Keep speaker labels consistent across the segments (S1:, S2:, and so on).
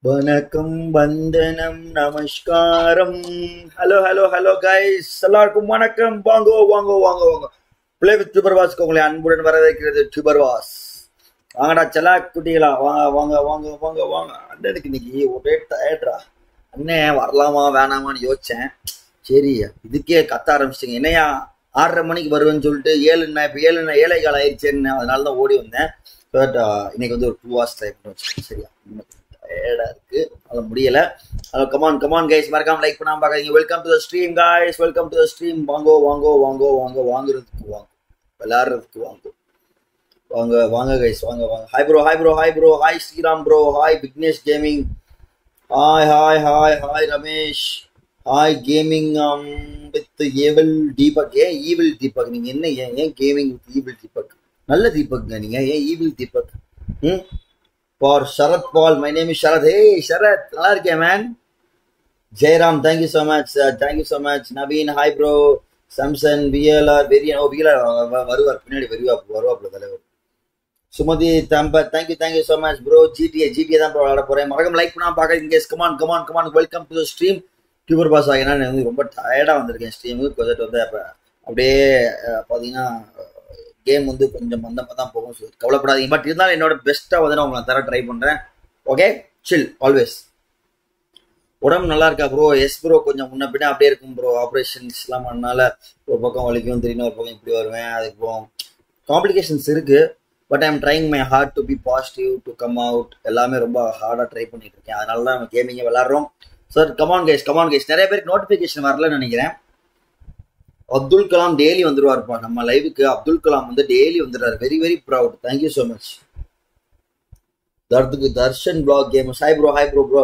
S1: வணக்கம் வந்தனம் நமஸ்காரம் ஹலோ ஹலோ ஹலோ கைஸ் எல்லாருக்கும் வணக்கம் வாங்கோ வாங்கோ வாங்கோ வாங்கோ பிளே வித் டியூபர்வாஸ்க்கு உங்களை அன்புடன் வரவேற்கிறது டியூபர்வாஸ் வாங்கடா செல்லா குட்டிகளா வாங்க வாங்க வாங்க வாங்க வாங்க அண்ணனுக்கு இன்னைக்கு ஒரே டயர்ட்ரா அண்ணன் வரலாமா வேணாமான்னு யோசிச்சேன் சரி இதுக்கே கத்த ஆரம்பிச்சிட்டிங்க என்னையா ஆறரை மணிக்கு வருவேன்னு சொல்லிட்டு ஏழு இப்போ ஏழு ஏழை காலம் ஆயிடுச்சேன்னு அதனால தான் ஓடி வந்தேன் பட் இன்னைக்கு வந்து ஒரு டூ ஹவர்ஸ் ட்ரை பண்ணி வச்சுக்கேன் சரியா டயர்டா இருக்கு அதனால முடியல கமான் கமான் கைஸ் மறக்காம லைக் பண்ணாம பாக்காதீங்க welcome to the stream guys welcome to the stream வாங்கோ வாங்கோ வாங்கோ வாங்க வாங்குறதுக்கு வாங்க விளையாடுறதுக்கு வாங்க வாங்க வாங்க கைஸ் வாங்க வாங்க hi bro hi bro hi bro hi Sriram bro hi Vignesh gaming hi hi hi hi Ramesh hi gaming with evil Deepak ஏன் ஈவில் தீபக் நீங்க என்ன ஏன் ஏன் கேமிங் வித் ஈவில் தீபக் நல்ல தீபக்ங்க நீங்க ஏன் evil Deepak hmm for Sarath Paul my name is Sarath hey Sarath நல்லா இருக்கேன் man Jayaram thank you so much thank you so much Naveen hi bro Samson VLR very oh VLR வருவார் பின்னாடி வருவா வருவாப்புல தலைவர் சுமதி தம்ப thank you thank you so much bro GTA GTA தான் ப்ரோ விளாட போறேன் மறக்காம லைக் பண்ணாம பார்க்க guys come on come on come on welcome to stream Tuber boss ஆகினா நான் வந்து ரொம்ப டயர்டாக வந்திருக்கேன் ஸ்ட்ரீமுக்கு கொஞ்சம் வந்து அப்போ அப்படியே பார்த்தீங்கன்னா கேம் வந்து கொஞ்சம் மந்தமாக தான் போகும் ஸோ கவலைப்படாதீங்க பட் இருந்தாலும் என்னோட பெஸ்ட்டாக வந்து நான் உங்களை தர ட்ரை பண்ணுறேன் ஓகே சில் ஆல்வேஸ் உடம்பு நல்லா இருக்கா ப்ரோ எஸ் ப்ரோ கொஞ்சம் முன்ன பின்ன அப்படியே இருக்கும் ப்ரோ ஆப்ரேஷன்ஸ் எல்லாம் பண்ணனால ஒரு பக்கம் வலிக்கும் திடீர்னு ஒரு பக்கம் இப்படி வருவேன் அதுக்கு போகும் காம்ப்ளிகேஷன்ஸ் இருக்கு but I'm trying my hard to be positive to come out எல்லாமே ரொம்ப ஹார்டாக ட்ரை பண்ணிட்டு இருக்கேன் அதனால தான் நம்ம கேமிங்கை விளாட்றோம் sir come on guys come on guys நிறைய பேருக்கு நோட்டிஃபிகேஷன் வரலன்னு நினைக்கிறேன் அப்துல் கலாம் டெய்லி வந்துருவாருப்பா நம்ம லைவுக்கு அப்துல் கலாம் வந்து டெய்லி வந்துடுறாரு very very proud thank you so much தர்துக்கு Darshan black game hi bro hi bro bro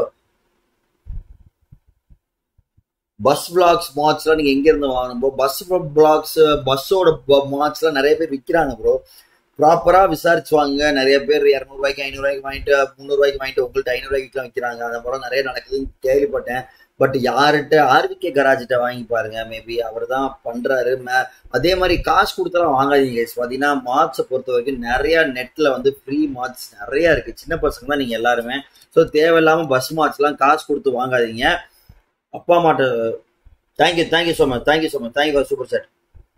S1: bus blocks மார்க்ஸ்லாம் நீங்க எங்க இருந்து வாங்கணும் ப்ரோ பஸ் பிளாக்ஸ் பஸ்ஸோட மார்க்ஸ்லாம் நிறைய பேர் விற்கிறாங்க ப்ரோ ப்ராப்பரா விசாரிச்சு வாங்க நிறைய பேர் இரநூறுவாய்க்கு ஐநூறுவாய்க்கு வாங்கிட்டு முந்நூறுவாய்க்கு வாங்கிட்டு உங்கள்ட்ட ஐநூறுவாய்க்கு விற்கிறாங்க அந்த மாதிரி நிறைய நடக்குதுன்னு கேள்விப்பட்டேன் பட் யார்கிட்ட ஆர்விகே கராஜிட்ட வாங்கி பாருங்க மேபி அவர் தான் பண்றாரு அதே மாதிரி காசு கொடுத்தலாம் வாங்காதீங்க பார்த்தீங்கன்னா மார்க்ஸை பொறுத்த வரைக்கும் நிறைய நெட்ல வந்து ஃப்ரீ மார்க்ஸ் நிறைய இருக்கு சின்ன பசங்க தான் நீங்க எல்லாருமே ஸோ தேவையில்லாம பஸ் மார்க்ஸ்லாம் காசு கொடுத்து வாங்காதீங்க அப்பா அம்மாட்ட thank you thank you so much thank you so much thank you for super sir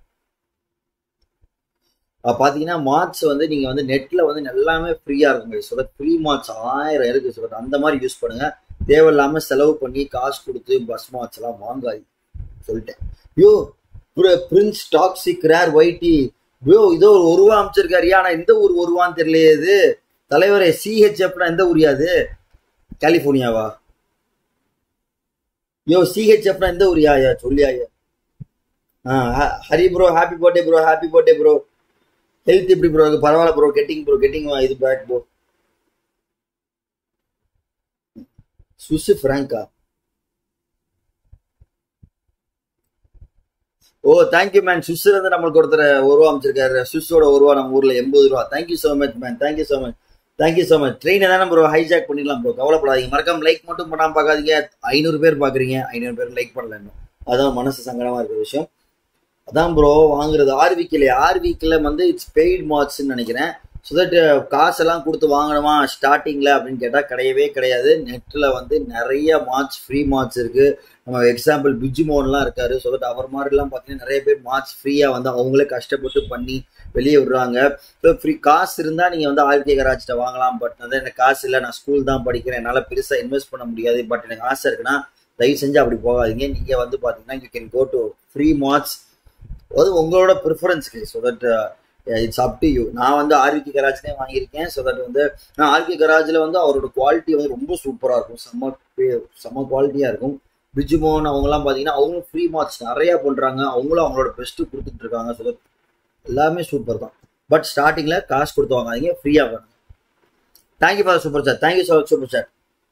S1: பார்த்தீங்கன்னா மார்க்ஸ் வந்து நீங்கள் வந்து நெட்டில் வந்து எல்லாமே ஃப்ரீயாக இருக்கும் சொல்ல ஃப்ரீ மார்க்ஸ் ஆயிரம் இருக்கு சொல்ல அந்த மாதிரி யூஸ் பண்ணுங்க தேவையில்லாம செலவு பண்ணி காசு கொடுத்து பஸ் மார்க்ஸ் எல்லாம் வாங்காது சொல்லிட்டேன் yo prince toxic rare YT bro இதோ ஒரு ஒருவா அமைச்சிருக்காரு ஆனா எந்த ஊர் ஒருவான்னு தெரியலையே இது தலைவரே சிஹெச்எஃப்னா எந்த ஊரியாது கலிஃபோர்னியாவா யோ சிஹெச்எஃப்னா எந்த ஊரியா ஐயா சொல்லியா ஐயா Hari bro happy birthday bro happy birthday bro health எப்படி ப்ரோ பரவாயில்ல ப்ரோ கெட்டிங் ப்ரோ கெட்டிங் இது பேக் ப்ரோ சுசு பிராங்கா ஓ தேங்க்யூ மேன் சுஸ்ல இருந்து நம்மளுக்கு ஒருத்தர் ஒரு ரூபா அமைச்சிருக்காரு சுஸோட ஒரு ரூபா நம்ம ஊர்ல எண்பது ரூபா thank you so much man thank you so much thank you so much ட்ரெயினை தானே ப்ரோ ஹைஜாக் பண்ணிடலாம் ப்ரோ கவலைப்படாதீங்க மறக்காம லைக் மட்டும் பண்ணாம பார்க்காதீங்க ஐநூறு பேர் பாக்குறீங்க ஐநூறு பேர் லைக் பண்ணல இன்னும் அதான் மனசு சங்கடமா இருக்கிற விஷயம் அதான் ப்ரோ வாங்குறது ஆர்விக்கில் ஆர்விக்கில் வந்து இட்ஸ் பெய்ட் மார்க்ஸ்ன்னு நினைக்கிறேன் ஸோ தட் காசெல்லாம் கொடுத்து வாங்கணுமா ஸ்டார்டிங்கில் அப்படின்னு கேட்டால் கிடையவே கிடையாது நெட்டில் வந்து நிறைய மார்க்ஸ் ஃப்ரீ மார்க்ஸ் இருக்குது நம்ம எக்ஸாம்பிள் பிஜு மோகன்லாம் இருக்காரு ஸோ தட் அவர் மாதிரிலாம் பார்த்தீங்கன்னா நிறைய பேர் மார்க்ஸ் ஃப்ரீயாக வந்து அவங்களே கஷ்டப்பட்டு பண்ணி வெளியே விடுறாங்க ஸோ ஃப்ரீ காசு இருந்தால் நீங்கள் வந்து ஆர்கே கராஜ்கிட்ட வாங்கலாம் பட் வந்து எனக்கு காசு இல்லை நான் ஸ்கூல் தான் படிக்கிறேன் என்னால் பெருசாக இன்வெஸ்ட் பண்ண முடியாது பட் எனக்கு ஆசை இருக்குன்னா தயவு செஞ்சு அப்படி போகாதீங்க நீங்கள் வந்து பார்த்தீங்கன்னா you can go to free marks அது உங்களோட ப்ரிஃபரன்ஸ்க்கு so that it's up to you நான் வந்து ஆர்விகே கராஜ்லேயே வாங்கியிருக்கேன் ஸோ தட் வந்து நான் ஆர்கே கராஜில் வந்து அவரோட குவாலிட்டி வந்து ரொம்ப சூப்பராக இருக்கும் செம்ம செம்ம குவாலிட்டியாக இருக்கும் பிஜுமோன் அவங்கலாம் பார்த்தீங்கன்னா அவங்களும் ஃப்ரீ மார்க்ஸ் நிறையா பண்ணுறாங்க அவங்களும் அவங்களோட பெஸ்ட்டு கொடுத்துட்டு இருக்காங்க ஸோ தட் எல்லாமே சூப்பர் தான் பட் ஸ்டார்டிங்கில் காசு கொடுத்து வாங்காதீங்க ஃப்ரீயாக பண்ணுங்க thank you for super sir thank you sir super sir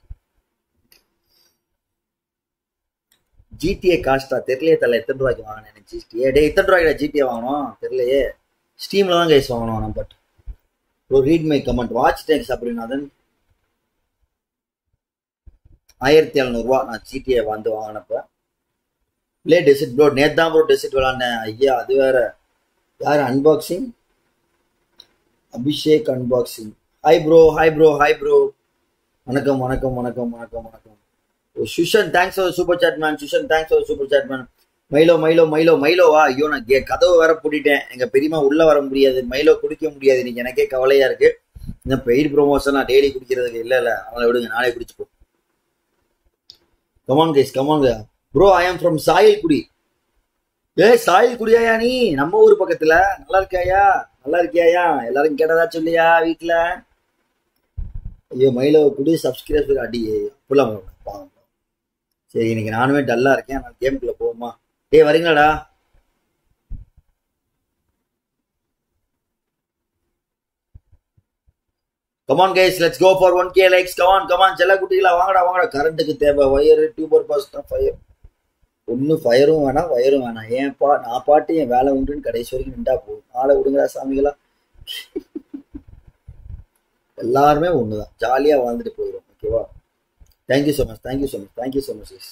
S1: GTA காஸ்டா தெரியலையே தரல எத்தனை ரூபாய்க்கு வாங்கினேன் ஜிடிஏ டே எத்தனை ரூபாய்க்கு ஜிடிஏ வாங்கணும் தெரியலையே ஸ்டீமில் தான் கைஸ் வாங்கணும் ஆனால் but bro read my comment watch times அப்படின்னாதன் ஆயிரத்தி எழுநூறுவா நான் ஜிடிஏ வந்து வாங்கினப்ப பிளே டெசிட் ப்ரோ நேத்து தான் ப்ரோ டெசிட் விளாண்டேன் ஐயா அது வேற யார் unboxing Abhishek unboxing hi bro hi bro hi bro வணக்கம் வணக்கம் வணக்கம் வணக்கம் வணக்கம் oh, Sushan thanks for super chat man Sushan thanks for super chat man Milo Milo Milo மைலோவா ஐயோ நான் கே கதவு வேற பூட்டிட்டேன் எங்க பெரியமா உள்ள வர முடியாது மைலோ குடிக்க முடியாது இன்னைக்கு எனக்கே கவலையா இருக்கு இந்த பெய்ட் ப்ரொமோஷன் நான் டெய்லி குடிக்கிறதுக்கு இல்ல இல்ல அவனை விடுங்க நானே குடிச்சுப்போம் come on guys come on bro I am from Sayalkudi ஏ சாயல்குடியாயா நீ நம்ம ஊர் பக்கத்துல நல்லா இருக்கியாயா நல்லா இருக்கியாயா எல்லாரும் கேட்டதா சொல்லியா வீட்டுல ஐயோ மயிலோ குடி சப்ஸ்கிரைபர் அடி அப்பெல்லாம் பாவம். சரி இன்னைக்கு நானுமே டல்லா இருக்கேன் நான் கேம்குள்ள போவோமா ஏய் வரீங்களாடா come on guys let's go for one K likes come on come on செல்ல குட்டிகளா வாங்கடா வாங்கடா கரண்ட்டுக்கு தேவை வயர் டியூபர் பாஸ் தான் ஃபயர் ஒன்றும் ஃபயரும் வேணாம் வயரும் வேணாம் ஏன் பா நான் பாட்டு என் வேலை உண்டுன்னு கடைசி வரைக்கும் நின்றா போதும் ஆளை விடுங்கடா சாமிகளா எல்லாருமே ஒண்ணுதான் ஜாலியா வாழ்ந்துட்டு போயிடும் ஓகேவா thank you so much thank you so much thank you so much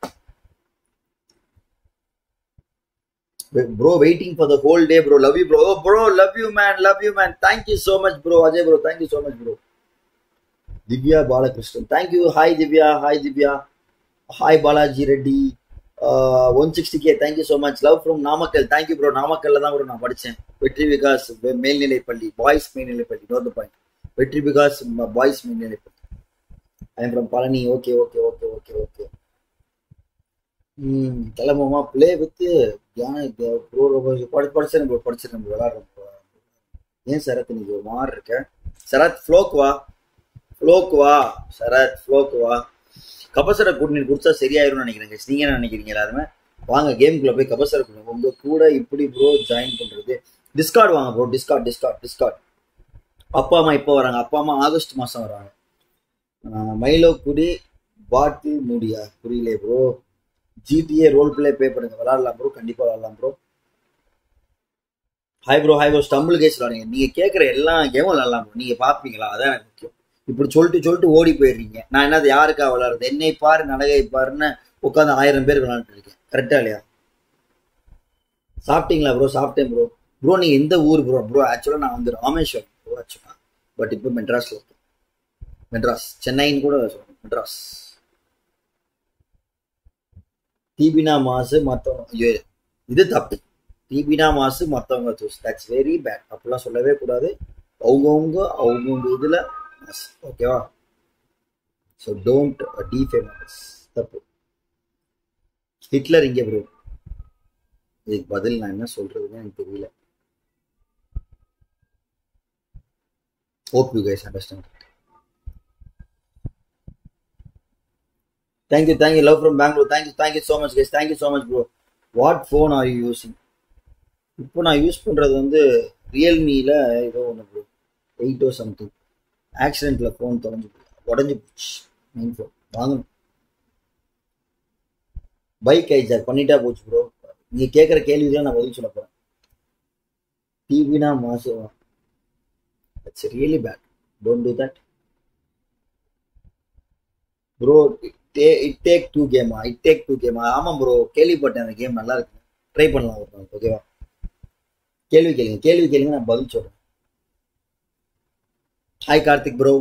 S1: bro waiting for the whole day bro love you bro bro love you man love you man thank you so much bro Ajay bro thank you so much bro Divya Balakrishnan thank you hi Divya hi Divya hi Balaji Reddy one sixty K thank you so much love from Namakkal thank you bro நாமக்கல்ல தான் bro நான் படித்தேன் வெற்றி விகாஸ் மேல்நிலைப்பள்ளி boys மேல்நிலைப்பள்ளி note point வெற்றி Vikas boys மேல்நிலைப்பள்ளி I am from Palani okay okay okay okay okay hmm கிளம்புமா ப்ளே வித்து ப்ரோ படி படிச்சிருக்கேன் ப்ரோ படிச்சிருக்கேன் ப்ரோ விளாட்றேன் ப்ரோ ஏன் சரத் நீங்க ஒரு மாதிரி இருக்க சரத் ஃப்ளோக் வா ஃப்ளோக் வா சரத் ஃப்ளோக் வா கபசர குடிநீர் குடிச்சா சரியாயிரும்னு நினைக்கிறேன் guys. நீங்க என்ன நினைக்கிறீங்க எல்லாருமே வாங்க கேம்குள்ள போய் கபசர குடிநீர் உங்க கூட இப்படி ப்ரோ ஜாயின் பண்றது டிஸ்கார்ட் வாங்க ப்ரோ டிஸ்கார்ட் டிஸ்கார்ட் டிஸ்கார்ட் அப்பா அம்மா இப்போ வராங்க அப்பா அம்மா ஆகஸ்ட் மாசம் வராங்க ஆஹ் மைலோ குடி பாட்டில் மூடியா புரியல ப்ரோ ஜிடிஏ ரோல் பிளே பே பண்ணுங்க விளாடலாம் ப்ரோ கண்டிப்பா விளாடலாம் bro hi bro hi bro Stumble guys விளாடுங்க நீங்க கேட்குற எல்லா கேமும் விளாடலாம் ப்ரோ நீங்க பாப்பீங்களா அதான் எனக்கு முக்கியம் இப்படி சொல்லிட்டு சொல்லிட்டு ஓடி போயிடுறீங்க நான் என்னது யாருக்கா விளாடுறது என்னை பாரு நடகை பாருன்னு உட்காந்து ஆயிரம் பேர் விளாண்டுட்டு இருக்கேன் கரெக்டா இல்லையா சாப்பிட்டீங்களா ப்ரோ சாப்பிட்டேன் ப்ரோ ப்ரோ நீங்க எந்த ஊர் ப்ரோ ப்ரோ ஆக்சுவலாக நான் வந்து ராமேஸ்வரம் ப்ரோ ஆக்சுவலா பட் இப்போ மெட்ராஸ்ல இருக்கேன் மெட்ராஸ் சென்னைன்னு கூட சொல்லணும் மெட்ராஸ் டிபினா மாசு மற்றவங்க ஐயோ இது தப்பு டிபினா மாசு மற்றவங்க சூஸ் தட்ஸ் வெரி பேட் அப்படிலாம் சொல்லவே கூடாது அவங்கவுங்க அவங்கவுங்க இதில் மாசு ஓகேவா ஸோ டோன்ட் டிஃபேம் தப்பு ஹிட்லர் இங்கே ப்ரோ இதுக்கு பதில் நான் என்ன சொல்றதுன்னு எனக்கு தெரியல hope you guys understand it. Thank you, thank you. Love from Bangalore. Thank you, thank you so much, guys. Thank you so much, bro. What phone are you using? இப்போ நான் யூஸ் பண்றது வந்து ரியல்மியில் ஏதோ ஒன்று ப்ரோ எயிட்டோ something ஆக்சிடென்ட்ல phone தொலைஞ்சு போச்சு உடஞ்சி போச்சு மெயின் ஃபோன் வாங்கணும் பைக் ஹைஜாக் பண்ணிட்டா போச்சு ப்ரோ நீங்க கேட்குற கேள்விதான் நான் பதில் சொல்ல போறேன் டிவினா மாசம் it's really bad don't do that bro it take two கேமா இட் டேக் டூ கேமா ஆமாம் ப்ரோ கேள்விப்பட்டேன் அந்த கேம் நல்லா இருக்கு ட்ரை பண்ணலாம் ஒரு நாள் ஓகேவா கேள்வி கேளுங்க கேள்வி கேளுங்க நான் பதில் சொல்றேன் ஹாய் கார்த்திக் ப்ரோ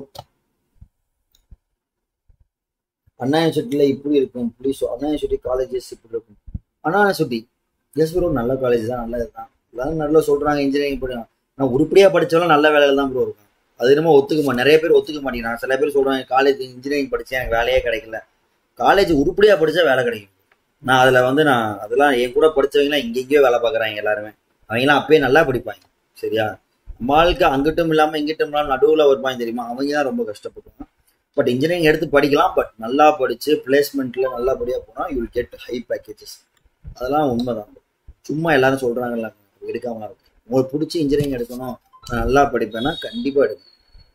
S1: அண்ணா யூனிவர்சிட்டியில் இப்படி இருக்கும் ப்ளீஸ் அண்ணா யூனிவர்சிட்டி காலேஜஸ் இப்படி இருக்கும் அண்ணா யூனிவர்சிட்டி எஸ் ப்ரோ நல்ல காலேஜ் தான் நல்லது தான் எல்லாரும் நல்லா சொல்றாங்க இன்ஜினியரிங் படிக்கலாம் நான் உருப்படியா படிச்சவங்க நல்ல வேலையில தான் ப்ரோ இருக்கும் அது என்னமோ ஒத்துக்க மா நிறைய பேர் ஒத்துக்க மாட்டேங்கிறாங்க சில பேர் சொல்றாங்க காலேஜ் இன்ஜினியரிங் படிச்சேன் எனக்கு வேலையே கிடைக்கல காலேஜ் உருப்படியா படிச்சா வேலை கிடைக்கும் நான் அதுல வந்து நான் அதெல்லாம் என் கூட படிச்சவங்கலாம் எங்கெங்கேயோ வேலை பார்க்குறாங்க எல்லாருமே அவங்கலாம் அப்பயே நல்லா படிப்பாங்க சரியா நம்மளுக்கு அங்கிட்டும் இல்லாம இங்கிட்டும் இல்லாம நடுவுல வருவாங்க தெரியுமா அவங்க தான் ரொம்ப கஷ்டப்படுவாங்க பட் இன்ஜினியரிங் எடுத்து படிக்கலாம் பட் நல்லா படிச்சு பிளேஸ்மெண்ட்ல நல்லபடியா போனா யூ கெட் ஹை பேக்கேஜஸ் அதெல்லாம் உண்மைதான் சும்மா எல்லாரும் சொல்றாங்கல்ல எடுக்காமலாம் இருக்கு உங்களுக்கு பிடிச்சி இன்ஜினியரிங் எடுக்கணும் நான் நல்லா படிப்பேன்னா கண்டிப்பா எடுக்கணும்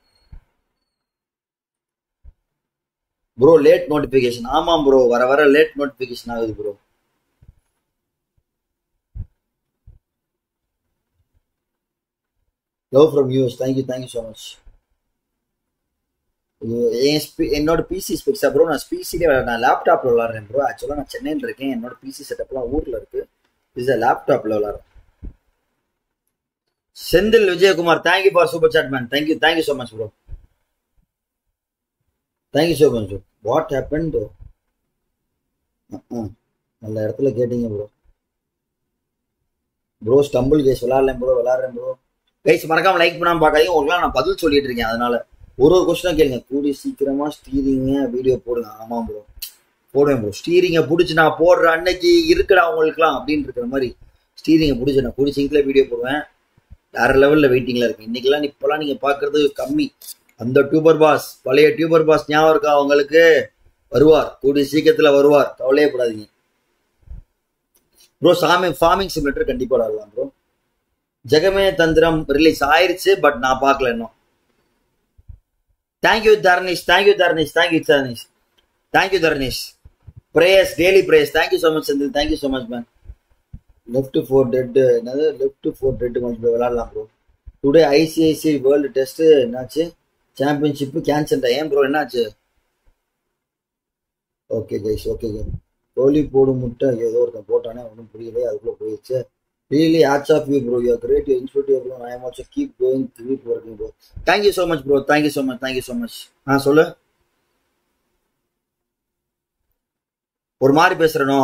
S1: ப்ரோ லேட் நோட்டிபிகேஷன் ஆமாம் ப்ரோ வர வர லேட் நோட்டிபிகேஷன் ஆகுது bro love from US thank you thank you so much என் ஸ்பி- என்னோட பிசி ஸ்பெக்ஸா ப்ரோ நான் பிசிலே நான் லேப்டாப்ல விளாட்றேன் ப்ரோ ஆக்சுவலாக நான் சென்னையில் இருக்கேன் என்னோட பிசி செட்டப்லாம் ஊர்ல இருக்கு இது லேப்டாப்ல விளாட்றேன் Senthil Vijayakumar thank you for super chat man thank you thank you so much bro thank you so much what happen நல்ல இடத்துல கேட்டீங்க ப்ரோ ப்ரோ ஸ்டம்பிள் கேஸ் விளாட்றேன் ப்ரோ விளாட்றேன் ப்ரோ கைஸ் மறக்காம லைக் பண்ணாம பார்க்காதீங்க உங்களுக்குலாம் நான் பதில் சொல்லிட்டு இருக்கேன் அதனால ஒரு ஒரு கொஸ்டினாக கேளுங்க கூடி சீக்கிரமா ஸ்டீரிங்க வீடியோ போடுங்க ஆமாம் ப்ரோ போடுவேன் ப்ரோ ஸ்டீரிங்கை பிடிச்சி நான் போடுற அன்னைக்கு இருக்குடா உங்களுக்குலாம் அப்படின்னு இருக்கிற மாதிரி ஸ்டீரிங்கை பிடிச்சி நான் கூடி சீக்கிரம் வீடியோ போடுவேன் வேற லெவலில் வெயிட்டிங்கில் இருக்கு இன்னைக்கெல்லாம் இப்போலாம் நீங்கள் பார்க்கறது கம்மி அந்த டியூபர் பாஸ் பழைய டியூபர் பாஸ் ஞாபகம் இருக்கா அவங்களுக்கு வருவார் கூடிய சீக்கிரத்தில் வருவார் கவலையே படாதீங்க ப்ரோ சாமி ஃபார்மிங் சிமுலேட்டர் கண்டிப்பாக விளாடலாம் ப்ரோ ஜெகமே தந்திரம் ரிலீஸ் ஆயிருச்சு பட் நான் பார்க்கல இன்னும் thank you Tharnish thank you Tharnish thank you Tharnish thank you Tharnish prayers daily prayers thank you so much Senthil thank you so much man left four dead என்னது லெஃப்ட் ஃபோர் டெட் மச் விளாடலாம் bro today ICICI world test என்னாச்சு சாம்பியன்ஷிப் கேன்சல் ஏன் bro என்னாச்சு okay guys okay game கோழி போடு முட்டை ஏதோ ஒருத்தன் போட்டானே ஒன்றும் புரியல அதுக்குள்ள போயிடுச்சு really hats off you bro you great you inspirative bro I am also keep going keep working bro thank you so much bro thank you so much thank you so much ah சொல்லு ஒரு மாதிரி பேசுறனோ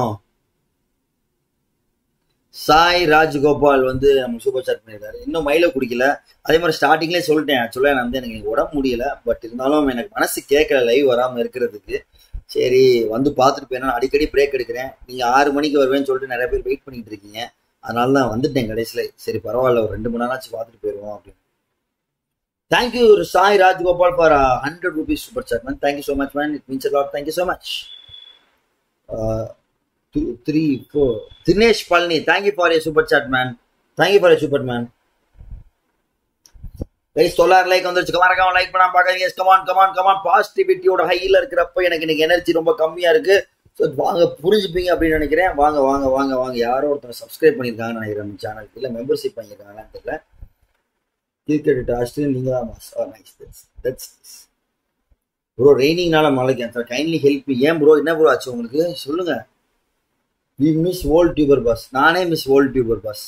S1: சாய் ராஜ்கோபால் வந்து நம்ம சூப்பர் சாட் பண்ணியிருக்காரு இன்னும் மயில குடிக்கல அதே மாதிரி ஸ்டார்டிங்லேயே சொல்லிட்டேன் ஆக்சுவலாக நான் வந்து எனக்கு உடம்பு முடியல பட் இருந்தாலும் எனக்கு மனசு கேட்கல லைவ் வராமல் இருக்கிறதுக்கு சரி வந்து பார்த்துட்டு போயினா அடிக்கடி பிரேக் எடுக்கிறேன் நீங்கள் ஆறு மணிக்கு வருவேன்னு சொல்லிட்டு நிறைய பேர் வெயிட் பண்ணிட்டு இருக்கீங்க அதனால தான் வந்துட்டேன் கடைசியில் சரி பரவாயில்ல ஒரு ரெண்டு மணி நேரம் பார்த்துட்டு போயிடுவோம் அப்படின்னு thank you Sai Rajagopal for hundred rupees super chat man thank you so much man it means lot thank you so much three four Dinesh Palani thank you for a super chat man thank you for a super man guys தொள்ளாயிரம் like வந்துருச்சு மறக்காம like பண்ணாம பாக்காதீங்க come on come on come on பாசிட்டிவிட்டியோட ஹைல இருக்கிறப்ப எனக்கு இன்னைக்கு எனர்ஜி ரொம்ப கம்மியா இருக்கு ஸோ வாங்க புரிஞ்சுப்பீங்க அப்படின்னு நினைக்கிறேன் வாங்க வாங்க வாங்க வாங்க யாரோ ஒருத்தர் சப்ஸ்கிரைப் பண்ணியிருக்காங்கன்னு நினைக்கிறேன் நம்ம சேனலுக்கு இல்லை மெம்பர்ஷிப் பண்ணியிருக்காங்களான்னு தெரியல கிரிக்கெட் டாஸ்ட் நீங்க தான் mass nice that's that's bro ரெய்னிங்னால மழைக்கு சார் கைண்ட்லி ஹெல்ப் ஏன் ப்ரோ என்ன ப்ரோ ஆச்சு உங்களுக்கு சொல்லுங்க we miss old Tuber boss நானே மிஸ் ஓல்ட் டியூபர் பாஸ்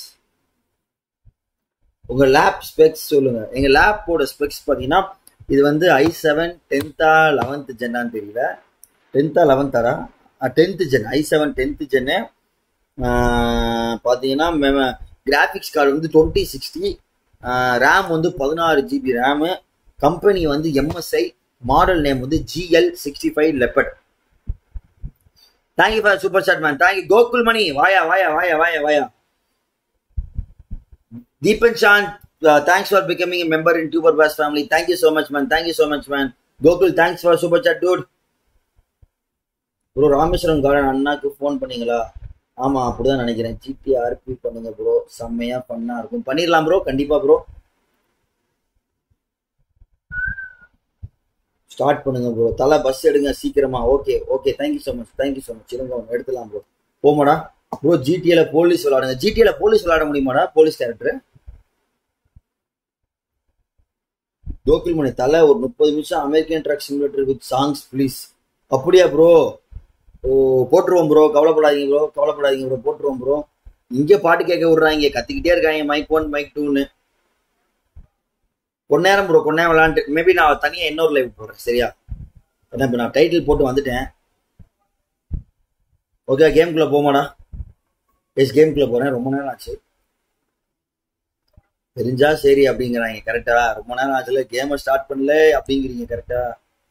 S1: உங்க லேப் ஸ்பெக்ஸ் சொல்லுங்க எங்க லேப்போட ஸ்பெக்ஸ் பார்த்தீங்கன்னா இது வந்து ஐ செவன் டென்த்தா லெவன்த் ஜென்னான்னு தெரியல டென்த்தா லெவன்த்தாரா டென்த்து ஜென் ஐ செவன் டென்த்து ஜென்னு பார்த்தீங்கன்னா கிராஃபிக்ஸ் கார்டு வந்து டுவெண்ட்டி சிக்ஸ்டி ரேம் வந்து பதினாறு ஜிபி ரேமு கம்பெனி வந்து எம்எஸ்ஐ மாடல் நேம் வந்து ஜிஎல் சிக்ஸ்டி ஃபைவ் லெப்பட் thank you for super chat man thank you Gokul Mani வாயா வாயா வாயா வாயா வாயா Deepan Chand thanks for becoming member in Tuber boss family thank you so much man thank you so much man Gokul thanks for super chat dude bro Rameswaram garden அண்ணாக்கு phone பண்ணீங்களா ஆமா அப்படிதான் நினைக்கிறேன் ஜிடி ஆர்பி பண்ணுங்க ப்ரோ செம்மையா பண்ணா இருக்கும் பண்ணிடலாம் ப்ரோ கண்டிப்பா ப்ரோ ஸ்டார்ட் பண்ணுங்க ப்ரோ தலை பஸ் எடுங்க சீக்கிரமா okay okay thank you so much thank you so much இருங்க எடுத்துலாம் ப்ரோ போமாடா ப்ரோ ஜிடிஏல போலீஸ் விளாடுங்க ஜிடிஏல போலீஸ் விளாட முடியுமாடா போலீஸ் கேரக்டர் கோகுல்மணி தலை ஒரு முப்பது நிமிஷம் American truck simulator with songs please அப்படியா ப்ரோ ஓ போட்டுருவோம் ப்ரோ கவலைப்படாதீங்க ப்ரோ கவலைப்படாதீங்க ப்ரோ போட்டுருவோம் ப்ரோ இங்கே பாட்டு கேட்க விடுறாங்க கத்திக்கிட்டே இருக்காங்க மைக் ஒன் மைக் டூன்னு கொன்னேரம் ப்ரோ கொன்னேரம் விளாண்டு மேபி நான் தனியாக இன்னொரு லைவ் போடுறேன் சரியா ஏன்னா இப்போ நான் டைட்டில் போட்டு வந்துட்டேன் ஓகே கேம்குள்ளே போமாடா எஸ் கேம்குள்ளே போகிறேன் ரொம்ப நேரம் ஆச்சு தெரிஞ்சா சரி அப்படிங்கிறாங்க கரெக்டா ரொம்ப நேரம் ஆச்சுல கேமை ஸ்டார்ட் பண்ணல அப்படிங்கிறீங்க கரெக்டா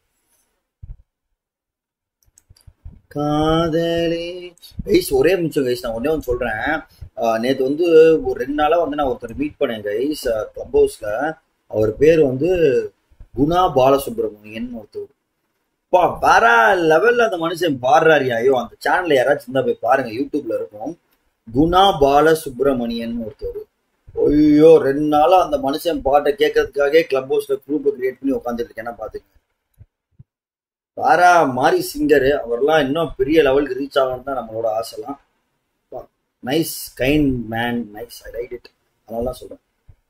S1: காதலே கைஸ் ஒரே நிமிஷம் கைஸ் நான் ஒன்னே ஒன்று சொல்றேன் நேற்று வந்து ஒரு ரெண்டு நாளாக வந்து நான் ஒருத்தர் மீட் பண்ணேன் கைஸ் கிளப் ஹவுஸ்ல அவர் பேர் வந்து குணா பாலசுப்ரமணியன் ஒருத்தர் பா வேற லெவல்ல அந்த மனுஷன் பாடுறாரு ஐயோ அந்த சேனல்ல யாராச்சும் இருந்தா போய் பாருங்க யூடியூப்ல இருக்கும் குணா பாலசுப்ரமணியன் ஒருத்தர் ஐயோ ரெண்டு நாளா அந்த மனுஷன் பாட்டை கேட்கறதுக்காகவே கிளப் ஹவுஸ்ல குரூப்பை கிரியேட் பண்ணி உட்காந்துட்டு இருக்கேன் பாத்துக்கங்க பாரா மாரி சிங்கரு அவர்லாம் இன்னும் பெரிய லெவலுக்கு ரீச் ஆகணும் தான் நம்மளோட ஆசைலாம் nice kind man nice I right it அதெல்லாம் சொல்றேன்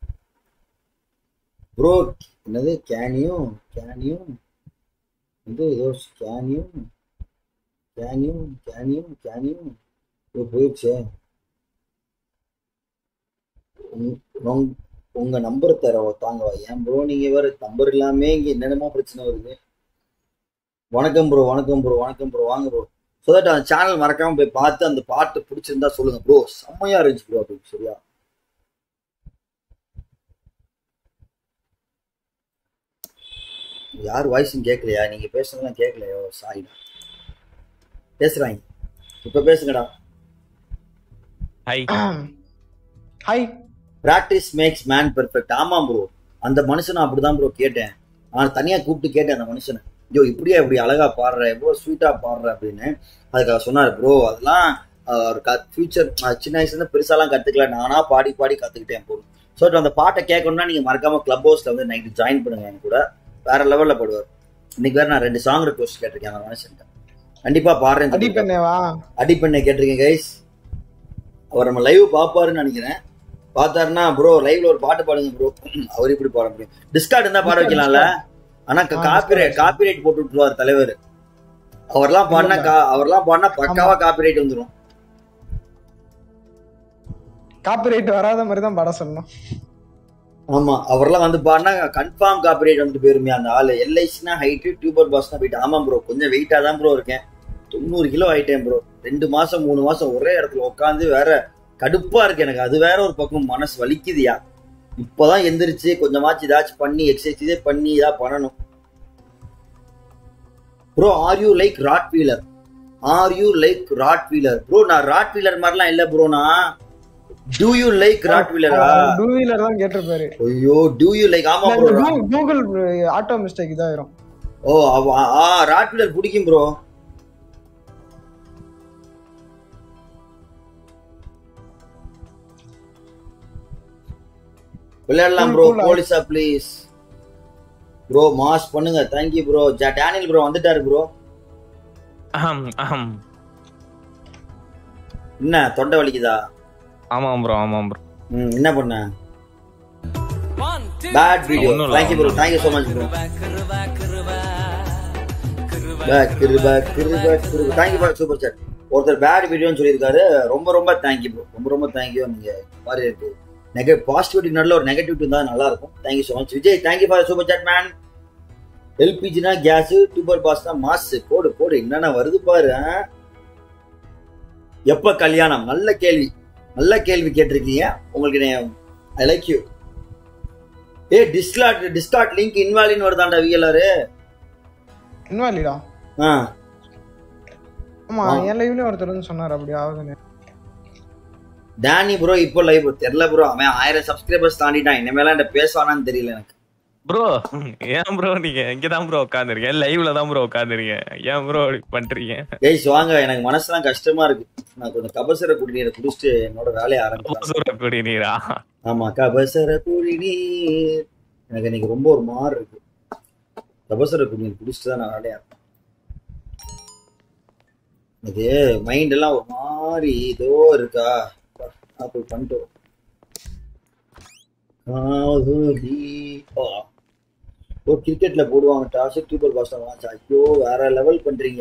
S1: ப்ரோ என்னது கேனியும் கேனியும் இது ஏதோ கேனியும் கேனியும் கேனியும் கேனியும் இது போயிடுச்சே உங்க நம்பர் தர தாங்கவா ஏன் ப்ரோ நீங்க வேற நம்பர் இல்லாம இங்க என்னென்னமோ பிரச்சனை வருது வணக்கம் ப்ரோ வணக்கம் ப்ரோ வணக்கம் ப்ரோ வாங்க ப்ரோ ஸோ தட் அந்த சேனல் மறக்காம போய் பார்த்து அந்த பாட்டு பிடிச்சிருந்தா சொல்லுங்க ப்ரோ செம்மையா இருந்துச்சு ப்ரோ அப்படி சரியா யார் வாய்ஸும் கேட்கலையா நீங்க பேசுறதெல்லாம் கேட்கலையோ சாரிடா பேசுறாங்க இப்ப பேசுங்கடா
S2: hi
S3: hi
S1: practice makes man perfect ஆமா ப்ரோ அந்த மனுஷனை அப்படிதான் ப்ரோ கேட்டேன் நான் தனியா கூப்பிட்டு கேட்டேன் அந்த மனுஷனை ஐயோ இப்படியா இப்படி அழகா பாடுற எவ்வளவு ஸ்வீட்டா பாடுற அப்படின்னு அதுக்காக சொன்னார் ப்ரோ அதெல்லாம் ஆஹ், ஒரு ஃபியூச்சர் சின்ன வயசுல இருந்து பெருசாலாம் கத்துக்கல நானா பாடி பாடி கத்துக்கிட்டேன் ப்ரோ ஸோ அந்த பாட்டை கேட்கணும்னா நீங்க மறக்காம கிளப் ஹவுஸ்ல வந்து நைட்டு ஜாயின் பண்ணுங்க என் கூட வேற லெவல்ல பாடுவார் இன்னைக்கு வேற நான் ரெண்டு சாங் ரெக்வஸ்ட் கேட்டிருக்கேன் அந்த மனுஷன் கண்டிப்பா பாடுறேன்
S3: அடி பண்ணேவா
S1: அடிப்பண்ணை கேட்டிருக்கேன் கைஸ் அவர் நம்ம லைவ் பாப்பாருன்னு நினைக்கிறேன் பார்த்தாருன்னா ப்ரோ லைவ்ல ஒரு பாட்டு பாடுங்க ப்ரோ அவர் இப்படி பாட முடியும் டிஸ்கார்ட் இருந்தா பாட வைக்கலாம்ல ஆனா
S3: ஆ,
S1: காப்பிரைட்
S3: Discord.
S1: காப்பிரைட் போட்டு விட்டுருவார் தலைவர் அவர்லாம் பாடினா கா- அவர்லாம் பாடினா பக்காவா காப்பிரைட் வந்துரும்
S3: காப்பிரைட் வராத மாதிரி தான் படம் சொல்லணும்
S1: ஆமா அவர்லாம் வந்து பாடினா கன்ஃபார்ம் காப்பிரைட் வந்துட்டு போயிருமே அந்த ஆளு எல்ஐசினா ஹைட்டு டியூபர் பாஸ்னா போயிட்டு ஆமா ப்ரோ கொஞ்சம் வெயிட்டா தான் ப்ரோ இருக்கேன் தொண்ணூறு கிலோ ஆயிட்டேன் ப்ரோ ரெண்டு மாசம் மூணு மாசம் ஒரே இடத்துல உட்காந்து வேற கடுப்பா இருக்கு எனக்கு அது வேற ஒரு பக்கம் மனசு வலிக்குதுயா இப்பதான் எந்திரிச்சு கொஞ்சமாச்சு ஏதாச்சும் பண்ணி எக்ஸசைஸே பண்ணி இதா பண்ணணும் bro are you like rottweiler are you like rottweiler bro நான் ராட் வீலர் மாதிரிலாம் இல்ல ப்ரோ நான் டூ யூ லைக் ராட் வீலரா
S3: டூ வீலர் தான் கேட்டிருப்பாரு
S1: ஐயோ டூ யூ லைக் ஆமா
S3: இல்ல,
S1: ப்ரோ
S3: இந்த கூகுள் ஆட்டோ மிஸ்டேக் இதாயிரும்
S1: ஓ அவ- ஆ ராட் வீலர் பிடிக்கும் ப்ரோ விளையாடலாம் ப்ரோ
S3: Cool, cool.
S1: போலீஸா ப்ளீஸ் ப்ரோ மாஸ் பண்ணுங்க தேங்க்யூ ப்ரோ டேனியல் ப்ரோ வந்துட்டாரு ப்ரோ
S2: அஹம் அஹம்
S1: என்ன தொண்டை வலிக்குதா
S2: ஆமாம் ப்ரோ ஆமாம் ப்ரோ
S1: ம் என்ன பண்ண பேட் வீடியோ
S2: ஒண்ணும் இல்ல,
S1: thank you bro thank you so much bro பேக் Kiruba Kiruba Kiruba thank you for super chat ஒருத்தர் பேட் வீடியோன்னு சொல்லியிருக்காரு ரொம்ப ரொம்ப தேங்க்யூ ப்ரோ ரொம்ப ரொம்ப தேங்க்யூ நீங்க பாரு இருக்கு நெக பாசிட்டிவிட்டி நல்ல ஒரு நெகட்டிவிட்டி இருந்தால் நல்லா இருக்கும் thank you so much Vijay thank you for super chat man எல்பிஜினா கேஸ் டியூபர் பாஸ்னா மாஸ் போடு போடு என்னென்ன வருது பாரு ஆ? எப்ப கல்யாணம் நல்ல கேள்வி நல்ல கேள்வி கேட்டிருக்கீங்க உங்களுக்கு ஐ லைக் யூ ஏ டிஸ்லாட் டிஸ்கார்ட் லிங்க் இன்வாலின் வருதாண்டா விஎல்ஆர்
S3: இன்வாலிடா
S1: ஆ
S3: ஆமா
S1: ஆ.
S3: என் லைவ்லயும் ஒருத்தர் வந்து சொன்னார் அப்படி ஆகுதுன்னு
S1: டேனி ப்ரோ இப்போ லைவ் தெரியல ப்ரோ அவன் ஆயிரம் சப்ஸ்கிரைபர்ஸ் தாண்டிட்டான் இனிமேலாம் என்கிட்ட பேசுவானான்னு தெரியல எனக்கு
S2: ப்ரோ ஏன் ப்ரோ நீங்க இங்க தான் ப்ரோ உட்காந்துருக்கேன் லைவ்ல தான் ப்ரோ உட்காந்துருக்கேன் ஏன் ப்ரோ பண்றீங்க
S1: கைஸ் வாங்க எனக்கு மனசுலாம் கஷ்டமா இருக்கு நான் கொஞ்சம் கபசர குடிநீரை குடிச்சிட்டு என்னோட வேலையை ஆரம்பிக்கலாம்
S2: சூற குடிநீரா
S1: ஆமா கபசர குடிநீர் எனக்கு இன்னைக்கு ரொம்ப ஒரு மாறு இருக்கு கபசர குடிநீர் குடிச்சிட்டு தான் நான் வேலையை ஆரம்பிப்பேன். எனக்கு மைண்ட் எல்லாம் ஒரு மாதிரி ஏதோ இருக்கா அப்படி பண்ணிட்டு காதலி. ஆ. ஓ கிரிக்கெட்ல போடுவாங்க டாஸ் சூப்பர் பாஸ்டர் மேட்ச் ஐயோ வேற லெவல் பண்றீங்க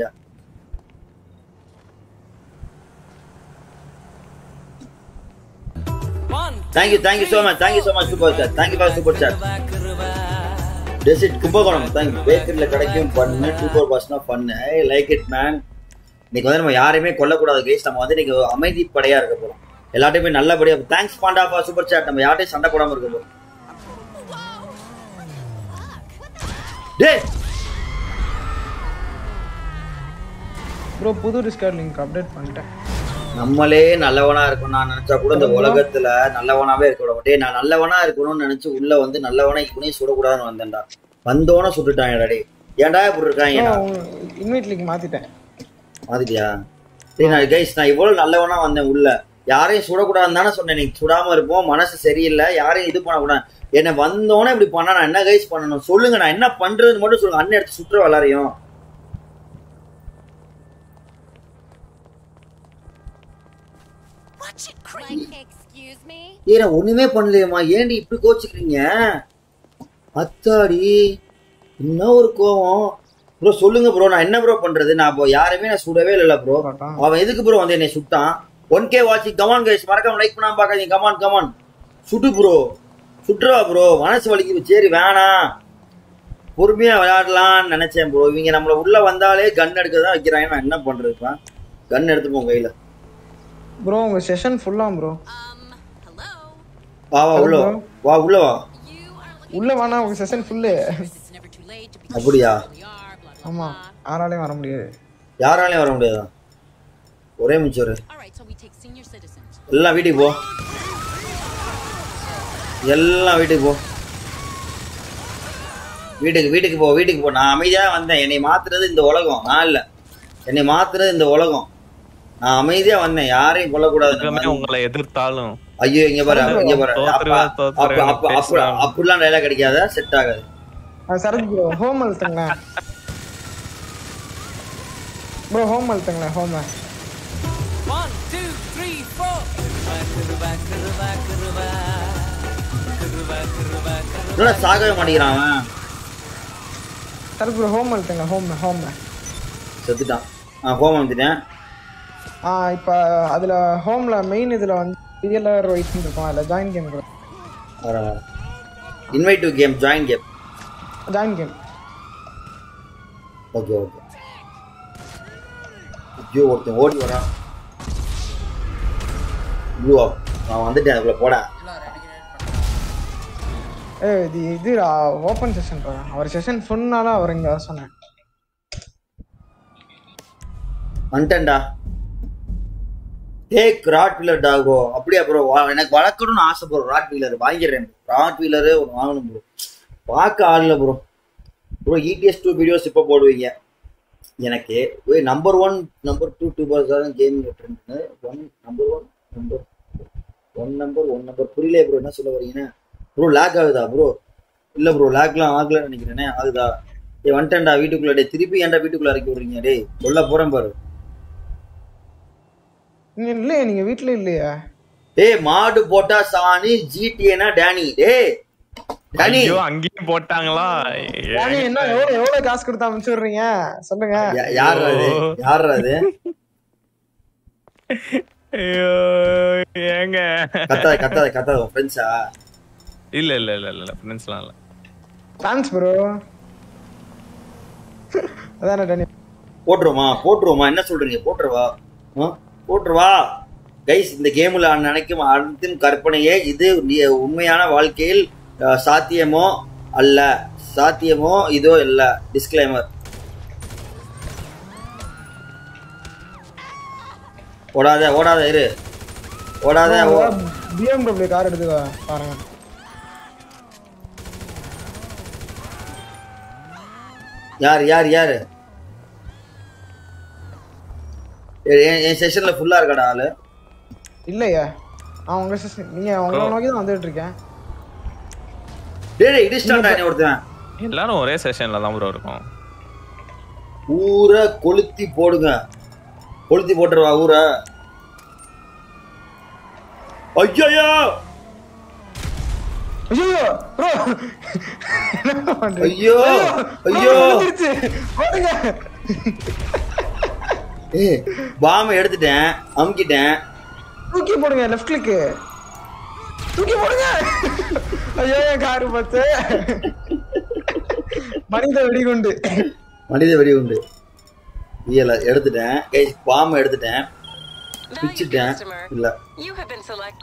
S1: thank you thank you so much thank you so much super sir thank you for super chat டெசிட் கும்பகோணம் தேங்க்யூ பேக்கரியில் கிடைக்கும் பண்ணு சூப்பர் பாஸ்னா பண்ணு ஐ லைக் இட் மேன் இன்னைக்கு வந்து நம்ம யாரையுமே கொல்லக்கூடாது கேஸ் நம்ம வந்து இன்னைக்கு அமைதி படையா இருக்க போறோம் எல்லாத்தையுமே நல்லபடியா thanks panda for super chat நம்ம யார்ட்டையும் சண்டை போடாம இருக்க போறோம் டேய்
S3: ப்ரோ புது டிஸ்கார்ட் லிங்க் அப்டேட் பண்ணிட்டேன்
S1: நம்மளே நல்லவனா இருக்கணும் நான் நினைச்சா கூட இந்த உலகத்துல நல்லவனாவே இருக்க விட மாட்டேன் நான் நல்லவனா இருக்கணும்னு நினைச்சு உள்ள வந்து நல்லவனா இப்படியும் சுடக்கூடாதுன்னு வந்தேன்டா வந்தோன சுட்டுட்டான் டேய் ஏன்டா இப்படி இருக்காங்க
S3: இன்வைட் லிங்க் மாத்திட்டேன்
S1: மாதிரியா சரி நான் கைஸ் நான் இவ்வளவு நல்லவனா வந்தேன் உள்ள யாரையும் சுடக்கூடாதுன்னு தானே சொன்னேன் நீ சுடாம இருப்போம் மனசு சரியில்லை யாரையும் இது பண்ணக்கூடாது என்ன வந்தோன்னே இப்படி பண்ணா நான் என்ன கைஸ் பண்ணணும் சொல்லுங்க நான் என்ன பண்றதுன்னு மட்டும் சொல்லுங்க அண்ணன் எடுத்து சுற்றுற எல்லாரையும்
S4: Like, excuse me?
S1: ஏ நான் ஒண்ணுமே பண்ணலையம்மா ஏன்டி இப்படி கோச்சுக்கிறீங்க அத்தாடி என்ன ஒரு கோவம் ப்ரோ சொல்லுங்க ப்ரோ நான் என்ன ப்ரோ பண்றது நான் இப்போ யாருமே நான் சுடவே இல்லைல்ல ப்ரோ அவன் எதுக்கு ப்ரோ வந்து என்னை சுட்டான் ஒன் கே வாட்சிங் கமான் கைஸ் மறக்காம லைக் பண்ணாம பார்க்காதீங்க கமான் கமான் சுட்டு ப்ரோ சுட்டுறா ப்ரோ மனசு வலிக்குது சரி வேணாம் பொறுமையா விளையாடலாம்னு நினைச்சேன் ப்ரோ இவங்க நம்மள உள்ள வந்தாலே கன் எடுக்க தான் வைக்கிறாங்க நான் என்ன பண்றதுப்பா கன் எடுத்துப்போம் கையில
S3: ப்ரோ உங்க செஷன் ஃபுல்லா ப்ரோ
S4: Um, hello?
S1: வா வா உள்ள வா. வா உள்ள வா
S4: You are looking
S3: உள்ள வேணா உங்க session full
S4: it's never too late to be
S1: அப்படியா
S4: we are, blah blah
S3: ஆமா
S4: blah.
S3: யாராலையும் வர முடியாது
S1: யாராலையும் வர முடியாதா ஒரே மிச்சம்
S4: Alright, so we take senior citizens.
S1: எல்லாம் வீட்டுக்கு போ எல்லாம் வீட்டுக்கு போ வீட்டுக்கு வீட்டுக்கு போ வீட்டுக்கு போ நான் அமைதியா வந்தேன் என்னை மாத்துறது இந்த உலகம் நான் இல்ல என்னை மாத்துறது இந்த உலகம் நான் அமைதியா வந்தேன் யாரையும் கொல்லக்கூடாது
S2: உலகமே உங்களை எதிர்த்தாலும்
S1: ஐயோ இங்க பாரு இங்க பாரு அப்ப
S2: தோத்துருவேன்,
S1: அப்ப
S2: தோத்துருவேன்,
S1: அப்ப அப்ப
S2: பேசுறான்.
S1: அப்படிலாம் டைலாக் கிடைக்காத செட் ஆகாது
S3: அது சரத் ப்ரோ ஹோம் அழுத்துங்களேன் ப்ரோ ஹோம் அழுத்துங்களேன் home
S5: One, two, three, four. Kuruba, kuruba, kuruba. Kuruba, kuruba, kuruba.
S1: என்னடா சாகவே மாட்டேங்கிறான் அவன்
S3: சரத் ப்ரோ ஹோம் அழுத்துங்க ஹோம் ஹோம்
S1: செத்துட்டான் நான் கோவம் வந்துட்டேன்
S3: ஆ இப்போ அதுல ஹோம்ல மெயின் இதுல வந்து பிஎல்ஆர் ஒய்ஸ்னு இருக்கும் அதுல join game
S1: invite to game join game
S3: join game
S1: okay okay ஐயோ ஒருத்தன் ஓடி வரான் ப்ளூ ஆப் நான் வந்துட்டேன் அதுக்குள்ள போட
S3: ஏ இது இது ஓப்பன் செஷன் அவர் செஷன் ஃபுல்லால அவர் இங்க வர சொன்னேன்
S1: வந்துட்டேன்டா டேக் ராட் வீலர் டாகோ அப்படியா ப்ரோ எனக்கு வளர்க்கணும்னு ஆசைப்படுறோம் ராட் வீலர் வாங்கிடுறேன் ராட் வீலரு ஒன்று வாங்கணும் ப்ரோ பார்க்க ஆள் இல்லை ப்ரோ ப்ரோ இடிஎஸ் டூ வீடியோஸ் இப்போ போடுவீங்க எனக்கு why number one number two two பர்ஸ் தான் gaming trend one number one number one number one number புரியல ப்ரோ என்ன சொல்ல வரீங்கன்னு ப்ரோ லேக் ஆகுதா ப்ரோ இல்லை ப்ரோ லேக்லாம் ஆகலன்னு நினைக்கிறேனே ஆகுதா டேய் வந்துட்டேன்டா வீட்டுக்குள்ள டே திருப்பி ஏன்டா வீட்டுக்குள்ள இறக்கி விடுறீங்க டேய் சொல்ல போறேன் பாரு
S3: நீங்க இல்லையே நீங்க வீட்ல இல்லையா
S1: டேய் மாடு போட்டா சாணி ஜிடிஏனா டேனி டேய் டேனி
S2: ஐயோ அங்கேயும் போட்டாங்களா
S3: ராணி என்ன எவ்வளவு எவ்வளவு காசு கொடுத்து அனுப்பிச்சு விடுறீங்க சொல்லுங்க
S1: யா- யார்ரா அது யார்ரா அது
S2: ஐயோ ஏங்க
S1: கத்தாத கத்தாத கத்தாத உன் ஃப்ரெண்ட்ஸா
S2: இல்ல இல்ல இல்ல இல்ல ஃப்ரெண்ட்ஸ்லாம் இல்ல
S3: தேங்க்ஸ் ப்ரோ அதானே டனி
S1: போட்டுருவோமா போட்டுருவோமா என்ன சொல்றீங்க போட்டுருவா ஆ? போட்டுருவா கைஸ் இந்த கேம்ல நான் நினைக்கும் அனைத்தும் கற்பனையே இது நி- உண்மையான வாழ்க்கையில் அஹ், சாத்தியமோ அல்ல சாத்தியமோ இதோ இல்ல டிஸ்க்ளைமர் ஓடாத ஓடாத இரு ஓடாத ஓ-
S3: பிஎம்டபிள்யூ கார் எடுத்து வா, பாருங்க
S1: யார் யார் யாரு எ- என் என் செஷன்ல ஃபுல்லா இருக்காடா ஆளு
S3: இல்லையா நான் உங்க சிஸ்டம் நீங்க உங்களை நோக்கி தான் வந்துட்டு இருக்கேன்
S1: டேய் டேய், இடிச்சிட்டான்டா என்னை ஒருத்தன்
S2: எல்லாரும் ஒரே செஷன்ல தான் ப்ரோ இருக்கும்
S1: ஊரை கொளுத்தி போடுங்க கொளுத்தி போட்டுருவா ஊரை ஐயோ
S3: ஐயோ ப்ரோ என்ன பண்றீங்க
S1: ஐயோ ஐயோ
S3: வந்துருச்சு போடுங்க
S1: ஏய் பாம எடுத்துட்டேன் அமுக்கிட்டேன்
S3: தூக்கி போடுங்க லெஃப்ட் கிளிக் தூக்கி போடுங்க ஐயோ என் காரு பத்து மனித வெடிகுண்டு
S1: மனித வெடி உண்டு இயல எடுத்துட்டேன் கைஸ் பாம்பை எடுத்துட்டேன் பிச்சுட்டேன் இல்ல
S5: You have been selected.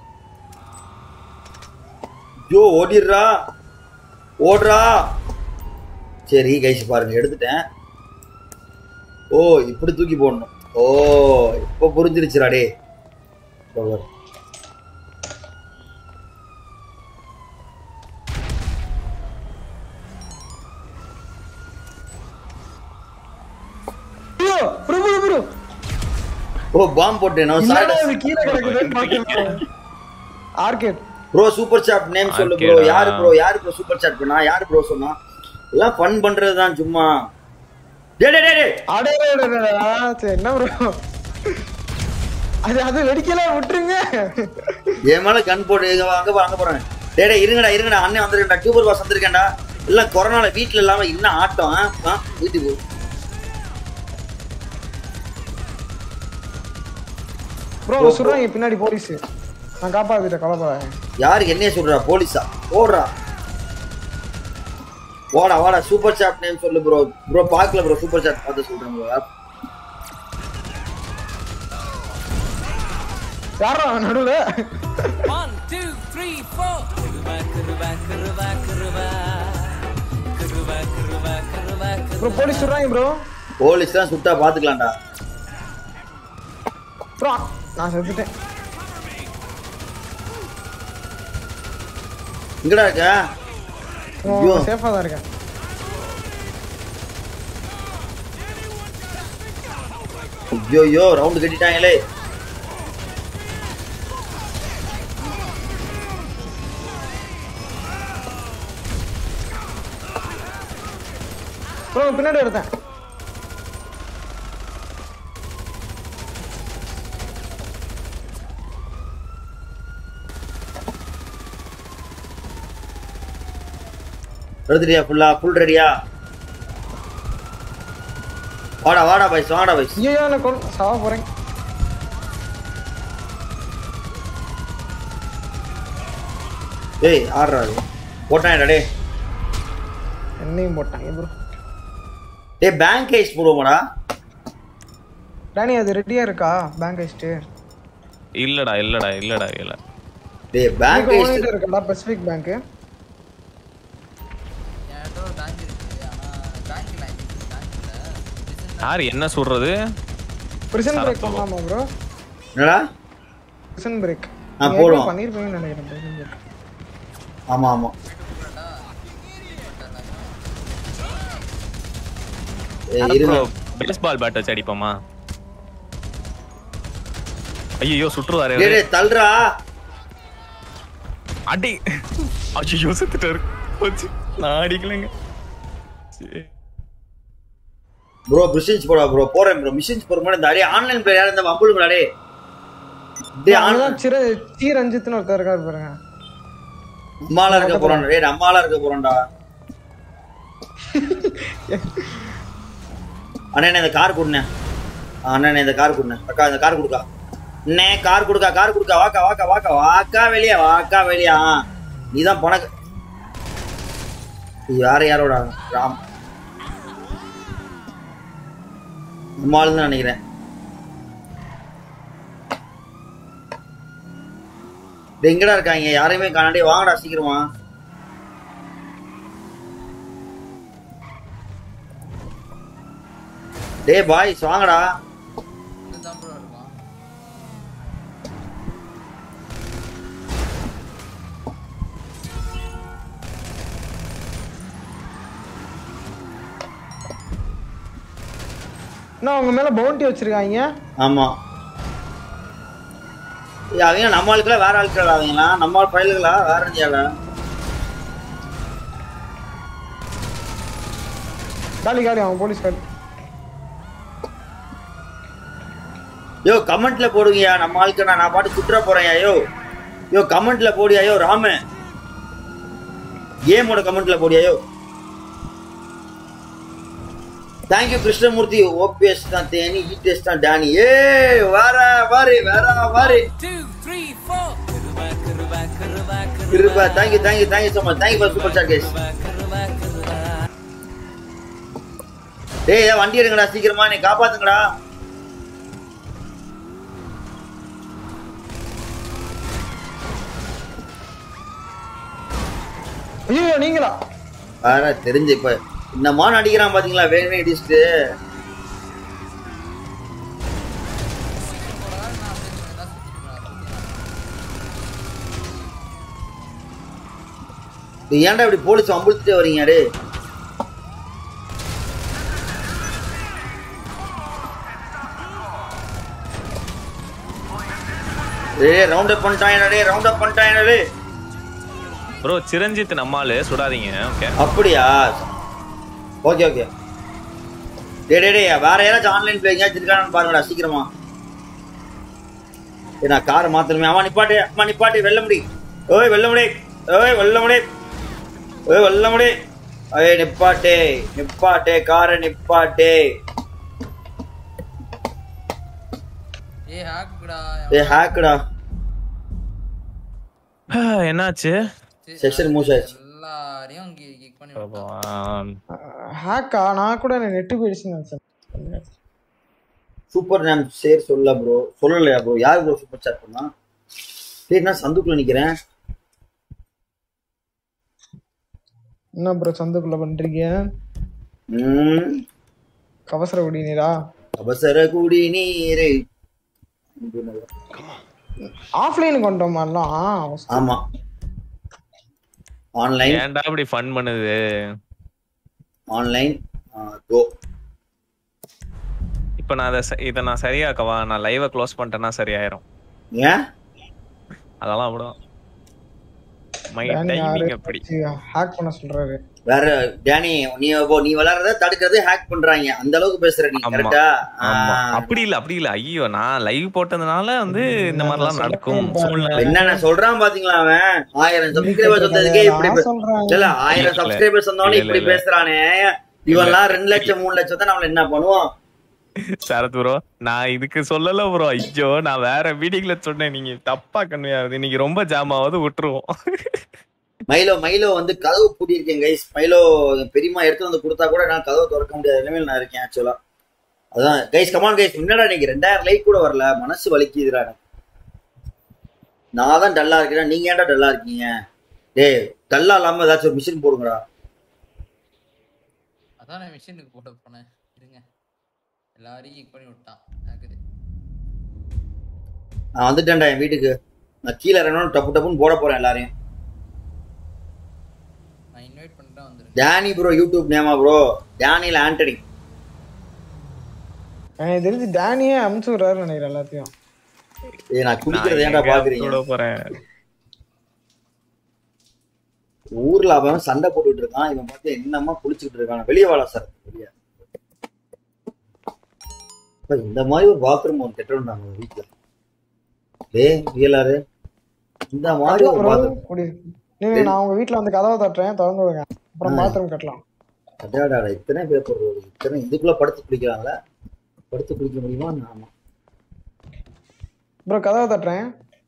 S1: ஐயோ ஓடிடுறா ஓடுறா சரி கைஸ் பாருங்க எடுத்துட்டேன் ஓ இப்படி தூக்கி போடணும் ஓ இப்ப புரிஞ்சிருச்சுடா டே இதோ பாரு.
S3: ஐயோ ப்ரோ ப்ரோ ப்ரோ
S1: ஓ பாம் போட்டேன்
S3: என்னடா இது கீழே கிடக்குதுன்னு பாத்தீங்க arcade
S1: bro super chat name சொல்லு ப்ரோ
S2: Arcade-ஆ?
S1: யாரு ப்ரோ யாரு ப்ரோ சூப்பர் சாட் பண்ணா யாரு ப்ரோ சொன்னா எல்லாம் ஃபன் பண்றது தான் சும்மா டேய் டேய் டேய், டேய்
S3: அடே அடே, அடே, அடே, ஆ, சரி என்ன ப்ரோ அது அது வெடிக்கலாம் விட்டுருங்க
S1: என் மேல கன் போட்டு இங்க வா, அங்க போ அங்க போறேன் டேய் டேய் இருங்கடா இருங்கடா அண்ணன் வந்திருக்கேன்டா டியூபர் பாஸ் வந்திருக்கேன்டா எல்லாம் கொரோனால வீட்ல இல்லாம இன்னும் ஆட்டம் ஆ? ஆ வீட்டுக்கு போ.
S3: ப்ரோ சொல்றாங்க பின்னாடி போலீஸ் நான் காப்பாத்திட்டேன் கவலைப்படாத
S1: யாரு என்னைய சொல்றா போலீஸா ஓடுறா வாடா வாடா சூப்பர் சாட் நேம் சொல்லு ப்ரோ ப்ரோ பார்க்கல ப்ரோ சூப்பர் சாட் பார்த்து சொல்றேன் ப்ரோ
S3: யாரா நடுவுல
S5: One, two, three, four. Kuruba, kuruba, kuruba, kuruba. Kuruba, kuruba, kuruba,
S3: bro
S5: kuruba.
S3: Police சொல்றாங்க ப்ரோ
S1: போலீஸ் தான் சுட்டா பாத்துக்கலாம்டா
S3: ப்ரோ நான் செத்துட்டேன்
S1: எங்கடா இருக்க ஐயோ.
S3: சேஃபா தான் இருக்கேன்
S1: ஐயோ ரவுண்டு கட்டிட்டாங்களே
S3: ப்ரோ பின்னாடி எடுத்தேன்
S1: எடுத்துட்டியா ஃபுல்லா ஃபுல் ரெடியா வாடா வாடா பைஸ் வாடா பைஸ்
S3: ஐயோ நான் கொல் சாவ போறேன்
S1: ஏய் ஆடுறா அது போட்டான்டா டே
S3: என்னையும் போட்டாங்க ப்ரோ
S1: டேய் பேங்க் கேஸ் போடுவோமாடா
S3: டேனி அது ரெடியா இருக்கா பேங்க் ஐஸ்ட்டு
S2: இல்லடா இல்லடா இல்லடா இல்ல
S1: டேய் பேங்க்
S3: பேங்க்
S1: கேஸ்
S3: ஓனிட்டு இருக்கா பசிபிக் பேங்க்
S6: என்கிட்ட ஒரு பேங்க் இருக்கு ஆனா பேங்க்ல பேங்க்ல
S2: யார் என்ன சொல்றது
S3: பிரிசன் பிரேக்
S2: சரக்கு.
S3: பண்ணலாமா ப்ரோ
S1: என்னடா
S3: பிரிசன் பிரேக்
S1: ஆ, போடுவோம்.
S3: பண்ணிருப்பீங்கன்னு நினைக்கிறேன் prison break.
S1: ஆமா ஆமா ஏய் இருங்க
S2: பேஸ்பால் பேட் வச்சு அடிப்போமா ஐயோ சுற்றுவாரு
S1: டேய் டேய் தள்ளுறா
S2: அடி ஐயோ செத்துட்டாரு போச்சு நான் அடிக்கலைங்க சரி.
S1: ப்ரோ மிஷின்ஸ் போடா ப்ரோ போறேன் ப்ரோ மிஷின்ஸ் போற மாதிரி இந்த அடே ஆன்லைன் பிளேயர் இந்த வம்புலுங்களா டே டேய்
S3: அங்கதான்
S1: ஆன்
S3: சிர சி ரஞ்சித்னு ஒருத்தர் இருக்காரு பாருங்க
S1: அம்மாலாம் இருக்க போறான்டா டேய் அம்மாலாம் இருக்க போறான்டா அண்ணே இந்த கார் கொடுண்ணே அண்ணே இந்த கார் கொடுண்ணே அக்கா இந்த கார் கொடுக்கா அண்ணே கார் கொடுக்கா கார் கொடுக்கா வாக்கா வாக்கா வாக்கா வாக்கா வெளியா வாக்கா வெளியா நீதான் பணக்க இது யார யாரோட ராம் நம்மால் தான் நினைக்கிறேன் டேய், எங்கடா இருக்காங்க யாரையுமே காணாடே வாங்கடா சீக்கிரமா டேய் பாய்ஸ் வாங்கடா
S6: இதுதான் ப்ரோ இருக்கும்
S3: நான் உங்க மேல பவுண்டி வச்சிருக்காங்க
S1: ஆமா ஏய், அவங்க நம்ம ஆளுக்களா வேற ஆளுக்களா அவங்களா நம்ம ஆள் பயலுகளா வேற இந்தியாவா
S3: காலி காலி அவன் போலீஸ் காலி
S1: யோ கமெண்ட்ல போடுங்கயா நம்ம ஆளுக்கு நான் நான் பாட்டு சுற்ற போறேன்யா யோ யோ கமெண்ட்ல போடியா யோ ராம கேமோட கமெண்ட்ல போடியா யோ தேங்க்யூ கிருஷ்ணமூர்த்தி ஓபிஎஸ் தான் தேனி இடிஎஸ் தான் டேனி ஏ வர வாரி வேற வாரி
S5: Two, three, four. Kuruba, kuruba, kuruba, kuruba.
S1: Kiruba thank you thank you thank you so much thank you for super chat gas
S5: Kuruba, kuruba, kuruba.
S1: டேய் ஏன் வண்டி எடுங்கடா சீக்கிரமா நீ காப்பாத்துங்கடா
S3: ஐயோ நீங்களா
S1: வேற தெரிஞ்சு இப்ப என்னமான அடிக்கிறான் பாத்தீங்களா வேணுமே இடிச்சுட்டு டேய், ஏன்டா இப்படி போலீஸ் அம்புழுத்துட்டே வரீங்க டே டேய் ரவுண்ட் அப் பண்ணிட்டாங்க டே ரவுண்ட் அப் பண்ணிட்டாங்க டே
S2: ப்ரோ சிரஞ்சித் நம்மாலு சுடாதீங்க ஓகே
S1: அப்படியா ஓகே ஓகே டே டே டே வேற யாராச்சும் ஆன்லைன் பிளே எங்கேயாச்சும் இருக்கானு பாருங்கடா சீக்கிரமா ஏ நான் காரை மாத்தணுமே அம்மா நிப்பாட்டு அம்மா நிப்பாட்டு வெள்ள முடி ஓய் வெள்ள முடி ஓய் வெள்ள முடி ஓய் வெள்ள முடி ஓய் நிப்பாட்டே நிப்பாட்டே காரை நிப்பாட்டே
S6: ஏ ஹாக்குடா
S1: ஏ ஹேக்குடா
S2: என்னாச்சு
S1: செக்ஷன் மூவ் ஆச்சு
S6: எல்லாரையும் கிக் பண்ணி விட்டான்
S2: பகவான்.
S3: ஹேக்கா நான் கூட நெட்டு போயிடுச்சுன்னு நினைச்சேன்
S1: சூப்பர் நான் சேர் சொல்ல ப்ரோ சொல்லலையா ப்ரோ யார் ப்ரோ சூப்பர் சாட் பண்ணா சரி நான் சந்துக்குள்ள நிக்கிறேன்
S3: என்ன ப்ரோ சந்துக்குள்ள பண்றீங்க
S1: ம்
S3: கவசர குடிநீரா
S1: அவசர குடி நீரை
S3: ஆஃப்லைன் கொண்டோமா எல்லாம்
S1: ஆமா ஆன்லைன்
S2: ஏன்டா இப்படி ஃபன் பண்ணுது
S1: ஆன்லைன் கோ
S2: இப்ப நான் அதை ச- இதை நான் சரியாக்கவா நான் லைவை க்ளோஸ் பண்ணிட்டேன்னா சரியாயிரும்
S1: ஏன்
S2: அதெல்லாம் அப்படிதான் மை
S3: டேனி யாரு
S2: டைமிங் அப்படி
S3: ஹேக் பண்ண சொல்றாரு
S1: வேற டேனி நீ இப்போ நீ விளையாடுறத தடுக்கிறது ஹேக் பண்றாங்க அந்த அளவுக்கு பேசுற நீ
S2: ஆமா.
S1: கரெக்டா
S2: ஆமா அப்படி இல்ல அப்படி இல்ல ஐயோ நான் லைவ் போட்டதுனால வந்து இந்த மாதிரி எல்லாம் நடக்கும் சூழ்நிலை
S1: என்னென்ன சொல்றான் பாத்தீங்களா அவன் ஆயிரம் சப்ஸ்கிரைபர்ஸ் வந்ததுக்கே இப்படி பே-
S3: நான் சொல்றேன்
S1: இல்ல ஆயிரம்
S2: இல்ல.
S1: சப்ஸ்கிரைபர்ஸ் வந்தவனே
S2: இல்ல,
S1: இப்படி
S2: இல்ல.
S1: பேசுறானே இவன்லாம் ரெண்டு லட்சம் மூணு லட்சத்தை நம்மள என்ன பண்ணுவோம்
S2: சரத் ப்ரோ நான் இதுக்கு சொல்லல ப்ரோ ஐயோ நான் வேற வீடியோல சொன்னேன் நீங்க தப்பா கன்வையாகுது இன்னைக்கு ரொம்ப ஜாம் ஆகுது விட்டுருவோம்
S1: மைலோ மைலோ வந்து கதவு பூட்டியிருக்கேன் கைஸ் மைலோ என் பெரியம்மா எடுத்து வந்து கொடுத்தா கூட நான் கதவு திறக்க முடியாத நிலைமையில் நான் இருக்கேன் ஆக்சுவலா அதான் கைஸ் கமான் கைஸ் என்னடா நீங்க ரெண்டாயிரம் லைக் கூட வரல மனசு வலிக்குதுடா எனக்கு நான் தான் டல்லா இருக்கிறேன் நீங்க ஏன்டா டல்லா இருக்கீங்க டேய் டல்லா இல்லாம ஏதாச்சும் ஒரு மிஷின் போடுங்கடா
S6: அதான் நான் மிஷினுக்கு போட போனேன் இருங்க எல்லாரையும் கிக் பண்ணி விட்டான் ஆகுது
S1: நான் வந்துட்டேன்டா என் வீட்டுக்கு நான் கீழே இறங்கணும் டப்பு டப்புன்னு போட போறேன் எல்லாரையும்
S6: நான் இன்வைட் பண்ணிட்டு வந்துருங்க
S1: டேனி ப்ரோ யூடியூப் நேமா ப்ரோ டேனியில் ஆண்டனி
S3: எனக்கு தெரிஞ்சு டேனியே அமுச்சு விடுறாரு நினைக்கிறேன் எல்லாத்தையும்
S1: ஏய் நான் குடிக்கிறத
S2: நான்
S1: ஏன்டா
S2: எங்க
S1: பாக்குறீங்க
S2: விட போறேன்
S1: ஊர்ல அவன் சண்டை போட்டுட்டு இருக்கான் இவன் பார்த்து என்னமா குளிச்சுக்கிட்டு இருக்கான் வெளியே வாழ சார் வெளியே அப்ப இந்த மாதிரி ஒரு பாத்ரூம் ஒன்று கட்டணும் நாங்க வீட்டுல டேய் ரியலாரு இந்த மாதிரி ஒரு
S3: bro,
S1: பாத்ரூம்
S3: குடி நீங்க நான் உங்க வீட்ல வந்து கதவை தட்டுறேன் திறந்து விடுங்க அப்புறம் பாத்ரூம் கட்டலாம்
S1: அடாடா இத்தனை பேப்பர் ரோடு இத்தனை இதுக்குள்ள படுத்து குளிக்கிறாங்களா படுத்து குளிக்க முடியுமா ஆமா
S3: ப்ரோ கதவை தட்டுறேன்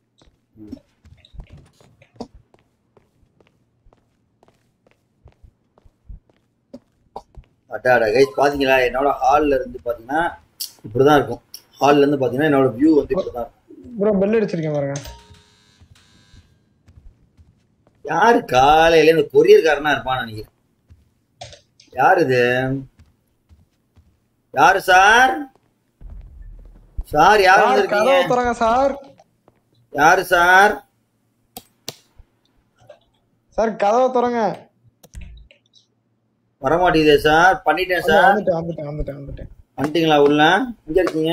S1: அடாடா கைஸ் பாத்தீங்களா என்னோட ஹால்ல இருந்து பாத்தீங்கன்னா இப்படிதான் இருக்கும் ஹால்ல இருந்து பாத்தீங்கன்னா என்னோட வியூ வந்து இப்படிதான் இருக்கும்
S3: ப்ரோ பெல் அடிச்சிருக்கேன் பாருங்க
S1: யாரு காலையில இந்த கொரியர்காரனா இருப்பான்னு நினைக்கிறேன் யார் இது யாரு சார் சார் யார்
S3: சார்,
S1: வந்திருக்கீங்க
S3: கதவை திறங்க சார்
S1: யாரு சார்
S3: சார் கதவை திறங்க
S1: வரமாட்டேங்குதே சார் பண்ணிட்டேன் சார்
S3: வந்துட்டேன் வந்துட்டேன் வந்துட்டேன் வந்துட்டேன்
S1: வந்துட்டீங்களா உள்ள எங்க இருக்கீங்க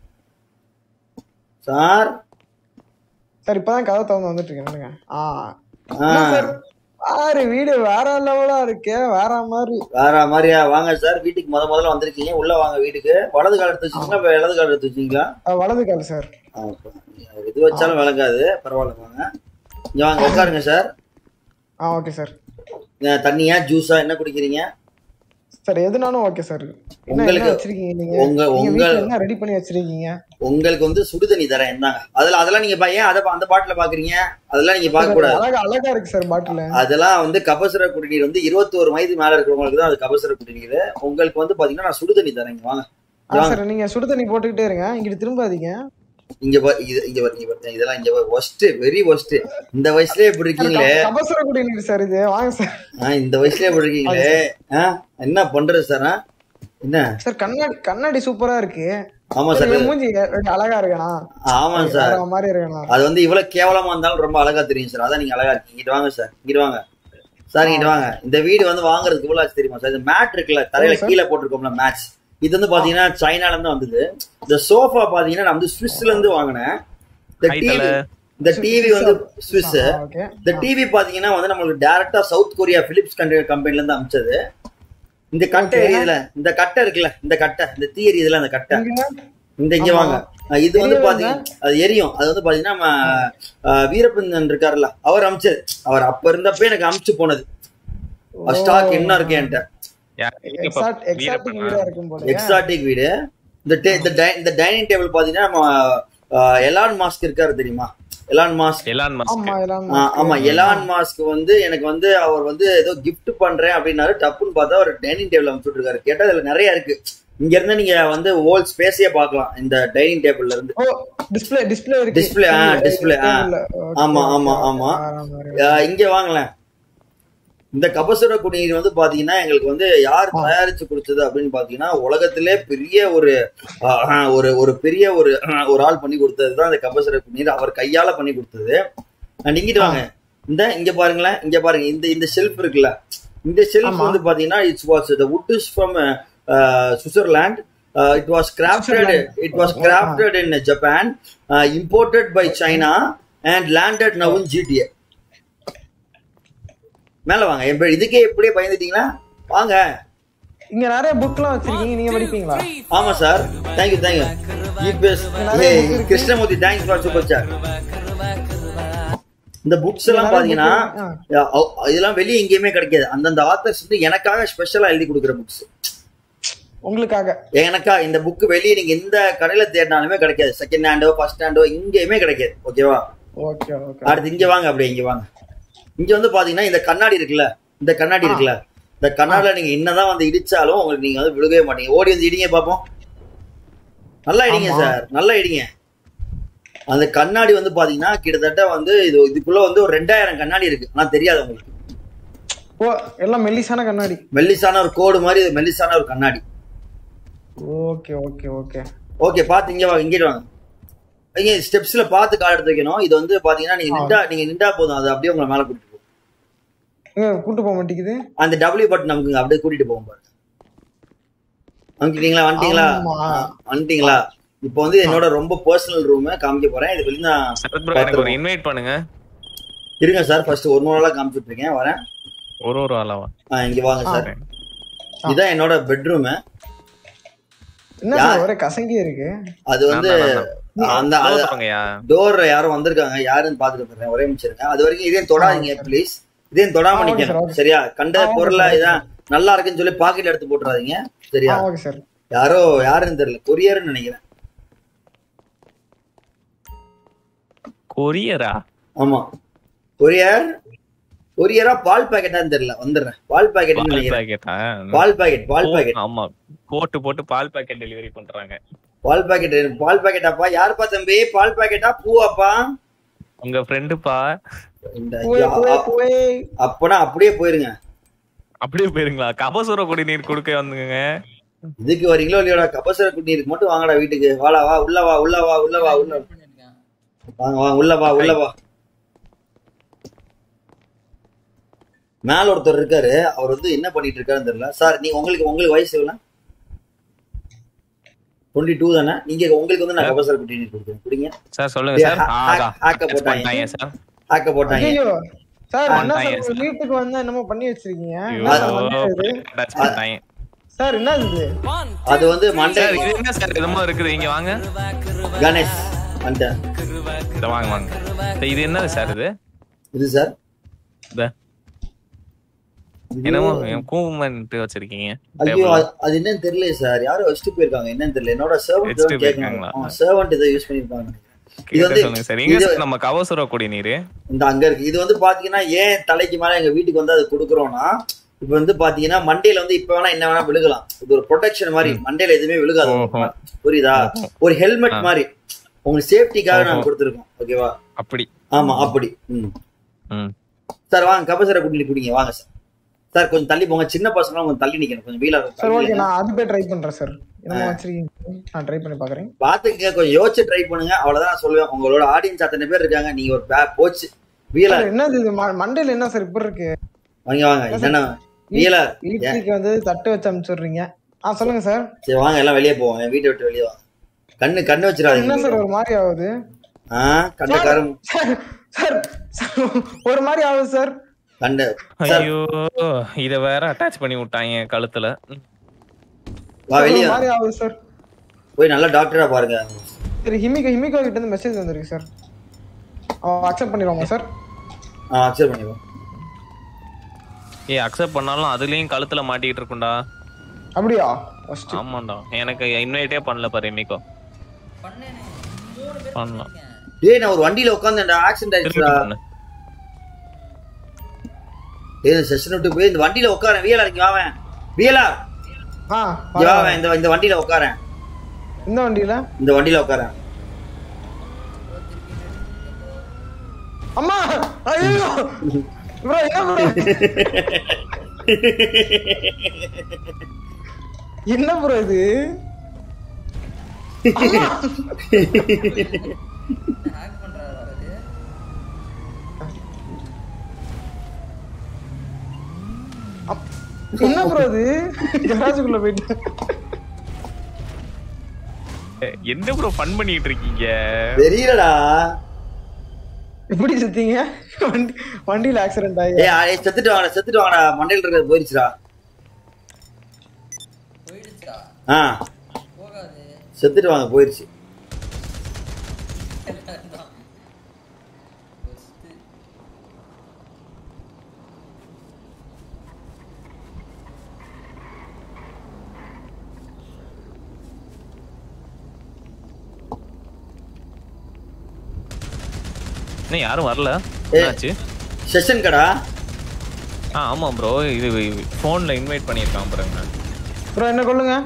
S1: சார்
S3: சார் இப்பதான் கதவை திறந்து வந்துட்டு இருக்கேன் நில்லுங்க. ஆ
S1: ஆ,
S3: என்ன சார் பாரு வீடு வேற லெவலா இருக்கே வேற மாதிரி
S1: வேற மாதிரியா வாங்க சார் வீட்டுக்கு முத முதல்ல வந்திருக்கீங்க உள்ள வாங்க வீட்டுக்கு வலது கால் எடுத்து வச்சீங்களா இப்ப இடது கால் எடுத்து வச்சீங்களா
S3: ஆ, வலது கால் சார்
S1: ஆ, இப்ப எது வச்சாலும் விளங்காது பரவாயில்ல வாங்க இங்க வாங்க உட்காருங்க சார்
S3: ஆ ஓகே சார்
S1: அஹ் தண்ணியா ஜூஸா என்ன குடிக்கிறீங்க
S3: சார் எதுனாலும் ஓகே சார் என்ன என்ன
S1: உங்களுக்கு-
S3: வச்சிருக்கீங்க நீங்க
S1: உங்க
S3: நீங்க
S1: உங்க
S3: வீட்ல என்ன ரெடி பண்ணி வச்சிருக்கீங்க
S1: உங்களுக்கு வந்து சுடுதண்ணி தரேன் என்னங்க அதுல அதெல்லாம் நீங்க பா- ஏன் அதை அந்த பாட்டில பாக்குறீங்க அதெல்லாம் நீங்க பார்க்க கூடாது
S3: அழகா அழகா இருக்கு சார் பாட்டில்
S1: அதெல்லாம் வந்து கபசுர குடிநீர் வந்து இருபத்தோரு வயது மேல இருக்கிறவங்களுக்கு தான் அது கபசுர குடிநீர் உங்களுக்கு வந்து பாத்தீங்கன்னா நான் சுடுதண்ணி தரேன் இங்க வாங்க
S3: ஆ சார் நீங்க சுடு தண்ணி போட்டுக்கிட்டே இருங்க இங்கிட்டு திரும்பாதீங்க
S1: இங்க பா- இது இங்க பாரு, இங்க பாரு. இதெல்லாம் இங்க ஒஸ்ட் வெரி ஒஸ்ட் இந்த வயசுலயே இப்படி இருக்கீங்களே
S3: கபசுர குடிநீர் சார் இது வாங்க சார்
S1: ஆ, இந்த வயசுலயே இப்படி இருக்கீங்களே ஆ, என்ன பண்றது சார் ஆ? என்ன
S3: சார் கண்ணாடி கண்ணாடி சூப்பரா இருக்கு
S1: ஆமா
S3: சார்,
S1: சார்
S3: இவன் மூஞ்சி எப்படி அழகா இருக்கனா
S1: ஆமா சார்
S3: வேற மாதிரி இருக்கனா
S1: அது வந்து இவ்வளவு கேவலமா இருந்தாலும் ரொம்ப அழகா தெரியும் சார் அதான் நீங்க அழகா இருக்கீங்க இங்கிட்டு வாங்க சார் இங்கிட்டு வாங்க சார் இங்கிட்டு வாங்க இந்த வீடு வந்து வாங்குறதுக்கு இவ்வளவு ஆச்சு தெரியுமா சார் இந்த மேட் இருக்குல்ல தரையில
S3: ஆமா சார்.
S1: கீழே போட்டிருக்கோம்ல மேட்ச் இது வந்து பாத்தீங்கன்னா சைனால இருந்து வந்தது இந்த சோஃபா பாத்தீங்கன்னா நான் வந்து சுவிஸ்ல இருந்து வாங்கினேன் இந்த
S2: Hi,
S1: டிவி
S2: தல.
S1: இந்த டிவி வந்து சுவிஸ்
S3: ஓகே
S1: இந்த டிவி பாத்தீங்கன்னா வந்து நம்மளுக்கு டைரக்டா சவுத் கொரியா பிலிப்ஸ் கம்பெனில இருந்து அமிச்சது இந்த கட்டை
S3: Okay.
S1: எரியுதுல இந்த கட்டை இருக்குல்ல இந்த கட்டை இந்த தீ எரியுதுல அந்த கட்டை இந்த இங்க
S3: ஆமா.
S1: வாங்க அஹ் இது வந்து
S3: தெரியவே
S1: பாத்தீங்கன்னா அது எரியும் அது வந்து பாத்தீங்கன்னா நம்ம அஹ், வீரப்பந்தன் இருக்காருல்ல அவர் அமிச்சது அவர் அப்ப இருந்தப்ப எனக்கு அமிச்சு போனது ஸ்டாக் என்ன இருக்கு என்கிட்ட
S2: யார் வீட்டுல இப்ப
S3: எக்ஸாக்ட் எக்ஸாக்டிக்
S2: வீரப்பனா?
S3: வீடா இருக்கும் போல
S1: எக்ஸாட்டிக் வீடு இந்த டே- இந்த டை- இந்த டைனிங் டேபிள் பாத்தீங்கன்னா நம்ம அஹ், எலான் மாஸ்க் இருக்காரு தெரியுமா எலான் மாஸ்க்
S2: எலான் மஸ்க்
S3: ஆமா எல்லாம்
S1: ஆ, ஆமா எலான் மாஸ்க் வந்து எனக்கு வந்து அவர் வந்து ஏதோ gift பண்றேன் அப்படின்னாரு டப்புன்னு பார்த்தா ஒரு டைனிங் டேபிள் அமைச்சுட்டு இருக்காரு கேட்டா அதுல நிறைய இருக்கு இங்க இருந்து நீங்க வந்து ஹோல் ஸ்பேஸே பார்க்கலாம் இந்த டைனிங் டேபிள்ல இருந்து
S3: ஓ டிஸ்ப்ளே டிஸ்ப்ளே இருக்கு
S1: Display, ஆ, display, ஆ.
S3: Table ல. Okay,
S1: ஆமா,
S3: okay,
S1: ஆமா,
S3: okay.
S1: ஆமா.
S3: ஆ, ஆமா.
S1: ஆ, இங்க வாங்களேன் இந்த கபசுர குடிநீர் வந்து பாத்தீங்கன்னா எங்களுக்கு வந்து யார் தயாரிச்சு கொடுத்தது அப்படின்னு பாத்தீங்கன்னா உலகத்திலே பெரிய ஒரு ஆ, ஆ, ஒரு ஒரு பெரிய ஒரு ஆ, ஒரு ஆள் பண்ணி கொடுத்தது தான் இந்த கபசுர குடிநீர் அவர் கையால பண்ணி கொடுத்தது அண்ட் இங்கிட்டு வாங்க இந்த இங்க பாருங்களேன் இங்க பாருங்க இந்த இந்த ஷெல்ஃப் இருக்குல்ல இந்த ஷெல்ஃப்
S3: ஆமா.
S1: வந்து பாத்தீங்கன்னா it's was the wood is from Switzerland it was crafted
S3: Switzerland.
S1: It was crafted in Japan imported by China and landed now in GTA மேல வாங்க என் பேர் இதுக்கே இப்படியே பயந்துட்டீங்களா வாங்க
S3: இங்க நிறைய புக்லாம் வச்சிருக்கீங்க நீங்க படிப்பீங்களா
S1: ஆமா sir thank you thank you GPS Krishnamoorthy thanks for super chat இந்த புக்ஸ் எல்லாம்
S3: நிறைய
S1: பாத்தீங்கன்னா
S3: book
S1: அ- அ- இதெல்லாம் வெளியே எங்கேயுமே கிடைக்காது அந்தந்த ஆத்தர்ஸ் வந்து எனக்காக ஸ்பெஷலா எழுதி கொடுக்குற புக்ஸ்
S3: உங்களுக்காக
S1: எனக்கா இந்த புக் வெளியே நீங்க எந்த கடையில தேடினாலுமே கிடைக்காது செகண்ட் ஹேண்டோ ஃபர்ஸ்ட் ஹேண்டோ எங்கேயுமே கிடைக்காது ஓகேவா
S3: ஓகே ஓகே
S1: அடுத்து இங்க வாங்க அப்படியே இங்க வாங்க இங்க வந்து பாத்தீங்கன்னா இந்த கண்ணாடி இருக்குல்ல இந்த கண்ணாடி இருக்குல்ல இந்த கண்ணாடில நீங்க என்னதான் வந்து இடிச்சாலும் உங்களுக்கு நீங்க வந்து விழுகவே மாட்டீங்க ஓடி வந்து இடிங்க பாப்போம் நல்லா இடிங்க
S3: ஆமா.
S1: சார் நல்லா இடிங்க அந்த கண்ணாடி வந்து பாத்தீங்கன்னா கிட்டத்தட்ட வந்து இது இதுக்குள்ள வந்து ஒரு ரெண்டாயிரம் கண்ணாடி இருக்கு ஆனா தெரியாது உங்களுக்கு
S3: ஓ எல்லாம் மெல்லிசான கண்ணாடி
S1: மெல்லிசான ஒரு கோடு மாதிரி இது மெல்லிசான ஒரு கண்ணாடி
S3: ஓகே ஓகே ஓகே
S1: ஓகே பாத்து இங்க வாங்க இங்கிட்டு வாங்க இங்க ஸ்டெப்ஸ்ல பார்த்து கால் எடுத்து வைக்கணும் இது வந்து பாத்தீங்கன்னா நீங்க நின்றா நீங்க நின்றா போதும் அது அப்படியே உங்களை மேல கூட்டிட்டு போகும்
S3: எங்க கூட்டு போக மாட்டேங்குது
S1: அந்த டபிள்யூ பட்டன் நமக்கு அப்படியே கூட்டிட்டு போகும் பாருங்க வந்துட்டீங்களா வந்துட்டீங்களா
S3: ஆமா.
S1: ஆ, வந்துட்டீங்களா இப்போ வந்து என்னோட ரொம்ப பர்சனல் ரூம் காமிக்க போறேன் இது வெளியே நான்
S2: சரத் ப்ரோ எனக்கு ஒரு இன்வைட் பண்ணுங்க
S1: இருங்க சார் ஃபர்ஸ்ட் ஒரு நாளா காமிச்சிட்டு இருக்கேன் வரேன்
S2: ஒரு ஒரு ஆளாவா
S1: ஆ, இங்க வாங்க சார் இதான் என்னோட பெட்ரூம்
S3: என்ன சார் ஒரே கசங்கி இருக்கு
S1: அது வந்து அந்த அது
S2: சொல்லுங்கய்யா
S1: டோர் யாரும் வந்திருக்காங்க யாருன்னு பாத்துட்டு போறேன் ஒரே நிமிஷம் இருங்க அது வரைக்கும் இதையும் தொடாதீங்க ப்ளீஸ் இதையும் தொடாம
S3: ஆ, okay sir,
S1: நிக்கணும்
S3: okay.
S1: சரியா கண்ட
S3: ஆ, okay
S1: பொருளா
S3: sir,
S1: இதான் நல்லா இருக்குன்னு சொல்லி பாக்கெட் எடுத்து போட்டுறாதீங்க சரியா
S3: ஓகே சார்
S1: யாரோ யாருன்னு தெரியல கொரியர்னு நினைக்கிறேன்
S2: கொரியரா
S1: ஆமா கொரியர் கொரியரா பால் பாக்கெட்டான்னு தெரியல வந்துடுறேன் பால் பாக்கெட்னு
S2: பால்
S1: நினைக்கிறேன்
S2: பாக்கெட்டா
S1: பால் பாக்கெட் பால் பாக்கெட்
S2: ஆமா போட்டு போட்டு பால் பாக்கெட் டெலிவரி பண்றாங்க
S1: பால் பாக்கெட் பால் பாக்கெட்டாப்பா யாருப்பா தம்பி பால் பாக்கெட்டா பூவாப்பா
S2: உங்க ஃப்ரெண்டுப்பா
S1: இந்த
S3: போய்
S1: ஐயா,
S3: போய்
S1: அ-
S3: போய்
S1: அப்பனா அப்படியே போயிருங்க
S2: அப்படியே போயிருங்களா கபசுர குடிநீர் கொடுக்க வந்துங்க
S1: இதுக்கு வரீங்களோ இல்லையோடா கபசர குடிநீருக்கு மட்டும் வாங்கடா வீட்டுக்கு வாடா வா உள்ள வா உள்ள வா உள்ள வா உள்ள வா.
S6: பண்ணிருக்கேன்
S1: வாங்க வாங்க உள்ள வா உள்ள வா மேல ஒருத்தர் இருக்காரு அவர் வந்து என்ன பண்ணிட்டு இருக்காருன்னு தெரியல சார் நீ உங்களுக்கு உங்களுக்கு வயசு எவ்வளவு டுவெண்ட்டி டூ தானே நீங்க உங்களுக்கு வந்து நான் கபசர குடிநீர் கொடுக்குறேன் குடிங்க
S2: சார் சொல்லுங்க சார்
S1: ஹா-
S2: ஆகா
S1: ஹாக்க
S2: Touch
S1: போட்டாங்க.
S2: பண்ணிட்டாங்க சார்
S1: ஆக்க போட்டாங்க
S3: ஐயோ சார் என்ன
S2: பண்ணிட்டாங்க
S3: சார் வீட்டுக்கு வந்து என்னமோ பண்ணி வச்சிருக்கீங்க
S2: ஐயோ
S3: என்ன சார் மண்டை இது?
S2: டச் பண்ணிட்டாங்க
S3: சார் என்ன இது
S1: அது வந்து மண்டே
S2: சார் இது என்ன சார் என்னமோ இருக்குது இங்க வாங்க
S1: கணேஷ் வந்துட்டேன்
S2: இந்த வாங்க வாங்க சரி, இது என்னது சார் இது
S1: இது சார்
S2: இந்த என்னமோ கூமெண்ட் வச்சிருக்கீங்க
S1: ஐயோ அது- அது என்னன்னு தெரியல சார் யாரும் வச்சுட்டு போயிருக்காங்க என்னன்னு தெரியல என்னோட சர்வன்ட்
S2: வச்சுட்டு
S1: கேட்கணும்
S2: போயிருக்காங்களா?
S1: சர்வன்ட் இதை யூஸ் பண்ணிருப்பாங்க இது
S2: கேட்டு
S1: வந்து
S2: சொல்லுங்க சார் எங்க
S1: இது
S2: சார் நம்ம கவசுர குடிநீர்
S1: இந்த அங்க இருக்கு இது வந்து பாத்தீங்கன்னா ஏன் தலைக்கு மேல எங்க வீட்டுக்கு வந்து அது கொடுக்குறோம்னா இப்ப வந்து பாத்தீங்கன்னா மண்டையில வந்து இப்ப வேணா என்ன வேணா விழுகலாம் இது ஒரு ப்ரொடெக்ஷன் மாதிரி மண்டையில எதுவுமே விழுகாது
S2: ஓஹோ.
S1: புரியுதா ஒரு ஹெல்மெட்
S2: ஆ.
S1: மாதிரி உங்களுக்கு சேஃப்டிக்காக நாங்க
S2: ஓஹோ.
S1: கொடுத்துருக்கோம் ஓகேவா
S2: அப்படி
S1: ஆமா அப்படி ம்
S2: ம்
S1: சார் வாங்க கபசர குடிநீர் குடிங்க வாங்க சார் சார் கொஞ்சம் தள்ளி போங்க சின்ன பசங்க கொஞ்சம் தள்ளி நிக்கணும் கொஞ்சம் வீலா
S3: சார் ஓகே
S1: இருக்கும்
S3: நான் அது போய் ட்ரை பண்றேன் சார் என்னமோ வச்சிருக்கீங்க நான் ட்ரை பண்ணி பாக்குறேன்
S1: பாத்துக்கங்க கொஞ்சம் யோசிச்சு ட்ரை பண்ணுங்க அவ்வளவுதான் நான் சொல்லுவேன் உங்களோட ஆடியன்ஸ் அத்தனை பேர் இருக்காங்க நீங்க ஒரு பே- போச்சு வீலர்
S3: சார் என்னது இது ம- மண்டையில என்ன சார் இப்படி இருக்கு
S1: வாங்க வாங்க என்னன்னா வீலர்
S3: இட்லிக்கு வந்து தட்டு வச்சு அனுப்பிச்சுடுறீங்க ஆ சொல்லுங்க சார்
S1: சரி வாங்க எல்லாம் வெளியே போவோம் என் வீட்டை விட்டு வெளியே வாங்க கண்ணு கண்ணு
S3: என்ன
S1: வச்சிடாதீங்க
S3: சார் ஒரு மாதிரி ஆகுது
S1: ஆ கண்ட கரும்
S3: சார் சார் ஒரு மாதிரி ஆகுது சார்
S1: கண்ட சார்
S2: ஐயோ இத வேற அட்டாச் பண்ணி விட்டாங்க கழுத்துல ம்.
S1: வா
S3: சார்,
S1: வெளியே
S3: ஒரு
S1: வா.
S3: மாதிரி ஆகுது சார்
S1: போய் நல்ல டாக்டரா பாருங்க
S3: சரி ஹிமிகோ ஹிமிகோ கிட்ட இருந்து மெசேஜ் வந்திருக்கு சார் அவன் அக்செப்ட் பண்ணிடுவாங்க சார்
S1: ஆ அக்செப்ட் பண்ணிக்கோ
S2: ஏய் அக்செப்ட் பண்ணாலும் அதுலயும் கழுத்துல மாட்டிக்கிட்டு இருக்கும்டா
S3: அப்படியா ஃபர்ஸ்ட்
S2: ஆமாண்டா எனக்கு இன்வைட்டே பண்ணல பாரு மிக்கோ
S6: பண்ணேனே மூணு பேர்
S2: பண்ணலாம்
S1: டேய் நான் ஒரு வண்டியில உட்காந்தேன்டா ஆக்சிடென்ட் ஆயிடுச்சுடா டேய் இந்த செஷன் விட்டு போய் இந்த வண்டியில உட்காரேன் வியலா இங்க வாவேன் வியலா
S3: ஆ
S1: இங்க வாவேன் இந்த இந்த வண்டியில உட்காரேன்
S3: இந்த வண்டியில
S1: இந்த வண்டியில உட்காரேன்
S3: அம்மா ஐயோ ப்ரோ என்ன ப்ரோ என்ன ப்ரோ இது
S6: ஹேக் பண்றாரு அவரு
S3: என்ன ப்ரோ இது கராஜுக்குள்ள போயிட்டு
S2: என்ன ப்ரோ ஃபன் பண்ணிட்டு இருக்கீங்க
S1: தெரியலடா
S3: எப்படி சுத்தீங்க வண்டி வண்டியில ஆக்சிடென்ட் ஆகி
S1: ஏய் ஆ- ஏய், செத்துட்டு வாங்கடா செத்துட்டு வாங்கடா மண்டையில இருக்கிறது போயிருச்சுடா
S6: போயிடுச்சா
S1: ஆ
S6: போகாது
S1: செத்துட்டு வாங்க போயிருச்சு
S6: தான் First
S2: இன்னும் யாரும் வரல
S1: ஏ.
S2: என்னாச்சு
S1: செஷன் கடா
S2: ஆ ஆமா ப்ரோ இது ஃபோன்ல இன்வைட் பண்ணியிருக்கான் பாருங்க
S3: ப்ரோ என்ன கொள்ளுங்க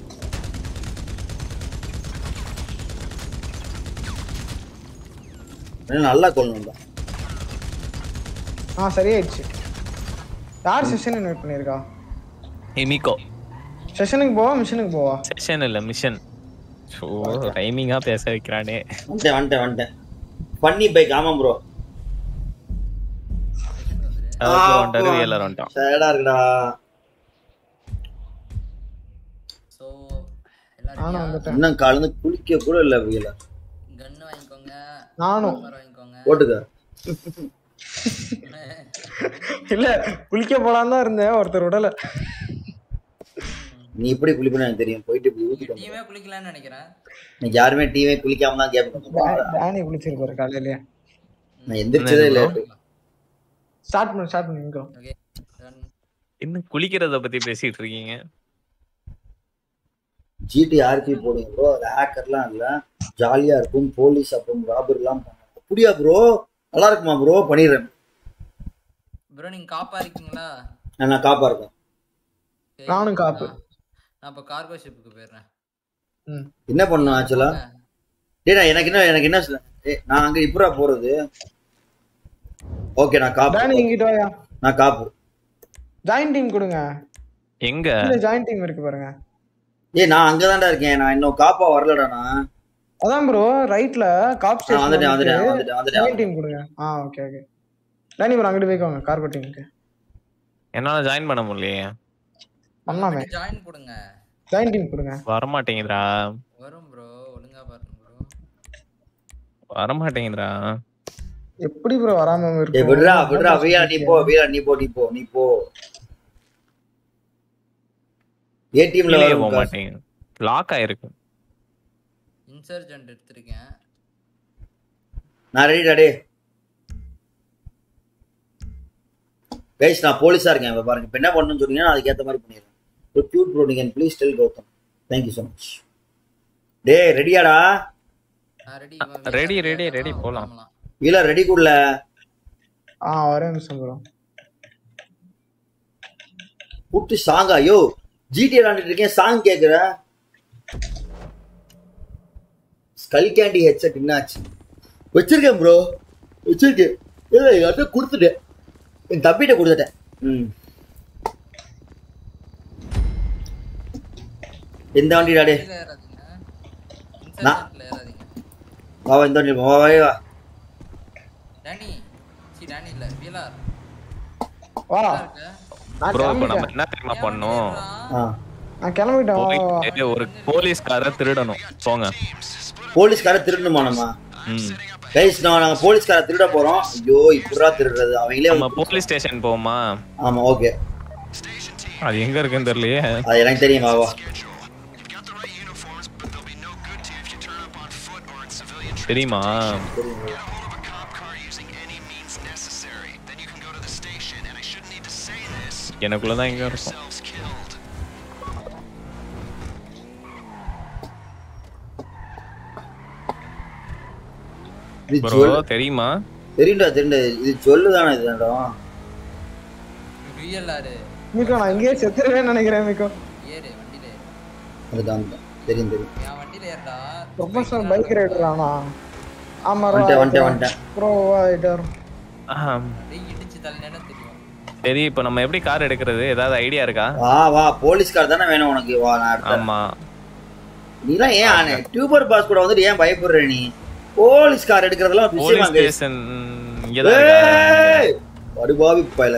S1: நல்லா கொள்ளணும்டா
S3: ஆ சரியாயிடுச்சு யார் செஷன் இன்வைட் பண்ணியிருக்கா
S2: ஏ மீகோ
S3: செஷனுக்கு போவா மிஷனுக்கு போவா
S2: செஷன் இல்ல மிஷன் ஓ டைமிங்கா பேச வைக்கிறானே
S1: வந்துட்டேன் வந்துட்டேன் வந்துட்டேன் பண்ணி பைக் ஆமாம் ப்ரோ
S2: அதுக்கு வந்துட்டாரு வேலர் வந்துட்டான்
S1: சேடா இருக்குடா
S6: ஸோ
S3: நானும்
S6: எல்லாரும்
S3: வந்துட்டேன்
S1: இன்னும் கலந்து குளிக்க கூட இல்ல வீல
S6: கன்னு வாங்கிக்கோங்க
S3: நானும்
S6: மரம் வாங்கிக்கோங்க
S1: போட்டுக்க
S3: இல்ல குளிக்க போலான்னு தான் இருந்தேன் ஒருத்தர் உடல
S1: நீ எப்படி குளிப்பேன்னு எனக்கு தெரியும் போயிட்டு இப்படி ஊத்திட்டு
S6: டீமே குளிக்கலாம்னு நினைக்கிறேன்
S1: இன்னைக்கு யாருமே டீமே குளிக்காம தான் கேம் பண்ணுவாங்க
S3: டேனி குளிச்சிருப்பாரு காலையிலேயே
S1: நான் எந்திரிச்சதே இல்ல
S3: ஸ்டார்ட் பண்ணு ஸ்டார்ட் பண்ணு இங்கோ
S6: ஓகே
S2: இன்னும் குளிக்கிறத பத்தி பேசிட்டு இருக்கீங்க
S1: ஜிடி ஆர்பி போடுங்க ப்ரோ அது ஹேக்கர்லாம் இல்ல ஜாலியா இருக்கும் போலீஸ் அப்புறம் ராபர்லாம் பண்ணுவாங்க அப்படியா ப்ரோ நல்லா இருக்குமா ப்ரோ பண்ணிடுறேன்
S6: ப்ரோ நீங்க காப்பா இருக்கீங்களா
S1: நான் நான் காப்பா இருக்கேன்
S6: சரி,
S3: நானும் காப்பு.
S6: நான் நான் இப்போ கார்கோ ஷிப்புக்கு போயிடுறேன்
S3: ம்
S1: என்ன பண்ணணும் ஆக்சுவலா டேய் நான் எனக்கு என்ன எனக்கு என்ன சொல்ல ஏய், நான் அங்க இப்பரா போறது ஓகே நான்
S3: டேனி
S1: காப்பு
S3: இங்கிட்டு வாயா
S1: நான் காப்பு
S3: ஜாயின் டீம் கொடுங்க
S2: எங்க
S3: இல்ல ஜாயின் டீம் இருக்கு பாருங்க
S1: ஏய் நான் அங்கதான்டா இருக்கேன் நான் இன்னும் காப்பா வரலடா நான்
S3: அதான் ப்ரோ ரைட்ல காப்
S1: ஆ, வந்துட்டேன் வந்துட்டேன் வந்துட்டேன் வந்துட்டேன்
S3: ஜாயின் டீம் கொடுங்க ஆ ஓகே ஓகே டேனி ப்ரோ அங்கிட்டு போய்க்கோங்க கார்கோ டீமுக்கு
S2: என்னால ஜாயின் பண்ண முடியலையே
S3: பண்ணலாமே
S6: ஜாயின் கொடுங்க
S3: ஜாயின் டீம் கொடுங்க
S2: வரமாட்டேங்குதுடா
S6: வரும் ப்ரோ ஒழுங்கா பாருங்க ப்ரோ
S2: வரமாட்டேங்குதுடா
S3: எப்படி ப்ரோ வராம
S1: ஏய்
S3: இருக்கு
S1: விடுறா விடுறா வீரா நீ போ வீரா நீ போ நீ போ நீ போ ஏடிஎம்ல
S2: கீழே போக
S1: வரும் காசு.
S2: மாட்டேங்குது லாக் ஆயிருக்கு
S6: இன்சர்ஜென்ட் எடுத்திருக்கேன்
S1: நான் ரெடிடா டே கைஸ் நான் போலீஸா இருக்கேன் இப்ப பாருங்க இப்ப என்ன பண்ணணும்னு சொன்னீங்கன்னா நான் அதுக்கேத்த மாதிரி பண்ணிடுறேன் ஒரு கியூட் ப்ரோ நீங்க please tell Gautham thank you so much டே ரெடியாடா
S6: நான் ரெடி
S2: ready, ready, ready, போலாம்.
S1: வீலா ரெடி கூடல
S3: ஆ ஒரே நிமிஷம் ப்ரோ
S1: புட்டு சாங்கா யோ ஜிடி விளாண்டுட்டு இருக்கேன் சாங் கேக்குற ஸ்கல் கேண்டி ஹெட்செட் என்னாச்சு வச்சிருக்கேன் ப்ரோ வச்சிருக்கேன் இல்ல என்கிட்ட கொடுத்துட்டேன் என் தம்பிட்ட கொடுத்துட்டேன் ம் எந்த வண்டிடா டே
S6: கீழே ஏறாதீங்க
S1: நான்-
S6: இன்சர்ஜென்ட்ல ஏறாதீங்க
S1: வா வா, இந்த வண்டி வா வா வா
S6: டேனி சி டேனி இல்ல வீலார்
S3: வா
S6: இருக்க
S3: நான்
S2: ப்ரோ இப்போ நம்ம
S3: கிளம்பிட்டேன்
S2: என்ன தெரியுமா பண்ணணும்
S1: ஆ
S3: நான் கிளம்பிட்டேன் வா, வா, வா.
S2: போயிட்டு ஒரு போலீஸ்கார திருடணும் போங்க
S1: போலீஸ்கார திருடணுமா நம்ம
S2: ம்
S1: கைஸ் நான் நாங்க போலீஸ்கார திருட போறோம் ஐயோ இப்படா திருடுறது அவங்களே
S2: நம்ம போலீஸ் ஸ்டேஷன் போவோமா
S1: ஆமா ஓகே
S2: அது எங்க இருக்குன்னு தெரியலையே
S1: அது எனக்கு தெரியும் வா வா
S2: தெரியுமா எனக்குள்ளதான் எங்க இருக்கும்
S1: இது
S2: ப்ரோ
S1: சொல்லு
S2: தெரியுமா
S1: தெரியும்டா தெரியும்டா இது சொல்லுதானே இது இடம்
S6: விஎல்ஆர்
S3: மிக்கோ நான் இங்கேயே செத்துருவேன்னு நினைக்கிறேன் மிக்கோ
S6: ஏறு வண்டியில ஏறு.
S1: அதுதான் அதுதான். தெரியும் தெரியும்
S6: என் வண்டியில ஏறுடா
S3: ப்ரொஃபஷனல் பைக் ரைடர் ஆனா ஆமா
S1: வந்துட்டேன் வந்துட்டேன் வந்துட்டேன்
S3: ப்ரோ ரைடர்
S2: ஆஹ்.
S6: அப்படியே இடிச்சு தள்ளினேன்னா தெரியும்
S2: சரி இப்போ நம்ம எப்படி கார் எடுக்கிறது ஏதாவது ஐடியா இருக்கா
S1: வா வா போலீஸ்கார் தானே வேணும் உனக்கு வா நான் எடுத்தேன்
S2: ஆமா
S1: நீலாம் ஏன் ஆனே டியூபர் பாஸ் கூட வந்துட்டு ஏன் பயப்படுற நீ போலீஸ்கார் எடுக்கிறதெல்லாம் ஒரு விஷயமா
S2: போலீஸ்
S1: guys.
S2: ஸ்டேஷன் இங்கதான் இருக்கா
S1: ஏய்! படுபாவி பயல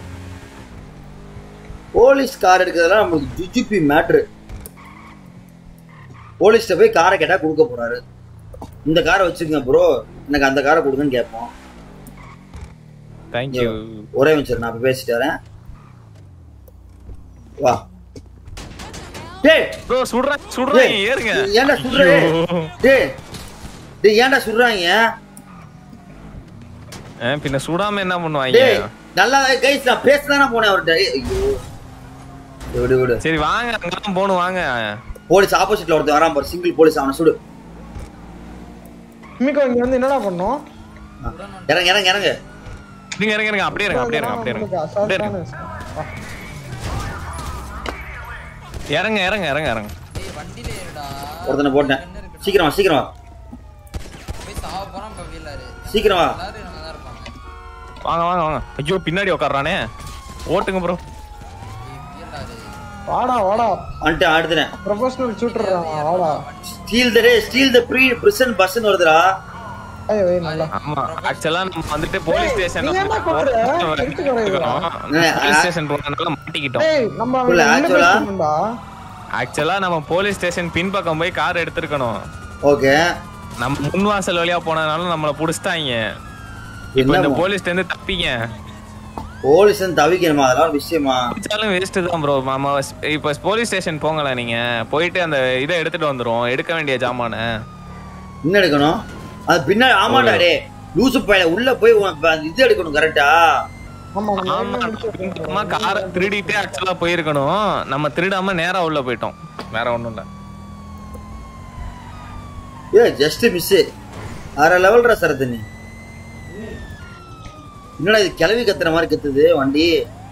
S1: போலீஸ் கார் எடுக்கிறதெல்லாம் நம்மளுக்கு ஜுஜுபி மேட்ரு போலீஸ்ட்ட போய் காரை கேட்டா கொடுக்க போறாரு இந்த காரை வச்சுக்கங்க ப்ரோ எனக்கு அந்த காரை கொடுங்கன்னு கேட்போம்
S2: தேங்க்யூ
S1: ஒரே நிமிஷம் நான் இப்ப பேசிட்டு வரேன் வா டேய்
S2: ப்ரோ சுடுறேன் சுடுறேன்
S1: டேய்,
S2: ஏறுங்க
S1: ஏன்டா சுடுற டேய் டேய் ஏன்டா சுடுறாங்க
S2: ஆ, பின்ன சுடாம என்ன பண்ணுவாங்க
S1: டேய் நல்லா கைஸ் நான் பேசதானே போனேன் அவர்கிட்ட ஏய், ஐயோ விடு விடு
S2: சரி வாங்க அங்கெல்லாம் போகணும் வாங்க
S1: போலீஸ் ஆப்போசிட்ல ஒருத்தன் வரான் பாரு சிங்கிள் போலீஸ் அவனை சுடு
S3: மிக்கோ இங்க வந்து என்னடா பண்ணோம்
S1: இறங்க இறங்க இறங்க
S2: நீங்க இறங்க இறங்க அப்படியே இருங்க அப்படியே இருங்க அப்படியே இருங்க
S3: உங்களுக்கு
S2: அப்படியே இருங்க
S3: அசால்ட்டான
S2: இறங்க இறங்க இறங்க இறங்க
S6: ஏய் வண்டியில ஏறுடா
S1: ஒருத்தனை போட்டேன்
S6: என்ன இருக்கு
S1: சீக்கிரம் வா சீக்கிரம் வா
S6: போய் சாவ போறான் இப்ப விஎல்ஆர்
S1: சீக்கிரம் வா
S6: எல்லாரும் நல்லா தான் இருப்பாங்க
S2: வாங்க வாங்க வாங்க ஐயோ பின்னாடி உட்கார்றானே ஓட்டுங்க ப்ரோ
S6: ஏய் விஎல்ஆர்
S3: வாடா வாடா
S1: வந்துட்டேன் அடுத்துனேன்
S3: ப்ரொஃபஷனல் ஷூட்டர் வாடா
S1: steal the day steal the free prison பஸ்ன்னு வருதுடா
S3: ஐயோ ஏய் நல்லா
S2: ஆமா ஆக்சுவலா நம்ம வந்துட்டு போலீஸ் ஸ்டேஷன்
S3: நீ ஏன்டா கொல்ற? எடுத்துட்டு வரீங்களா?
S2: போலீஸ் ஸ்டேஷன் போறதுனால மாட்டிக்கிட்டோம்
S3: ஏய் நம்ம
S1: இல்ல,
S3: அவனை
S1: actual ஆ-
S3: பண்ணா
S2: ஆக்சுவலா நம்ம போலீஸ் ஸ்டேஷன் பின்பக்கம் போய் கார் எடுத்திருக்கணும்
S1: ஓகே
S2: நம்ம முன் வாசல் வழியா போனதுனால நம்மள புடிச்சிட்டாங்க இப்போ இந்த
S1: என்ன
S2: போலீஸ்ல இருந்து தப்பிங்க
S1: போலீஸ் தவிக்கணுமா அதெல்லாம் ஒரு விஷயமா
S2: பிடிச்சாலும் வேஸ்ட் தான் ப்ரோ மாமா இப்போ போலீஸ் ஸ்டேஷன் போங்களேன் நீங்க போயிட்டு அந்த இதை எடுத்துட்டு வந்துரும் எடுக்க வேண்டிய ஜாமான
S1: என்ன எடுக்கணும் அது பின்னாடி ஆமாடா டே லூசு பையல உள்ள போய் உனக்கு அந்த இது எடுக்கணும் கரெக்டா
S3: ஆமா நம்ம
S2: ஆமா
S3: என்ன முடிச்சு
S2: பின்பக்கமா காரை திருடிட்டே ஆக்சுவலா போயிருக்கணும் நம்ம திருடாம நேரா உள்ள போயிட்டோம் வேற ஒண்ணும் இல்ல
S1: ஏ ஜஸ்ட் மிஸ் அரை லெவல்ரா சரத்து நீ என்னடா இது கிளவி கத்துற மாதிரி கத்துது வண்டி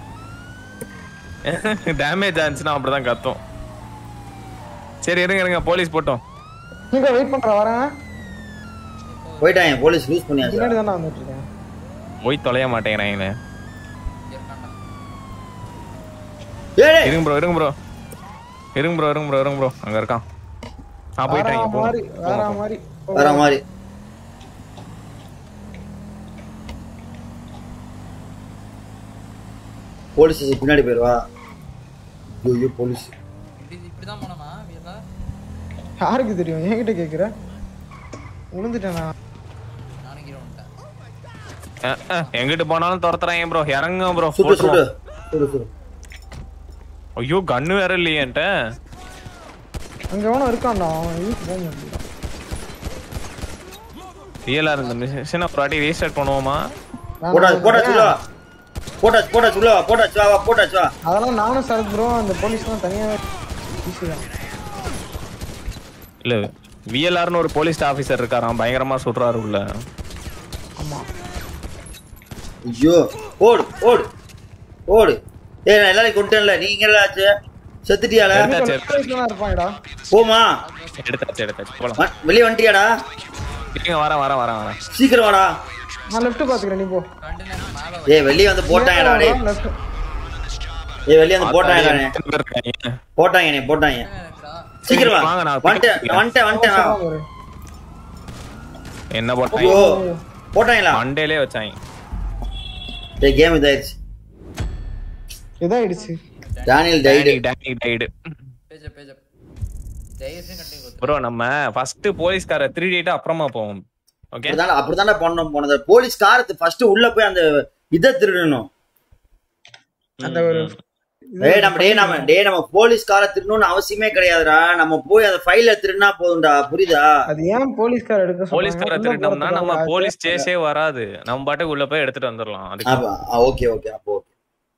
S2: டேமேஜ் ஆச்சுன்னா அப்படிதான் கத்தும் சரி இருங்க இருங்க போலீஸ் போட்டோம்
S3: நீங்க வெயிட் பண்ற வரேன்
S1: போயிட்டாங்க போலீஸ் லூஸ் பண்ணியாச்சு
S3: பின்னாடி தானே வந்துட்டு இருக்கேன்
S2: போய் தொலைய மாட்டேங்கிறாங்களே
S6: இருக்கான்டா
S1: ஏய்
S2: இருங்க ப்ரோ இருங்க ப்ரோ இருங்க ப்ரோ இருங்க ப்ரோ இருங்க ப்ரோ அங்க இருக்கான் ஆ
S3: வேற
S2: போயிட்டாங்க போ
S3: மாதிரி வேற மாதிரி
S1: வர மாதிரி போலீஸ் ஸ்டேஷன் பின்னாடி போயிருவா ஐயோ போலீஸ்
S6: இப்படி இப்படிதான் போனோமா விஎல்ஆர்
S3: யாருக்கு தெரியும் என்கிட்ட கேக்குற விழுந்துட்டேன் நான்
S6: நானும் கீழே வந்துட்டேன்
S2: அஹ், அஹ், எங்கிட்டு போனாலும் துரத்துறாங்க ப்ரோ இறங்க ப்ரோ
S1: சுடு சுடு சுடு சுடு
S2: ஐயோ கன்னு வேற இல்லையே என்கிட்ட
S3: அங்க எவனோ இருக்கான்டா அவன் யூஸ் போக முடியல
S2: ரியலா இருந்த மிஷினை ஒரு வாட்டி ரீஸ்டார்ட் பண்ணுவோமா
S1: போட்டா போட்டாச்சு உள்ள வா. போட்டாச்சு போட்டாச்சு உள்ள வா போட்டாச்சு வா வா போட்டாச்சு வா
S3: அதெல்லாம் நானும் சரத் ப்ரோ அந்த போலீஸ்லாம் தனியா ஈஸி தான்
S2: இல்ல விஎல்ஆர்னு ஒரு போலீஸ் ஆபீசர் இருக்காராம் பயங்கரமா சுடுறாரு உள்ள
S3: ஆமா
S1: ஐயோ ஓடு ஓடு ஓடு ஏய் நான் எல்லாரையும் கொண்டுட்டேன்ல நீங்க என்ன ஆச்சு செத்துட்டியால
S2: எடுத்தாச்சு
S3: போலீஸ்ல தான் இருப்பாங்கடா
S1: போமா
S2: எடுத்தாச்சு எடுத்தாச்சு போலாம்
S1: வ- வெளிய வந்துட்டியாடா
S2: இருங்க வரேன் வரேன் வரேன் வரேன்
S1: சீக்கிரம் வாடா
S3: நான் லெஃப்ட் பாத்துக்கிறேன் நீ போ
S6: கண்டினியூ மேல
S1: ஏய் வெளிய வந்து போட்டாங்கடா டேய்
S3: லெஃப்ட்
S1: ஏய் வெளிய வந்து போட்டாங்கடா டேய்.
S2: எத்தனை பேர் இருக்காங்க?
S1: போட்டாங்க நீ போட்டாங்க
S6: இருக்குடா
S1: சீக்கிரம் வா
S2: வாங்க, நான்
S1: வந்துட்டேன்
S2: பிடிக்கிறேன்.
S1: வந்துட்டேன் வந்துட்டேன் வா.
S2: என்ன
S1: ஐயோ
S2: போட்டாங்க
S1: போட்டாங்களா
S2: மண்டேலே வச்சாங்க
S1: டேய் கேம் இதாயிருச்சு
S3: இதாயிடுச்சு
S1: Daniel tied
S2: Danny tied
S6: page page தயவுசெய்து கண்டினியூ கொடுத்து
S2: ப்ரோ நம்ம ஃபர்ஸ்ட் போலீஸ்கார த்ரீ டேட்டா அப்புறமா போவோம் ஓகே
S1: அப்படிதானே அப்படிதானே பண்ணோம் போனது போலீஸ் காரத்து ஃபர்ஸ்ட் உள்ள போய் அந்த இதை திருடணும்
S3: அந்த ஒரு
S1: டேய் நம்ம டேய் நம்ம டேய் நம்ம போலீஸ் காரை திருடணும்னு அவசியமே கிடையாதுடா நம்ம போய் அந்த ஃபைல திருடினா போதும்டா புரியுதா
S3: அது ஏன் போலீஸ்கார் எடுக்க சொல்றாங்க?
S2: போலீஸ்கார
S3: உள்ள
S2: திருட்டோம்னா நம்ம
S3: போறதுக்காக
S2: போலீஸ் சேஸே வராது நம்ம பாட்டுக்கு உள்ள போய் எடுத்துட்டு வந்துடலாம் அதுக்கு
S1: ஓகே ஓகே அப்போ okay.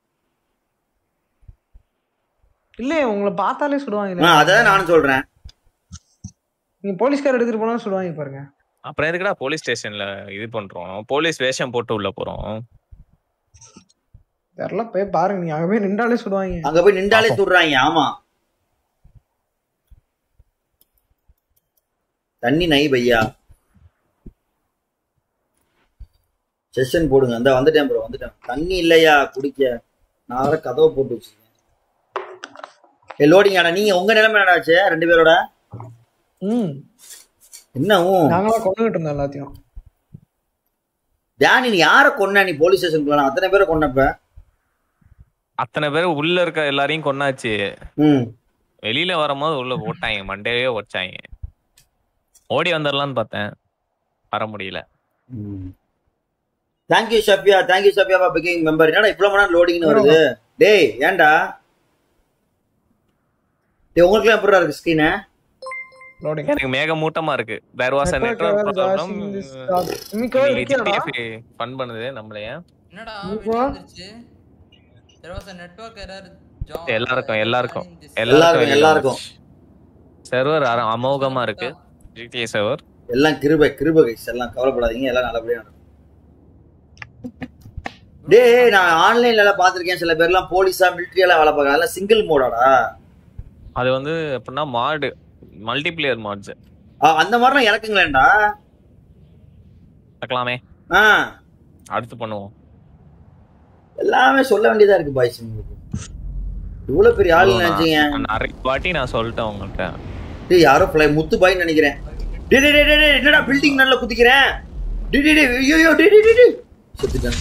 S3: இல்லையே உங்களை பார்த்தாலே
S1: ஆ,
S3: சுடுவாங்க
S1: அதான் நானும் சொல்றேன்
S3: நீங்க போலீஸ்கார் எடுத்துட்டு போனா சுடுவாங்க பாருங்க
S2: அப்புறம் எதுக்குடா போலீஸ் ஸ்டேஷன்ல இது பண்றோம் போலீஸ் வேஷம் போட்டு உள்ள போறோம்
S3: தெரியல போய் பாருங்க நீ அங்க போய் நின்றாலே சுடுவாங்க
S1: அங்க போய் நின்றாலே சுடுறாங்க ஆமா தண்ணி நை பையா செஷன் போடுங்க அந்த வந்துட்டேன் ப்ரோ வந்துட்டேன் தண்ணி இல்லையா குடிக்க நான் வேற கதவை போட்டு வச்சிருக்கேன் ஏ லோடிங் ஆனா நீங்க உங்க நிலைமை என்னடாச்சு ரெண்டு பேரோட
S3: ம்
S1: என்னவும்
S3: நாங்களா கொண்டுகிட்டு இருந்தோம் எல்லாத்தையும்
S1: டேனி நீ யார கொன்ன நீ போலீஸ் ஸ்டேஷன் போலாம் அத்தனை பேரை கொன்னப்ப
S2: அத்தனை பேர் உள்ள இருக்க எல்லாரையும் கொன்னாச்சு
S1: ம்
S2: வெளியில வரும்போது உள்ள போட்டாங்க மண்டேவே ஒடிச்சாங்க ஓடி வந்துடலாம்னு பார்த்தேன் வர முடியல
S1: தேங்க்யூ ஷபியா தேங்க்யூ ஷபியா பிகிங் மெம்பர் என்னடா இவ்வளவு மணி நேரம் லோடிங்னு வருது டேய் ஏன்டா டேய் உங்களுக்கு எப்படி இருக்கு ஸ்கிரீனு
S3: லோடிங்
S2: எனக்கு மேக மூட்டமா இருக்கு there was a network problem
S3: இன்னைக்கு இருக்கியாடா
S2: ஃபன் பண்ணுது நம்மளைய
S6: என்னடா
S3: இப்போ?
S6: வெளிய வந்துருச்சு there was a network error job
S2: எல்லாருக்கும் எல்லாருக்கும்
S1: எல்லாருக்கும், எல்லாருக்கும்.
S2: சர்வர் அமோகமா இருக்கு ஜிடிஏ சர்வர்
S1: எல்லாம் கிருபை கிருபை கைஸ் எல்லாம் கவலைப்படாதீங்க எல்லாம் நல்லபடியா நடக்கும் டேய் நான் ஆன்லைன்ல எல்லாம் பாத்திருக்கேன் சில பேர்லாம் போலீஸா மிலிட்டரி எல்லாம் வேலை பார்க்கறாங்க அதெல்லாம் சிங்கிள் மோடாடா
S2: அது வந்து எப்படின்னா மாடு மல்டிபிளேயர் மாட்ஸ்
S1: அந்த மாதிரிலாம் இறக்குங்களேன்டா
S2: பார்க்கலாமே
S1: ஆ
S2: அடுத்து பண்ணுவோம்
S1: எல்லாமே சொல்ல வேண்டியதா இருக்கு பாய்ஸ் உங்களுக்கு இவ்வளவு பெரிய ஆளு நினைச்சீங்க
S2: நான் நிறைய வாட்டி நான் சொல்லிட்டேன் உங்கள்கிட்ட
S1: டேய் யாரோ ஃப்ளை முத்து பாய்ன்னு நினைக்கிறேன் டேய் டேய், டேய் டேய், டேய் என்னடா பில்டிங் நல்லா குதிக்கிறேன் டேய் டேய் டேய் ஐயோ டேய் டேய், டேய் டேய் செத்துட்டேன்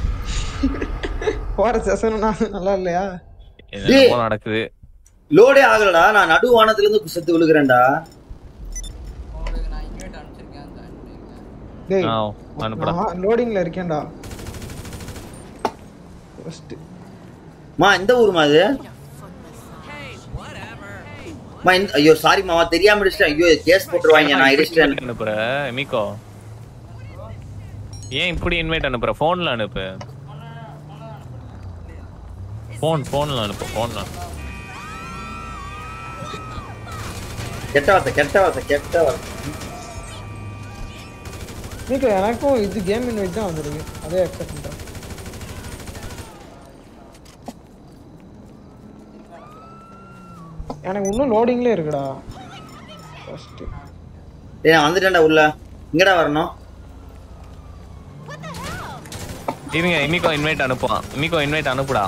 S3: போற செஷன் நல்லா இல்லையா
S2: என்னமோ நடக்குது
S1: லோடே ஆகலடா நான் நடு வானத்துல இருந்து செத்து விழுகிறேன்டா
S6: உங்களுக்கு நான் இன்வைட் அனுப்பிச்சிருக்கேன் join பண்ணிருக்கேன்.
S3: டேய்
S2: ஆ, அனுப்புடா
S3: நான் லோடிங்ல இருக்கேன்டா ஃபர்ஸ்ட்
S1: மா எந்த ஊருமா இது மா இந்த ஐயோ சாரி மாமா தெரியாம இடிச்சிட்டேன் ஐயோ கேஸ் போட்டுருவாங்க நான் இடிச்சிட்டேன்
S2: அனுப்புற மிகோ ஏன் இப்படி இன்வைட் அனுப்புற போன்ல அனுப்பு போன் போன்ல அனுப்பு போன்ல
S1: கெட்ட வார்த்தை கெட்ட வார்த்தை கெட்ட வார்த்தை
S3: நீக்கு எனக்கும் இது கேம் இன்வைட் தான் வந்திருக்கு அதே அக்செப்ட் பண்றேன் எனக்கு இன்னும் லோடிங்ல இருக்குடா ஃபர்ஸ்ட்
S1: டேய் நான் வந்துட்டேன்டா உள்ள இங்கடா வரணும்
S2: இருங்க இமிகோ இன்வைட் அனுப்புவான் இமிகோ இன்வைட் அனுப்புடா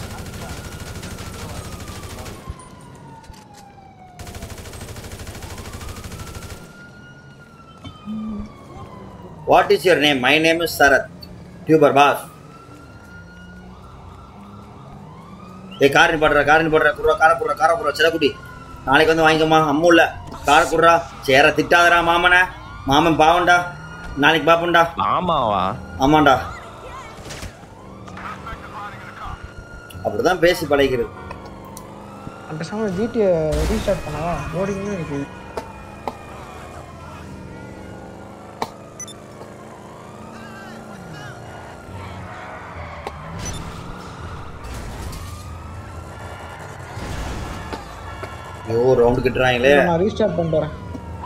S1: what is your name my name is Sarath tuber boss ஏய் காரின் போடுற காரின் போடுற குடுறா கார போடுற கார போடுற சிலக்குட்டி நாளைக்கு வந்து வாங்கிக்கோமா அம்மு இல்ல கார குடுறா சேர திட்டாதடா மாமனை மாமன் பாவம்டா நாளைக்கு பாப்போம்டா
S2: ஆமாவா
S1: ஆமாண்டா அப்படிதான் பேசி பழகிறது
S3: அந்த சமயம் ஜிடியை ரீஸ்டார்ட் பண்ணவா லோடிங்ல இருக்கு
S1: ஐயோ ரவுண்டு கட்டுறாங்களே
S3: நான் ரீஸ்டார்ட் பண்ணிட்டு வரேன்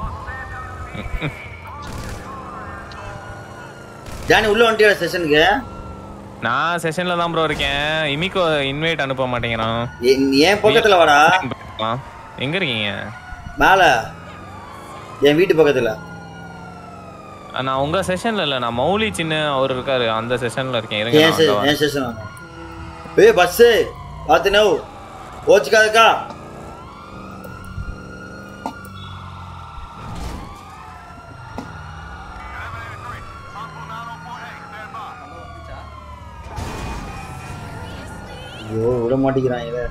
S1: ஜானி உள்ள வந்துட்டியா செஷனுக்கு
S2: நான் செஷன்ல தான் ப்ரோ இருக்கேன் இமிகோ இன்வைட் அனுப்ப மாட்டேங்கிறான்
S1: என் பக்கத்துல வாடா
S2: ஆ, எங்க இருக்கீங்க
S1: மேல என் வீட்டு பக்கத்துல
S2: நான் உங்க செஷன்ல இல்ல நான் மௌலி சின்ன அவர் இருக்காரு அந்த செஷன்ல இருக்கேன் இருங்க
S1: ஏன்
S2: நான்
S1: செ-
S2: அங்க வரேன்.
S1: ஏன் செஷன் வாங்க ஏய் பஸ்ஸு பார்த்து நோ ஓச்சுக்காதக்கா ஐயோ விட மாட்டேங்கிறான் இத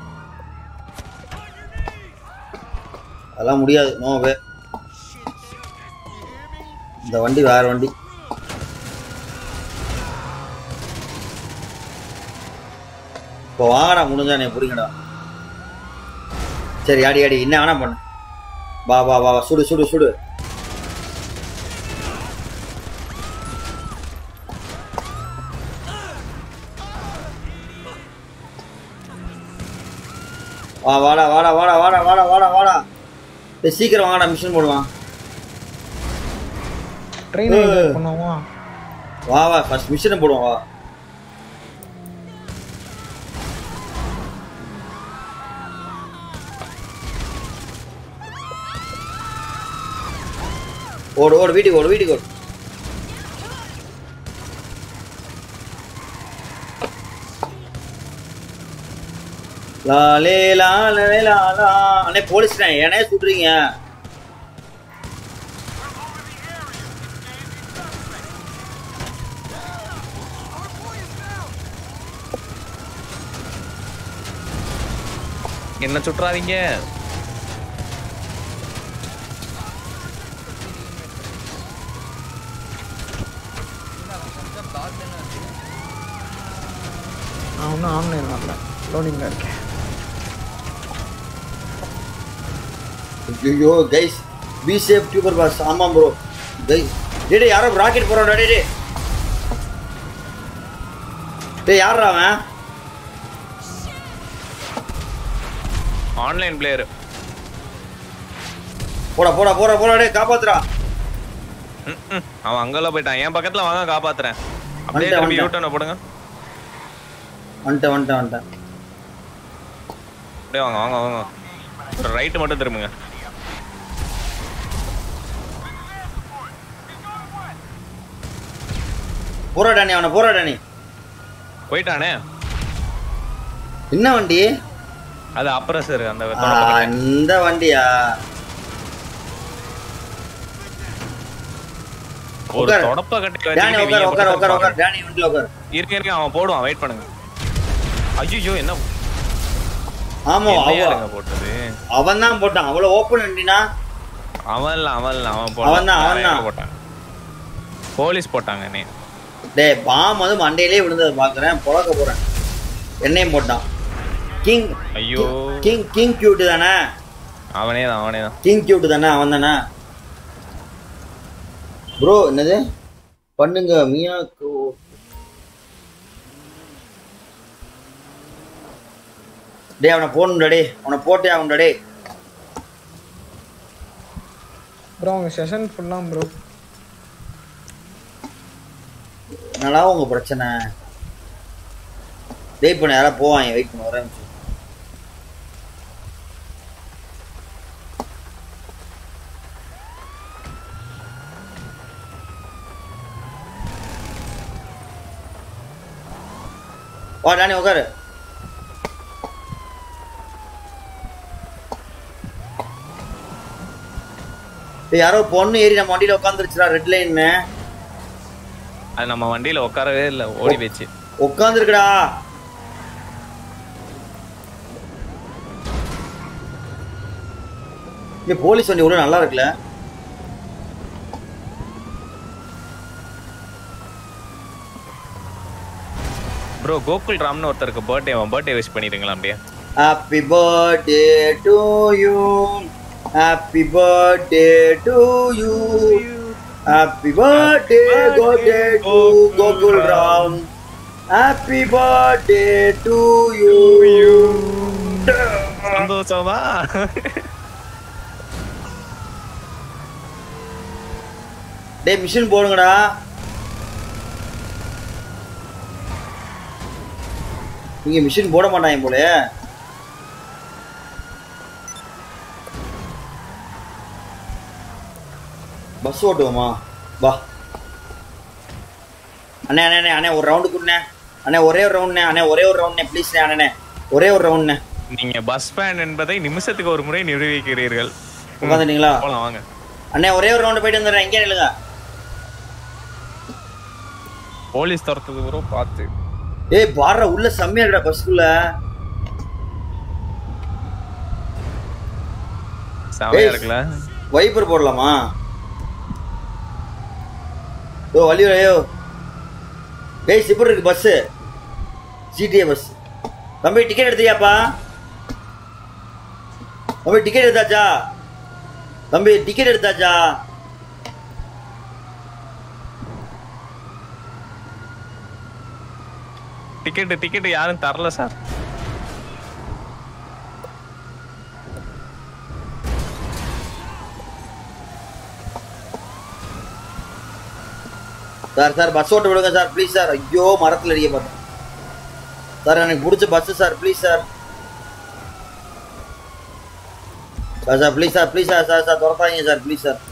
S1: அதெல்லாம் முடியாது நோ வே இந்த வண்டி வேற வண்டி இப்போ வாங்கடா முடிஞ்சா நீ பிடிங்கடா சரி அடி அடி என்ன வேணா பண்ணு வா வா வா வா, சுடு சுடு சுடு வா வாடா வாடா வாடா வாடா வாடா வாடா வாடா டேய், சீக்கிரம் வாடா மிஷின் போடுவான்
S3: ட்ரெயின் பண்ணுவோமா
S1: வா வா ஃபர்ஸ்ட் மிஷனை போடுவோம் வா ஓடு ஓடு வீட்டுக்கு ஓடு வீட்டுக்கு ஓடு லாலே லாலே லாலா அண்ணே போலீஸ்ண்ணே ஏனே சுடுறீங்க
S2: என்ன சுற்றாதீங்க
S3: நான் ஒன்றும் ஆன்லைன் வரல லோடிங்கில் இருக்கேன்
S1: ஐயோ guys be safe tuber boss ஆமாம் ப்ரோ கைஸ் டேய் டேய், யாரோ ராக்கெட் போறான் டேய் டேய் டேய் யாரா அவன்
S2: ஆன்லைன் பிளேயர்
S1: போடா போடா போடா போடா டேய் காப்பாத்துடா
S2: அவன் அங்கெல்லாம் போயிட்டான் என் பக்கத்துல வாங்க காப்பாத்துறேன் அப்படியே
S1: வந்துட்டேன்,
S2: திரும்பி
S1: வந்துட்டேன்.
S2: யூட்டர்னை போடுங்க
S1: வந்துட்டேன் வந்துட்டேன் வந்துட்டேன்
S2: அப்படியே வாங்க வாங்க வாங்க ரைட்டு மட்டும் திரும்புங்க
S1: போராடா நீ அவனை போராடா நீ
S2: போயிட்டானே
S1: என்ன வண்டி
S2: அது அப்புறம் சார் அந்த
S1: ஆ,
S2: தொடப்ப கட்டை.
S1: இந்த வண்டியா
S2: ஒரு
S1: உட்காரு.
S2: தொடப்ப கட்டை
S1: டேனி
S2: வச்சுக்கிட்டு
S1: உட்கார்
S2: நீங்க
S1: உட்கார் உட்கார்
S2: மட்டும்
S1: உட்கார் டேனி வண்டியில் உட்கார்
S2: இருக்க இருக்க அவன் போடுவான் வெயிட் பண்ணுங்க ஐயோ என்ன
S1: ஆமா
S2: என்னையா
S1: அவன்
S2: இருங்க போட்டது
S1: அவன் தான் போட்டான் அவ்வளவு ஓப்பன் வண்டினா
S2: அவன் இல்ல அவன் இல்ல அவன்
S1: அவன்தான்,
S2: போட்டான்
S1: அவன்தான்.
S2: போட்டாங்க போலீஸ் போட்டாங்க என்னைய
S1: டேய் பாம் வந்து மண்டையிலே விழுந்ததை பார்க்குறேன் புழக்க போறேன் என்னையும் போட்டான் கிங்
S2: ஐயோ
S1: கிங் கிங் கியூட் தானே
S2: அவனே தான் அவனே தான்
S1: கிங் கியூட் தானே அவன் தானே ப்ரோ என்னது பண்ணுங்க மியாக்கு டேய் அவனை போடணும்டா டேய் அவனை போட்டே ஆகணும்டா டேய்
S3: ப்ரோ உங்கள் செஷன் ஃபுல்லாக ப்ரோ
S1: என்னடா உங்க பிரச்சனை வெயிட் பண்ண யாரா போவாங்க வெயிட் பண்ண ஒரே நிமிஷம் வா டானி உட்காரு டேய், யாரோ பொண்ணு ஏறி நம்ம வண்டியில உட்காந்துருச்சுடா ரெட் லைன்னு
S2: அது நம்ம வண்டியில உட்காரவே இல்ல ஓடி போச்சு
S1: உட்காந்துருக்குடா இங்க போலீஸ் வண்டி கூட நல்லா இருக்குல்ல
S2: ப்ரோ கோகுல் ராம்னு ஒருத்தருக்கு பர்த்டே அவன் பர்த்டே விஷ் பண்ணிடுங்களா அப்படியே
S1: happy birthday to you happy birthday to you happy birthday கோடே to Gokul Ram happy birthday to you
S2: சந்தோஷமா
S1: டேய் மிஷின் போடுங்கடா நீங்க மிஷின் போட மாட்டாங்க போல பஸ் ஓட்டுவோமா வா அண்ணே அண்ணே அண்ணே அண்ணே ஒரு ரவுண்டு கொடுண்ணே அண்ணே ஒரே ஒரு ரவுண்ட்ண்ணே அண்ணே ஒரே ஒரு ரவுண்ட்ண்ணே ப்ளீஸ்ண்ணே அண்ணே ஒரே ஒரு ரவுண்ட்ண்ணே
S2: நீங்க பஸ் ஃபேன் என்பதை நிமிஷத்துக்கு ஒரு முறை நிரூபிக்கிறீர்கள் ம்,
S1: உட்காந்துட்டீங்களா
S2: போலாம் வாங்க
S1: அண்ணே ஒரே ஒரு ரவுண்டு போயிட்டு வந்துடுறேன் இங்கே நில்லுங்க
S2: போலீஸ் துரத்துது ப்ரோ பார்த்து
S1: ஏய் பாடுற உள்ள செம்மையா இருக்கடா பஸ்க்குள்ள
S2: செமையா
S1: ஏய்.
S2: இருக்குல்ல
S1: வைப்பர் போடலாமா ஓ வழியூர் ஐயோ ஏய் சிப்பர் இருக்கு பஸ்ஸு சிடிஏ பஸ் தம்பி டிக்கெட் எடுத்தியாப்பா தம்பி டிக்கெட் எடுத்தாச்சா தம்பி டிக்கெட் எடுத்தாச்சா
S2: டிக்கெட் டிக்கெட் யாரும் தரல சார்
S1: சார் சார் பஸ் ஓட்ட விடுங்க சார் ப்ளீஸ் சார் ஐயோ மரத்தில் அடிக்க பார்த்தேன் சார் எனக்கு பிடிச்ச bus sir please sir sir sir please sir please sir sir sir துரத்தாதீங்க sir please sir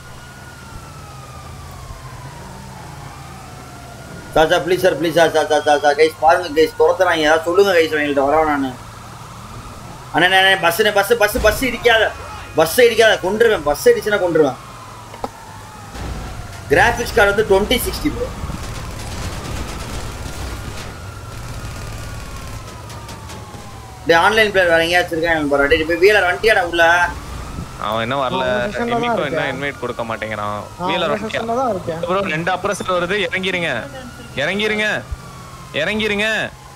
S1: sir sir please sir please sir sir sir sir sir guys பாருங்க கைஸ் துரத்துறாங்க ஏதாவது சொல்லுங்க கைஸ் அவங்கள்ட்ட வரவன் நான் அண்ணே அண்ணே பஸ்ஸுண்ணே பஸ் பஸ் பஸ் இடிக்காத பஸ் இடிக்காத கொண்டுருவேன் பஸ் இடிச்சுன்னா கொண்டுருவேன் கிராஃபிக்ஸ் கார்டு வந்து டுவெண்ட்டி சிக்ஸ்டி ப்ரோ டே ஆன்லைன் பிளேயர் வேற எங்கேயாச்சும் இருக்கா எனக்கு பாரு டேய் இப்போ வீலர் வண்டியாடா உள்ள
S2: அவன் என்ன வரல
S3: அவன் session ல தான்
S2: இன்னைக்கும் என்ன
S3: இருக்கேன்.
S2: இன்வைட் கொடுக்க மாட்டேங்கிறான்
S3: நான்
S2: வீலர்
S3: உங்க செஷன்ல தான் இருக்கேன்
S2: ப்ரோ ரெண்டு அப்ரஸர் வருது இறங்கிருங்க இறங்கிருங்க இறங்கிருங்க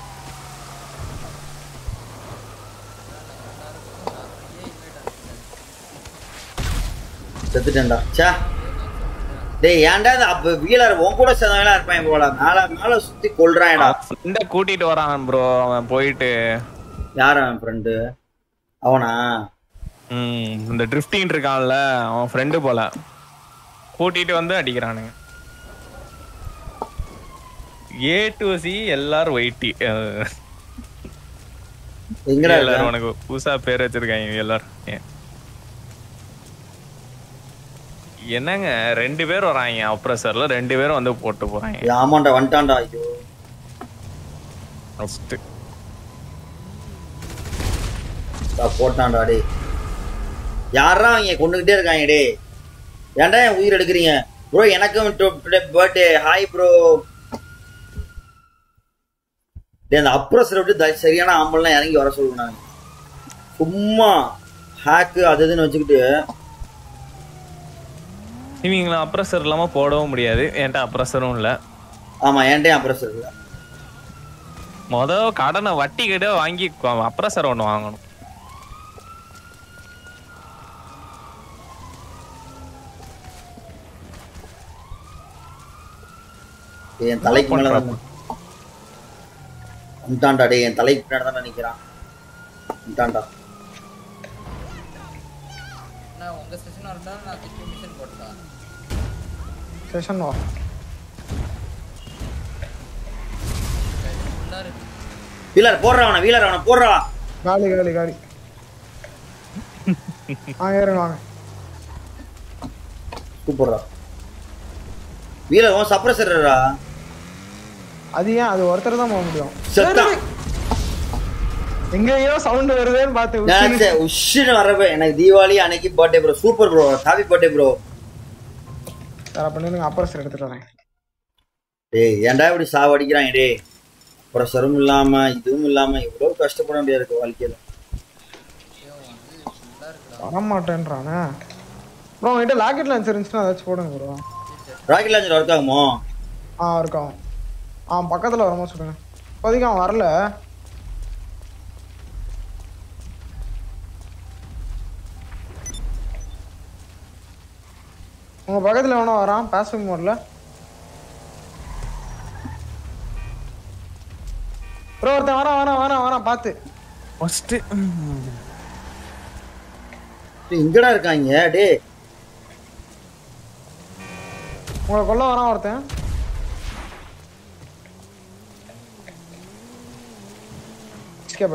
S1: செத்துட்டேன்டா சே டேய் ஏன்டா இது அப்ப வீலர் உன் கூட சேர்ந்தவங்களா இருப்பான் போல மேல மேல சுத்தி கொல்றான்டா
S2: ஃப்ரெண்ட கூட்டிட்டு வரான் ப்ரோ அவன் போயிட்டு
S1: யார் அவன் ஃப்ரெண்டு அவனா
S2: ம் இந்த ட்ரிஃப்டிங் இருக்கான்ல அவன் ஃப்ரெண்டு போல கூட்டிட்டு வந்து அடிக்கிறானுங்க ஏ டு சி எல்லாரும் ஒயிட்டி
S1: எங்கடா
S2: எல்லாரும்
S1: இருக்கான்?
S2: உனக்கு புதுசா பேர் வச்சிருக்காங்க எல்லாரும் ஏன்? என்னங்க ரெண்டு பேர் வராங்க அப்ரஸர்ல ரெண்டு பேரும் வந்து போட்டு போறாங்க
S1: ஏய், ஆமாண்டா வந்துட்டான்டா ஐயோ
S2: ஃபர்ஸ்ட்
S1: டா, போட்டான்டா டேய் யாரா அவங்க கொண்டுகிட்டே இருக்காங்க டேய் ஏன்டா என் உயிர் எடுக்கிறீங்க ப்ரோ எனக்கும் டுடே பர்த்டே ஹாய் ப்ரோ டேய் அந்த அப்ரஸரை விட்டு த- சரியான ஆம்பள்லாம் இறங்கி வர சொல்லுவேன் நான் சும்மா ஹேக்கு அது இதுன்னு வச்சுக்கிட்டு
S2: இவங்கள அப்ரஸர் இல்லாம போடவும் முடியாது என்கிட்ட அப்ரஸரும் இல்ல
S1: ஆமா என்கிட்டயும் அப்ரஸர் இல்லை
S2: மொத கடனை வட்டி கிட்ட வாங்கி அப்ரஸர் ஒண்ணு வாங்கணும்
S1: என் தலைக்கு மேல தான் வந்துட்டான்டா டேய் என் தலைக்கு பின்னாடி தான் நிக்கிறான் வந்துட்டான்டா
S6: நான் உங்க செஷன் வரட்டா நான் திருப்பி மிஷன் போட்டா
S3: செஷன் வா
S6: ஃபுல்லா இருக்கு
S1: வீலர் போடுறா அவனை வீலர் அவனை போடுறா
S3: காலி காலி காலி ஆ ஏறுங்க வாங்க
S1: கூப்பிடுறா வீலர் உன் சப்ரஸர்ரா
S3: அது ஏன் அது ஒருத்தர் தான் போக முடியும்
S1: செத்தான்
S3: எங்கேயோ சவுண்ட் வருதேன்னு பார்த்து
S1: நான்
S3: உஷின்னு-
S1: சே- உஷ்ஷுன்னு வரப்ப எனக்கு தீபாவளி அன்னைக்கு birthday bro super bro happy birthday bro
S3: சரி அப்ப நில்லுங்க அப்புறம் எடுத்துட்டு வரேன்
S1: டேய் ஏன்டா இப்படி சாவடிக்கிறாங்க டேய் ப்ரெஷரும் இல்லாம இதுவும் இல்லாம இவ்வளவு கஷ்டப்பட முடியாது இருக்கு வாழ்க்கையில
S3: வரமாட்டேன்றானே ப்ரோ உங்ககிட்ட லாக்கெட் லான்ச் இருந்துச்சுன்னா ஏதாச்சும் போடுங்க ப்ரோ
S1: ராக்கெட் லான்ச்சர் ஒர்க் ஆகுமோ
S3: ஆ இருக்கான் ஆ பக்கத்தில் வரும்போது சொல்லுங்க இப்போதைக்கு அவன் வரல உங்க பக்கத்துல எவனோ வரான் பாசிவ் மோட்ல ப்ரோ ஒருத்தன் வரான் வரான் வரான் வரான் பார்த்து
S2: ஃபர்ஸ்ட்
S1: டேய், இங்கடா இருக்காங்க டேய்
S3: உங்களை கொல்ல வரான் ஒருத்தன் Escape.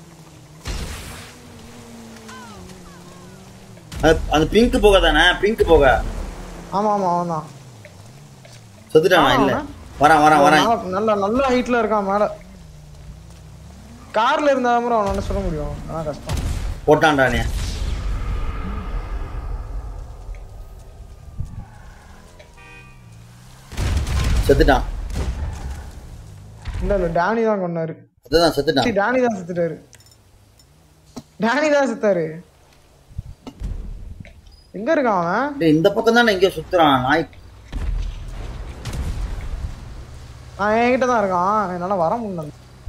S1: அது- அந்த பிங்க் போக தானே பிங்க் போக
S3: ஆமா ஆமா அவன் தான்
S1: செத்துட்டானா இல்ல வரான் வரான் வரான்
S3: நல்ல நல்ல ஹைட்ல இருக்கான் மேல கார்ல இருந்தா மாதிரி அவனால சொல்ல முடியும் அதான் கஷ்டம்
S1: போட்டான்டானே செத்துட்டான்
S3: இல்ல இல்ல டேனி தான் கொண்டாரு
S1: அதுதான் செத்துட்டான்
S3: டேனி தான் செத்துட்டாரு டேனி தான் செத்தாரு எங்க இருக்கான் அவன்
S1: டேய், இந்த பக்கம் தானே எங்கேயோ சுத்துறான் நாய்
S3: நான் என்கிட்ட தான் இருக்கான் என்னால வர முடியல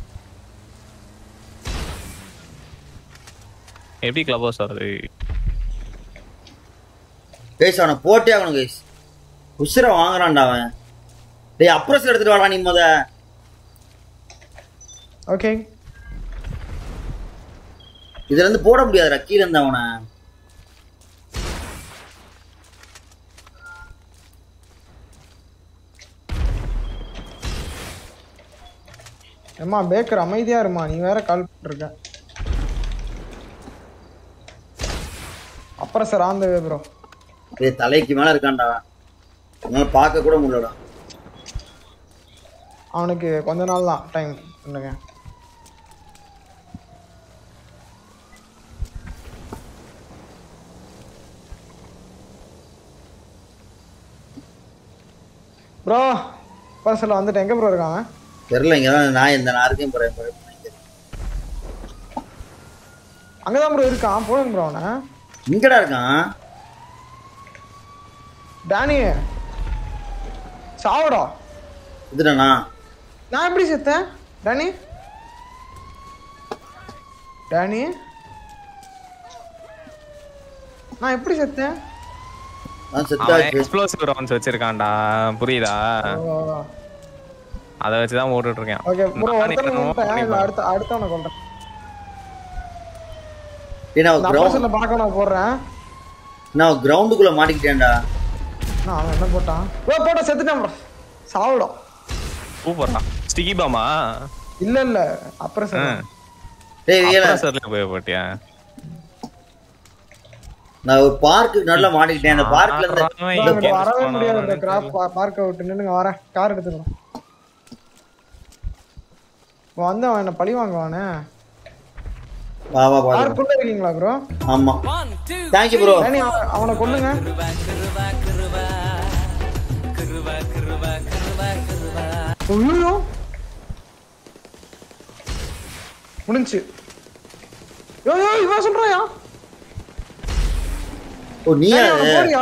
S2: எப்படி கிளப் ஹவுஸ் வருது
S1: கைஸ் அவனை போட்டே ஆகணும் கைஸ் உசிர வாங்குறான்டா அவன் டேய் அப்ரஸ் எடுத்துட்டு வாடா நீ முத
S3: ஓகே
S1: இதுல இருந்து போட முடியாதுடா கீழே இருந்து அவனை
S3: ஏம்மா பேக்கர் அமைதியா இருமா நீ வேற கால் பண்ணிருக்க அப்புறம் சார் ஆந்த ப்ரோ
S1: டேய் தலைக்கு மேல இருக்கான்டா என்னால பார்க்க கூட முடியலடா
S3: அவனுக்கு கொஞ்ச நாள் தான் டைம் பண்ணுங்க ப்ரோ பர்சனில் வந்துட்டு எங்கே ப்ரோ இருக்காங்க
S1: தெரியல இங்க தான் நான் இந்த நாருக்கையும் போறேன் போறேன்.
S3: அங்கே தான் ப்ரோ இருக்கான் போடுங்க ப்ரோ அவனை
S1: இங்கடா இருக்கான்
S3: டேனி சாவடா
S1: இதுடாண்ணா
S3: நான் எப்படி செத்தேன் டேனி டேனி நான் எப்படி செத்தேன்
S1: நான்
S2: அவன்
S1: செத்தாச்சு
S2: எக்ஸ்ப்ளோசிவ் ரவுண்ட்ஸ் வச்சிருக்கான்டா புரியுதா அத வச்சு தான் ஓடிட்டு இருக்கேன்
S3: ஓகே ப்ரோ
S2: நான்
S3: ஒருத்தனை
S2: என்னமோ
S3: கொண்டுட்டேன்
S2: பண்ணி
S3: இல்ல அடுத்த அடுத்தவனை கொண்டேன்
S1: டேய் நான்
S3: நான்
S1: கிரவுண்ட்
S3: பர்சனில் பார்க்க நான் போடுறேன்
S1: நான் கிரவுண்டுக்குள்ள மாட்டிக்கிட்டேன்டா
S3: நான் அவன் என்ன போட்டான் ப்ரோ போட்ட செத்துட்டேன் ப்ரோ சாவடா
S2: சூப்பர்டா ஸ்டிக்கி பாமா
S3: இல்ல இல்ல அப்புறம் சார்
S1: டேய் ஏல
S2: சார்ல போய் போட்டியா
S1: நான் ஒரு பார்க்கு நல்லா மாட்டிக்கிட்டேன் அந்த பார்க்ல இருந்து
S2: அவன்
S3: எனக்கு
S2: எங்க
S3: வரவே
S2: போனானோ
S3: முடியாது இந்த
S2: எனக்கு
S3: கிராப் பார்க்க விட்டு நின்னுங்க வரேன் கார் எடுத்துக்கலாம் வந்து அவன் என்ன பழி வாங்குவானே
S1: வா வா வா
S3: காருக்குள்ள இருக்கீங்களா ப்ரோ
S1: ஆமா
S5: One, two,
S1: thank you bro
S3: Danny அவன் அவனை கொல்லுங்க
S5: கிருவா கிருவா கிருவா கிருவா கிருவா கிருவா கிருவா
S3: ஐயோ முடிஞ்சு யோ யோ இவன் சொல்றாயா
S1: ஓ நீயா
S3: டேனி, அவனை
S1: அது?
S3: போறியா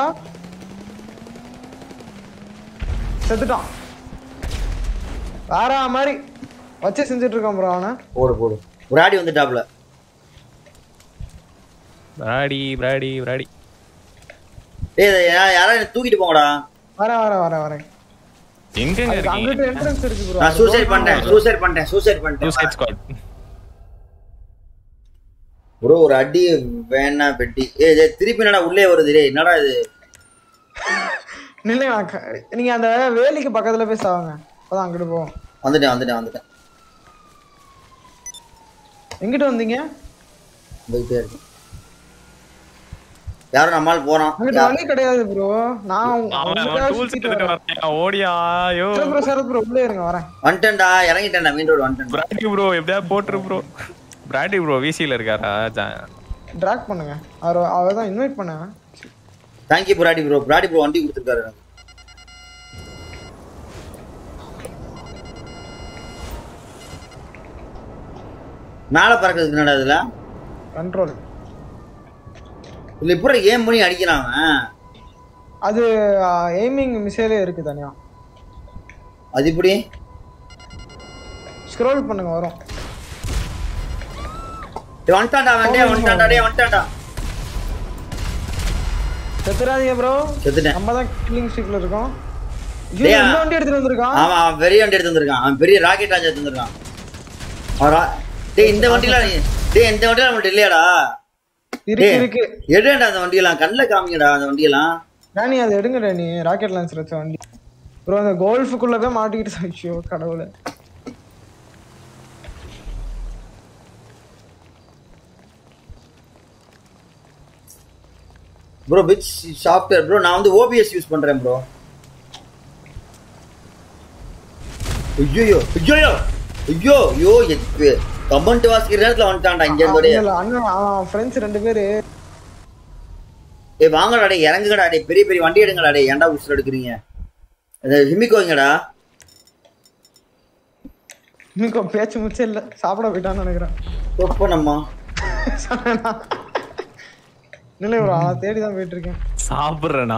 S3: செத்துட்டான் வேற மாதிரி வச்சு செஞ்சுட்டு இருக்கான் ப்ரோ அவனை
S1: போடு போடு ஒரு ஆடி வந்துட்டாப்ல
S2: பிராடி பிராடி பிராடி
S1: டேய் இதை யா- யாராவது என்னை தூக்கிட்டு போங்கடா
S3: வரேன் வரேன் வரேன் வரேன்
S2: எங்கங்க
S3: அதுக்கு அங்கிட்டு
S2: இருக்கீங்க
S3: என்ட்ரன்ஸ் இருக்கு ப்ரோ
S1: நான் சூசைட் பண்ணிட்டேன் சூசைட் பண்ணிட்டேன் சூசைட்
S2: சூசைட்
S1: பண்ணிட்டேன்
S2: ஸ்குவாட்
S1: ப்ரோ ஒரு அடி வேணா பெட்டி ஏய் இது திருப்பி என்னடா உள்ளே வருது டேய் என்னடா இது
S3: நில்லுங்க நான் க- நீங்க அந்த வேலிக்கு பக்கத்துல போய் சாவுங்க அப்பதான் அங்கிட்டு போவோம்
S1: வந்துட்டேன் வந்துட்டேன் வந்துட்டேன்
S3: எங்கிட்ட வந்தீங்க
S1: போயிட்டே இருக்கு யாரும் நம்மால் போறான்
S3: அங்கிட்ட வழி கிடையாது ப்ரோ நான்
S2: அவன் அவன் டூல்ஸ் எடுத்துட்டு வரேன் ஓடியா ஐயோ
S3: ப்ரோ சரத் ப்ரோ உள்ளே இருங்க வரேன்
S1: வந்துட்டேன்டா இறங்கிட்டேன்டா மெயின் ரோடு வந்துட்டேன்
S2: பிராடி ப்ரோ எப்படியா போட்டுரு ப்ரோ பிராடி ப்ரோ விசில இருக்காரா ஜா-
S3: ட்ராக் பண்ணுங்க அவர் அவர் தான் இன்வைட் பண்ணேன்
S1: thank you Brady bro Brady bro வண்டி கொடுத்துருக்காரு எனக்கு மேலே பறக்கிறதுக்கு என்னடா இதுல
S3: கண்ட்ரோல்
S1: இதுல இப்படி ஏன் பண்ணி அடிக்கிறான் அவன்?
S3: அது எய்மிங் மிசைலே இருக்கு தனியா
S1: அது இப்படி
S3: ஸ்க்ரோல் பண்ணுங்க வரும்
S1: டேய், வந்துட்டான்டா அவன் டேய் வந்துட்டான்டா டேய் வந்துட்டான்டா
S3: செத்துறாதீங்க ப்ரோ
S1: செத்துட்டேன்
S3: நம்ம தான் கில்லிங் ஸ்ட்ரீக்ல இருக்கோம் ஐயோ,
S1: டேய்,
S3: இந்த வண்டி எடுத்துட்டு வந்திருக்கான்
S1: அவன் அவன் பெரிய வண்டி எடுத்து வந்திருக்கான் அவன் பெரிய ராக்கெட் லான்ச் எடுத்து வந்திருக்கான் அவன் ரா- டேய் இந்த வண்டிலாம் நீ- டேய் இந்த வண்டிலாம் நம்மள்ட்ட இல்லையாடா
S3: இருக்கு
S1: டேய்,
S3: இருக்கு
S1: எடுடா அந்த வண்டியெல்லாம் கண்ணில் காமிங்கடா அந்த வண்டியெல்லாம்
S3: டேனி அதை எடுங்க டேனி ராக்கெட் லான்ச்சர் வச்ச வண்டி ப்ரோ அந்த கோல்ஃபுக்குள்ள போய் மாட்டிக்கிட்டு ஐயோ கடவுளே
S1: ப்ரோ விச் சாஃப்ட்வேர் ப்ரோ நான் வந்து ஓபிஎஸ் யூஸ் பண்றேன் ப்ரோ ஐயோ ஐயோ ஐயோ ஐயோ கமெண்ட் வாசிக்கிற நேரத்துல வந்துட்டான்டா இங்க இருந்து
S3: இல்ல, இல்ல, அண்ணன் அவன் ஃப்ரெண்ட்ஸ் ரெண்டு பேரு
S1: ஏய் வாங்கடா டே இறங்குங்கடா டே பெரிய பெரிய வண்டி எடுங்கடா டே ஏன்டா உசுர் எடுக்கிறீங்க இந்த ஹிமிக்கோங்கடா
S3: இன்னும் பேச்சு முச்சே இல்ல சாப்பிட போயிட்டான்னு நினைக்கிறேன்
S1: தொப்ப நம்மா
S3: சொன்னேனா? இல்லை ப்ரோ அவன் தேடி தான் போயிட்டு இருக்கேன்
S2: சாப்பிடுறேனா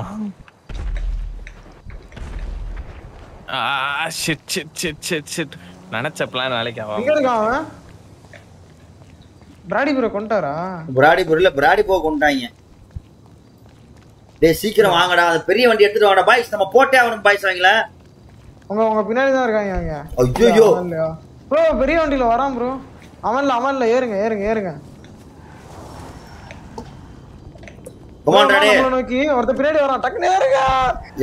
S2: shit shit shit shit shit நினைச்ச பிளான் வேலைக்கு
S3: எங்க
S2: ஆகும்
S3: இருக்கான் அவன் பிராடி ப்ரோ கொண்டாரா
S1: பிராடி பொருள் பிராடி போக கொண்டாங்க டேய் சீக்கிரம் வாங்கடா அந்த பெரிய வண்டி எடுத்துட்டு வாங்கடா பாய்ஸ் நம்ம போட்டே ஆகணும் பாய்ஸ் வாங்கல
S3: உங்க உங்க பின்னாடி தான் இருக்காங்க அவங்க
S1: ஐயோ
S3: இல்லையா ப்ரோ பெரிய வண்டியில வரான் ப்ரோ அவன்ல அவன்ல ஏறுங்க ஏறுங்க ஏறுங்க
S1: கமாண்டா டே
S3: நம்மள நோக்கி ஒருத்தர் பின்னாடி வரான் டக்குனு ஏறுங்க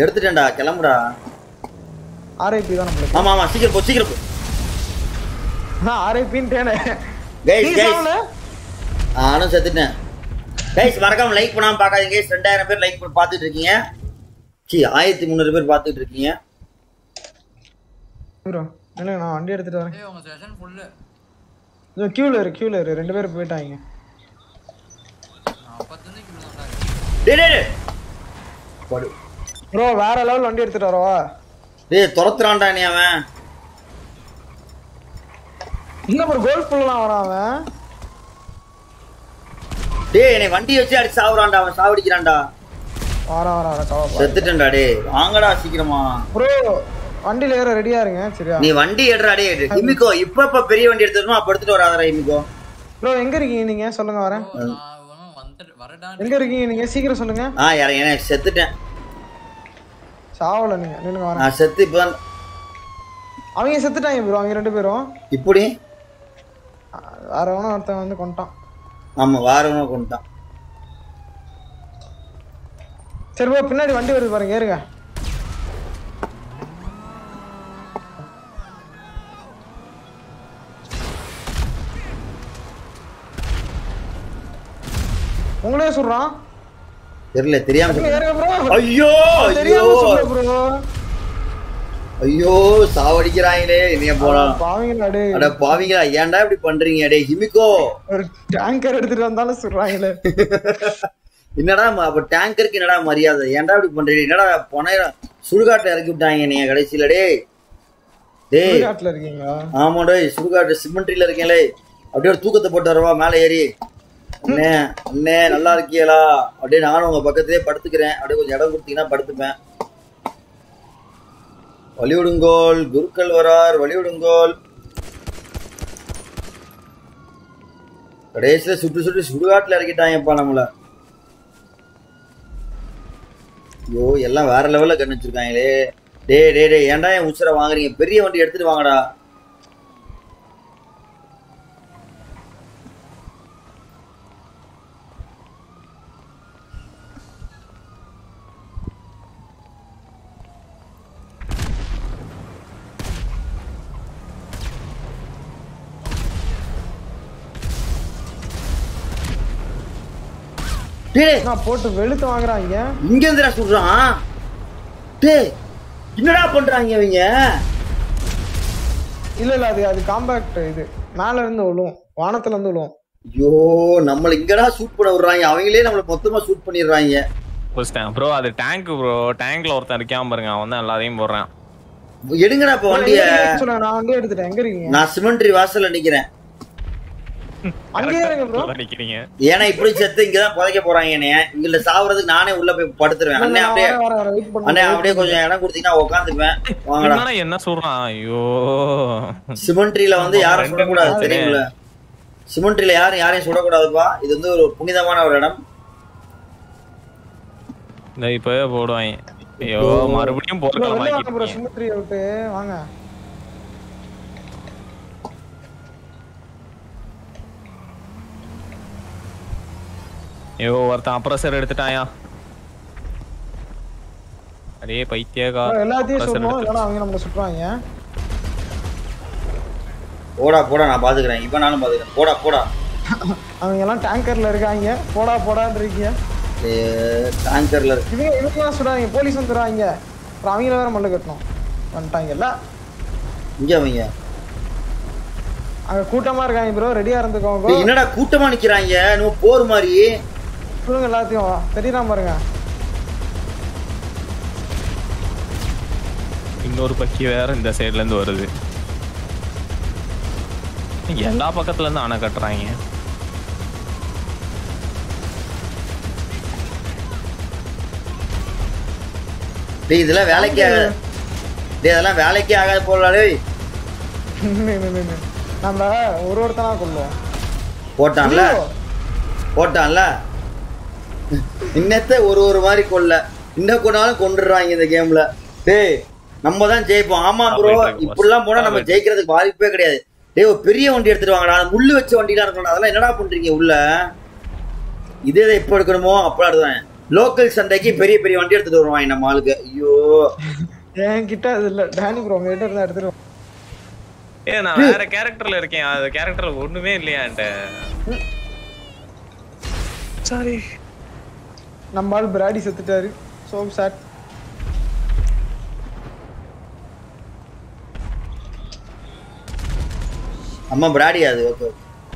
S1: எடுத்துட்டேன்டா கிளம்புடா
S3: ஆர்ஐபி தான் நம்மளுக்கு
S1: ஆமா ஆமா சீக்கிரம் போ சீக்கிரம் போ
S3: நான் ஆர்ஐபின்ட்டேனே
S1: Guys,
S3: நீ
S1: guys.
S3: சாவல?
S1: நானும் செத்துட்டேன் கைஸ் மறக்காம லைக் பண்ணாம பார்க்காதீங்க guys. ரெண்டாயிரம் பேர் லைக் பண்ணி பார்த்துட்டு இருக்கீங்க சி ஆயிரத்தி முந்நூறு பேர் பார்த்துட்டு இருக்கீங்க
S3: bro இல்ல நான் வண்டி எடுத்துட்டு வரேன்
S6: ஏய் உங்க செஷன் ஃபுல்லு
S3: இதோ கியூல இரு கியூல இரு ரெண்டு பேரும் போயிட்டாங்க
S6: நான் அப்பத்துலேருந்து கிலோ தான்
S1: டேய் டேய் டேய். படு.
S3: ப்ரோ வேற லெவல் வண்டி எடுத்துட்டு வரவா
S1: டேய் துரத்துறான்டா நீ அவன்
S3: இன்னும் ஒரு கோல்ஃப் புல்லாம் வரான் அவன்
S1: டேய் என்னை வண்டி வச்சு அடிச்சு சாவுறான்டா அவன் சாவடிக்கிறான்டா
S3: வரான் வரான் வரான் கவலை
S1: செத்துட்டேன்டா டேய் வாங்கடா சீக்கிரமா
S3: ப்ரோ வண்டியில ஏற ரெடியா இருங்க சரியா
S1: நீ வண்டி எடுறா டேய் ஹிமிகோ இப்ப இப்ப பெரிய வண்டி எடுத்துடணும் அப்ப எடுத்துட்டு வராதடா ஹிமிகோ
S3: ப்ரோ எங்க இருக்கீங்க நீங்க சொல்லுங்க வரேன்
S6: bro, நான் ஒன்றும் வந்துட்டு வரடான்னு
S3: எங்க இருக்கீங்க நீங்க சீக்கிரம் சொல்லுங்க
S1: ஆ யார என்ன செத்துட்டேன்
S3: சாவல நீங்க நில்லுங்க வரேன்
S1: நான் செத்து இப்பதான்
S3: அவங்க செத்துட்டாங்க ப்ரோ அவங்க ரெண்டு பேரும்
S1: இப்படி
S3: வேற எவனோ ஒருத்தன் வந்து கொண்டான்
S1: ஆமா வாரவனும் கொண்டுட்டான்
S3: சரி ப்ரோ பின்னாடி வண்டி வருது பாருங்க ஏறுங்க உங்களே சொல்றான்
S1: தெரியல தெரியாம
S3: டக்குனு ஏறுங்க ப்ரோ
S1: ஐயோ ஐயோ
S3: தெரியாம சொல்ல ப்ரோ
S1: ஐயோ சாவடிக்கிறாங்களே என்னைய போலாம்
S3: பாவீங்களா டே
S1: அட பாவிங்களா ஏன்டா இப்படி பண்றீங்க டே ஹிமிகோ
S3: ஒரு டேங்கர் எடுத்துட்டு வந்தாலும் சொல்றாங்களே
S1: என்னடா ம- அப்ப டேங்கருக்கு என்னடா மரியாதை ஏன்டா இப்படி பண்றீங்க என்னடா பொனைய சுடுகாட்டுல இறக்கி விட்டாங்க நீங்க கடைசியில டேய் டேய்
S3: காட்டுல இருக்கீங்களா
S1: ஆமா டேய் சுடுகாட்டு சிமெண்ட்ரியில இருக்கீங்களே அப்படியே ஒரு தூக்கத்தை போட்டு வரவா மேலே ஏறி அண்ணே அண்ணே நல்லா இருக்கீங்களா அப்படியே நானும் உங்க பக்கத்திலே படுத்துக்கிறேன் அப்படியே கொஞ்சம் இடம் கொடுத்தீங்கன்னா படுத்துப்பேன் வழிவிடுங்கோல் குருக்கள் வரார் வழிவிடுங்கோல் கடைசியில சுட்டு சுட்டு சுடுகாட்டுல இறக்கிட்டாங்கப்பா நம்மள ஐயோ எல்லாம் வேற லெவல்ல கண்ணு வச்சிருக்காங்களே டேய் டேய் டேய் ஏன்டா என் உச்சரை வாங்குறீங்க பெரிய வண்டி எடுத்துட்டு வாங்கடா டேய் டேய்,
S3: நான் போட்டு வெளுத்து வாங்குறாங்க
S1: இங்க இருந்துடா சொல்றான் டேய் என்னடா பண்றாங்க இவங்க
S3: இல்ல இல்ல அது அது காம்பேக்ட் இது மேல இருந்து விழுவும் வானத்துல இருந்து விழுவும்
S1: ஐயோ நம்மள இங்கடா ஷூட் பண்ண விடுறாங்க அவங்களே நம்மள மொத்தமா ஷூட் பண்ணிடுறாங்க
S2: ப்ரோ அது டேங்க் ப்ரோ டேங்க்ல ஒருத்தன் இருக்கான் பாருங்க அவன் தான் எல்லாரையும் போடுறான்
S1: எடுங்கடா இப்ப வண்டிய
S3: எங்க இருக்கீங்க சொல்லுங்க, நான் வண்டி எடுத்துட்டேன் எங்க இருக்கீங்க
S1: நான் சிமெண்ட்ரி வாசல்ல நிக்கிறேன்
S3: அங்கேயே இருங்க ப்ரோ
S2: நிக்கிறீங்க
S1: ஏன்னா இப்படி செத்து இங்கதான் புதைக்க போறாங்க என்னைய இங்க சாவறதுக்கு நானே உள்ள போய் படுத்துருவேன் அண்ணே அப்படியே அண்ணே அப்படியே கொஞ்சம் இடம் கொடுத்தீங்கன்னா உட்காந்துப்பேன் வாங்கடா
S2: என்னடா என்ன சொல்றான் ஐயோ
S1: சிமெண்ட்ரியில வந்து யாரும்
S2: ரெண்டு
S1: சுடக்கூடாது
S2: பேரும்
S1: தெரியுங்கள சிமெண்ட்ரியில யாரும் யாரையும் சுடக்கூடாதுப்பா இது வந்து ஒரு புனிதமான ஒரு இடம்
S2: இந்த இப்பவே போடுவாங்க ஐயோ மறுபடியும்
S3: ப்ரோ வெளில வாங்க ப்ரோ
S2: போர்க்களமாக்கிட்டீங்க
S3: சிமெட்ரி விட்டு வாங்க
S2: ஐயோ ஒருத்தன் அப்ரஸர் எடுத்துட்டாயா அடே பைத்தியகா
S3: bro, எல்லாத்தையும்
S2: Pressure
S3: சொல்லணும்
S2: எடுத்து-
S3: இல்லைன்னா அவங்க நம்மள சுற்றுவாங்க
S1: போடா போடா நான் பாத்துக்கிறேன் இப்ப நானும் பாத்துக்கிறேன் போடா போடா
S3: அவங்க எல்லாம் டேங்கர்ல இருக்காங்க போடா போடான்னு இருக்கீங்க
S1: டேங்கர்ல இருக்கு
S3: இவங்க இவங்க சுடாதீங்க போலீஸ் வந்துடுறாங்க அப்புறம் அவங்கள வேற மல்லு கட்டணும் வந்துட்டாங்கல்ல
S1: இங்க அவங்க
S3: அங்க கூட்டமா இருக்காங்க ப்ரோ ரெடியா இருந்துக்கோங்க
S1: டேய், என்னடா கூட்டமா நிக்கிறாங்க இன்னும் போர் மாதிரி
S3: சொல்லுங்க எல்லாத்தையும் தெரியுதா பாருங்க
S2: இன்னொரு பக்கி வேற இந்த சைடுல இருந்து வருது எல்லா பக்கத்துல இருந்து அணை கட்டுறாங்க
S1: டேய் இதெல்லாம் வேலைக்கே ஆகாது டேய் அதெல்லாம் வேலைக்கே ஆகாது போல டேய்
S3: நின்னு, நின்னு, நின்னு. நம்ம ஒரு ஒருத்தனா கொள்ளுவோம்
S1: போட்டான்ல போட்டான்ல இன்னத்த ஒரு ஒரு மாதிரி கொல்ல இன்னும் கொண்டாலும் கொண்டுடுறாங்க இந்த கேம்ல டேய் நம்ம தான் ஜெயிப்போம் ஆமா ப்ரோ இப்படிலாம் போனா நம்ம ஜெயிக்கிறதுக்கு வாய்ப்பே கிடையாது டேய் ஒரு பெரிய வண்டி எடுத்துட்டு வாங்கடா அந்த முள்ளு வச்ச வண்டிலாம் இருக்கணும் அதெல்லாம் என்னடா பண்றீங்க உள்ள இதே இதை எப்போ எடுக்கணுமோ அப்போ எடுத்துவேன் லோக்கல் சண்டைக்கு பெரிய பெரிய வண்டி எடுத்துட்டு வருவாங்க நம்ம ஆளுக்கு ஐயோ
S3: என் கிட்ட அது இல்ல டேனி ப்ரோ உங்க கிட்ட இருந்தா எடுத்துட்டு வா.
S2: ஏ நான் வேற கேரக்டர்ல இருக்கேன் அந்த கேரக்டர்ல ஒண்ணுமே இல்லையா என்கிட்ட சாரி
S3: நம்ம ஆள் பிராடி செத்துட்டாரு சோ சாட்
S1: அம்மா பிராடி அது ஓகே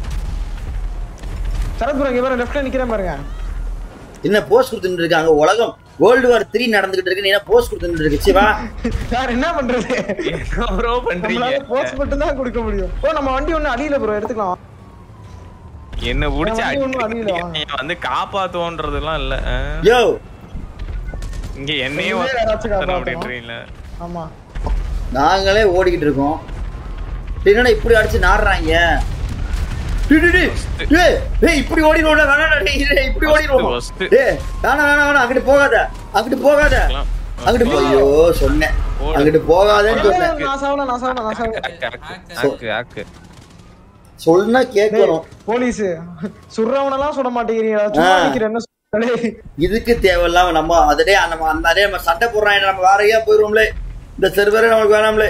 S3: சரத் ப்ரோ இங்க பாருங்க லெஃப்ட்ல நிக்கிறேன் பாருங்க
S1: என்ன போஸ்ட் கொடுத்துட்டு இருக்காங்க உலகம் வேர்ல்டு வார் த்ரீ நடந்துகிட்டு இருக்கு நீ என்ன போஸ்ட் கொடுத்துட்டு இருக்கு சிவா
S3: யார் என்ன பண்றது
S2: என்ன ப்ரோ பண்றீங்க
S3: நம்மளால போஸ்ட் மட்டும் தான் கொடுக்க முடியும் ஓ நம்ம வண்டி ஒண்ணு அடியில ப்ரோ எடுத்துக்கலாம்
S2: என்ன புடிச்சு
S3: நான் வந்து ஒண்ணும்
S2: அடிக்கிறீங்க.
S3: அடியில வாங்க.
S2: என்னைய வந்து காப்பாத்துவோன்றதெல்லாம் இல்ல ஆ?
S1: யோ
S2: இங்க என்னையே
S3: நீங்களே
S2: வந்து
S3: யாராச்சும்
S2: காப்பாத்தணும்
S3: காப்பாத்தணும்.
S2: அப்படின்றீங்களா
S3: ஆமா
S1: நாங்களே ஓடிக்கிட்டு இருக்கோம் என்னடா இப்படி அடிச்சு நாடுறாங்க டேய், டேய், டேய். ஏய், ஏய், இப்படி ஓடிடுவோம்டா வேணாடா டேய், டேய், இப்படி ஓடிடுவோம்
S2: worst.
S1: ஏய் வேணாம் வேணாம் வேணாம் அங்கிட்டு போகாத அங்கிட்டு போகாத அங்கிட்டு போ ஐயோ சொன்னேன் அங்கிட்டு போகாதேன்னு சொன்னேன்
S3: நான் சாவல நான் சாவல நான் சாவல
S2: ஆக்கு, ஆக்கு, ஆக்கு, ஆக்கு.
S1: சொன்னா கேட்கணும்
S3: போலீஸ் சுடுறவனெல்லாம் சுட மாட்டேங்கிறீங்க சும்மா
S1: ஆ.
S3: நிக்கிற என்ன சொல்றே
S1: இதுக்கு தேவையில்லாம நம்ம அதே நம்ம அந்த அதே நம்ம சண்டை போடுறாங்க நம்ம வேற எங்கேயா போயிருவோம்லே இந்த செர்வரே நம்மளுக்கு வேணாம்லே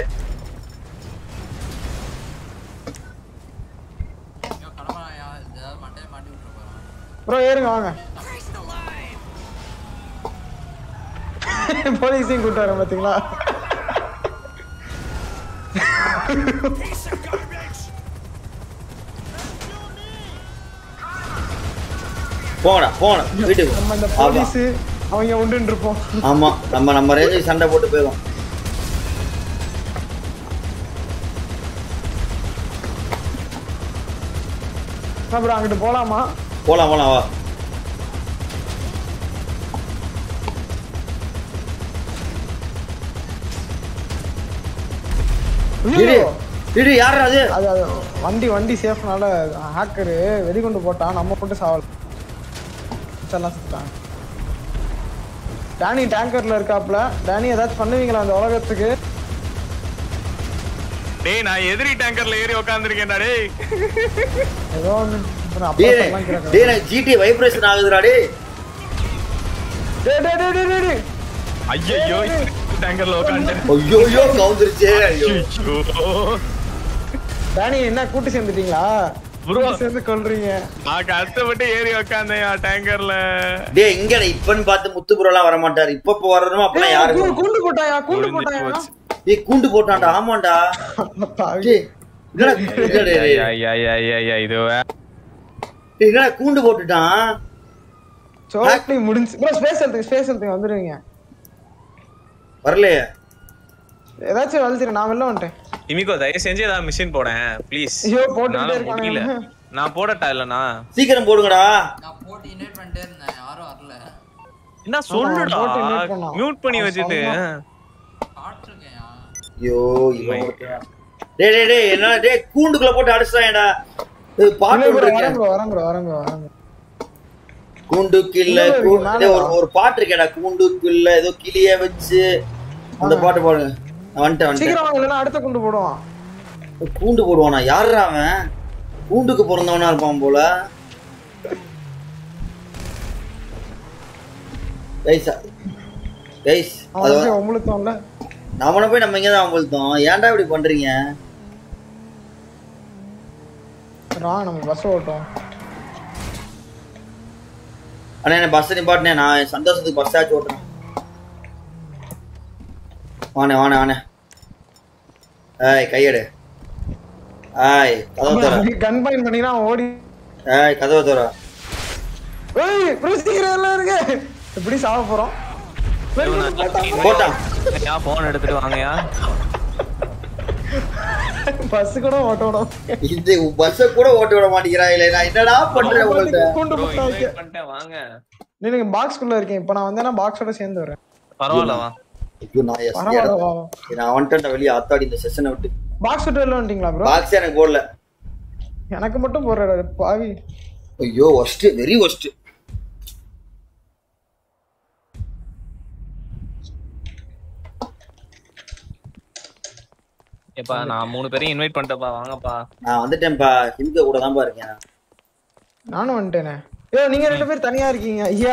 S6: ஐயோ கிளம்புறாயா ஏதாவது மண்டையை மாட்டி விட்டுற போறான்
S3: ப்ரோ ஏறுங்க வாங்க போலீஸையும் கூட்டு வரேன் பாத்தீங்களா
S1: போங்கடா போங்கடா வீட்டுக்கு
S3: நம்ம இந்த
S1: ஆமா.
S3: போலீஸ் அவங்க உண்டுன்னு இருப்போம்
S1: ஆமா நம்ம நம்ம ரேஞ்சுக்கு சண்டை போட்டு போயிடும்
S3: அப்புறம் அங்கிட்டு போலாமா
S1: போலாம் போலாம் வா இடி
S3: ஐயோ!
S1: இடி யாரா அது
S3: அது அது வண்டி வண்டி சேஃப்னால ஹேக்கரு வெடிகுண்டு போட்டான் நம்ம போட்டு சாவல் எல்லாம் சுத்தாங்க டேனி டேங்கர்ல இருக்காப்ல டேனி ஏதாச்சும் பண்ணுவீங்களா அந்த உலகத்துக்கு
S2: டேய் நான் எதிரி டேங்கர்ல ஏறி உட்காந்துருக்கேன்டா டேய்
S3: ஏதோ ஒண்ணு அப்புறம்
S1: டேய்
S3: அப்புறம் எல்லாம் கேட்கறேன்.
S1: டேய் எனக்கு ஜிடி வைப்ரேஷன் ஆகுதுடா டேய்
S3: டேய் டேய் டேய் டேய், டேய் டேய்
S2: ஐயோ டேங்கர்ல உட்காந்துட்டேன்
S1: ஐயோ ஐயோ கவுந்துருச்சே ஐயோ
S3: டேனி என்ன கூட்டு சேர்ந்துட்டீங்களா
S2: Bro.
S3: கூட்டு சேர்ந்து கொல்றீங்க
S2: நான் கஷ்டப்பட்டு ஏறி உட்காந்தேன் டேங்கர்ல
S1: டேய் எங்க இப்பன்னு பார்த்து முத்துப்புறம்லாம் வர மாட்டாரு இப்ப இப்ப வரணுமா அப்பெல்லாம்
S3: ஏய்,
S1: யாருக்கு
S3: கூ- கூண்டு போட்டாயா கூண்டு
S2: முடிஞ்சு
S3: போட்டாயா
S2: போச்சு.
S1: டேய் கூண்டு போட்டான்டா ஆமாண்டா
S3: பாவி.
S1: டேய் என்னடா என்னடா டேய்,
S2: ஐயா, ஐயா, ஐயா, ஐயா, ஐயா, இது வே-
S1: டேய், என்னடா கூண்டு போட்டுட்டான்
S3: சோட்லி முடிஞ்சு ப்ரோ ஸ்பேஸ் எடுத்துங்க ஸ்பேஸ் எடுத்துங்க வந்துருவீங்க
S1: வரலையே
S3: ஏதாச்சும் வளர்த்துரு நான் வெளில வந்துட்டேன்
S2: இமிகோ தயவு செஞ்சு ஏதாவது மிஷின் போடேன் ப்ளீஸ்
S3: ஐயோ, போட்டுக்கிட்டே
S2: என்னால
S3: இருக்கானே.
S2: முடியல நான் போடட்டா இல்லனா
S1: சீக்கிரம் போடுங்கடா
S6: நான் போட்டு இன்வைட் பண்ணிட்டே இருந்தேன் யாரும் வரல
S2: என்ன சொல்லுடா
S3: போட்டு invite பண்ணலாம்.
S2: மியூட் பண்ணி
S3: அவன்
S2: வச்சுட்டு
S6: பாட்டிருக்கேன்யா
S1: ஐயோ இவன் ஒருத்தன். டேய் டேய் டேய் என்ன டேய் கூண்டுக்குள்ள போட்டு அடிச்சாயடா இது பாட்டு
S3: இல்ல bro,
S1: இருக்கேன்
S3: வரேன் bro, வரேன் bro, வரேன் bro, வரேன் bro.
S1: கூண்டுக்குள்ள
S3: இல்ல,
S1: கூ-
S3: மேல
S1: டேய், ஒரு
S3: வா.
S1: ஒரு பாட்டு இருக்கேடா கூண்டுக்குள்ள ஏதோ கிளிய வச்சு அந்த பாட்டு பாடுங்க நான் வந்துட்டேன் வந்துட்டேன்
S3: சீக்கிரம் வாங்க இல்லைன்னா அடுத்த குண்டு போடுவான்
S1: கூண்டு போடுவானா யாருடா அவன் கூண்டுக்கு பிறந்தவனா இருப்பான் போல கைஸ் கைஸ்
S3: அவன்
S1: அது
S3: வந்து உங்களுத்தோம்ல
S1: நம்மள போய் நம்ம இங்க தான் அம்பழுத்தோம் ஏன்டா இப்படி பண்றீங்க
S3: வாங்க நம்ம பஸ் ஓட்டும்
S1: அண்ணா என்ன பஸ் நிப்பாட்டினே நான் என் சந்தோஷத்துக்கு பஸ் ஆச்சு ஓட்டுறேன் வாணே வாணே வாணே ஏய் கையெடு ஏய் கதவு தர
S3: கன் பாயிண்ட் பண்ணினா அவன் ஓடி
S1: ஏய் கதவு தர
S3: ஏய் ப்ரோ சீக்கிரம் எல்லாம் இருக்கு எப்படி சாவ போறோம்
S1: போட்டான்
S2: போன் எடுத்துட்டு வாங்கயா
S3: பஸ் கூட ஓட்டணும்
S1: இது பஸ்ஸ கூட ஓட்ட விட மாட்டேங்கிறா இல்ல நான் என்னடா பண்றேன் உங்கள்ட்ட
S3: கூண்டு
S2: Bro,
S3: போட்டா
S2: invite பண்ணிட்டேன் வாங்க
S3: நீங்க பாக்ஸ்குள்ள இருக்கேன் இப்போ நான் வந்தேன்னா பாக்ஸோட சேர்ந்து வரேன்
S2: பரவாயில்ல வா
S1: ஐயோ நான் எஸ்
S3: பரவாயில்ல வா
S1: நான் வந்துட்டேன் வெளியே ஆத்தாடி இந்த செஷனை விட்டு
S3: பாக்ஸ் விட்டு வெளில வந்துட்டீங்களா ப்ரோ
S1: பாக்ஸே எனக்கு போடல
S3: எனக்கு மட்டும் போடுறாரு பாவி
S1: ஐயோ ஒஸ்ட் வெரி ஒஸ்ட்
S2: எப்பா நான் மூணு பேரையும் இன்வைட் பண்ணிட்டேப்பா வாங்கப்பா
S1: நான் வந்துட்டேன்ப்பா ஹிம்க கூட தான்ப்பா இருக்கேன்
S3: நானும் வந்துட்டேனே ஐயோ நீங்க ரெண்டு பேரும் தனியா இருக்கீங்க ஐயா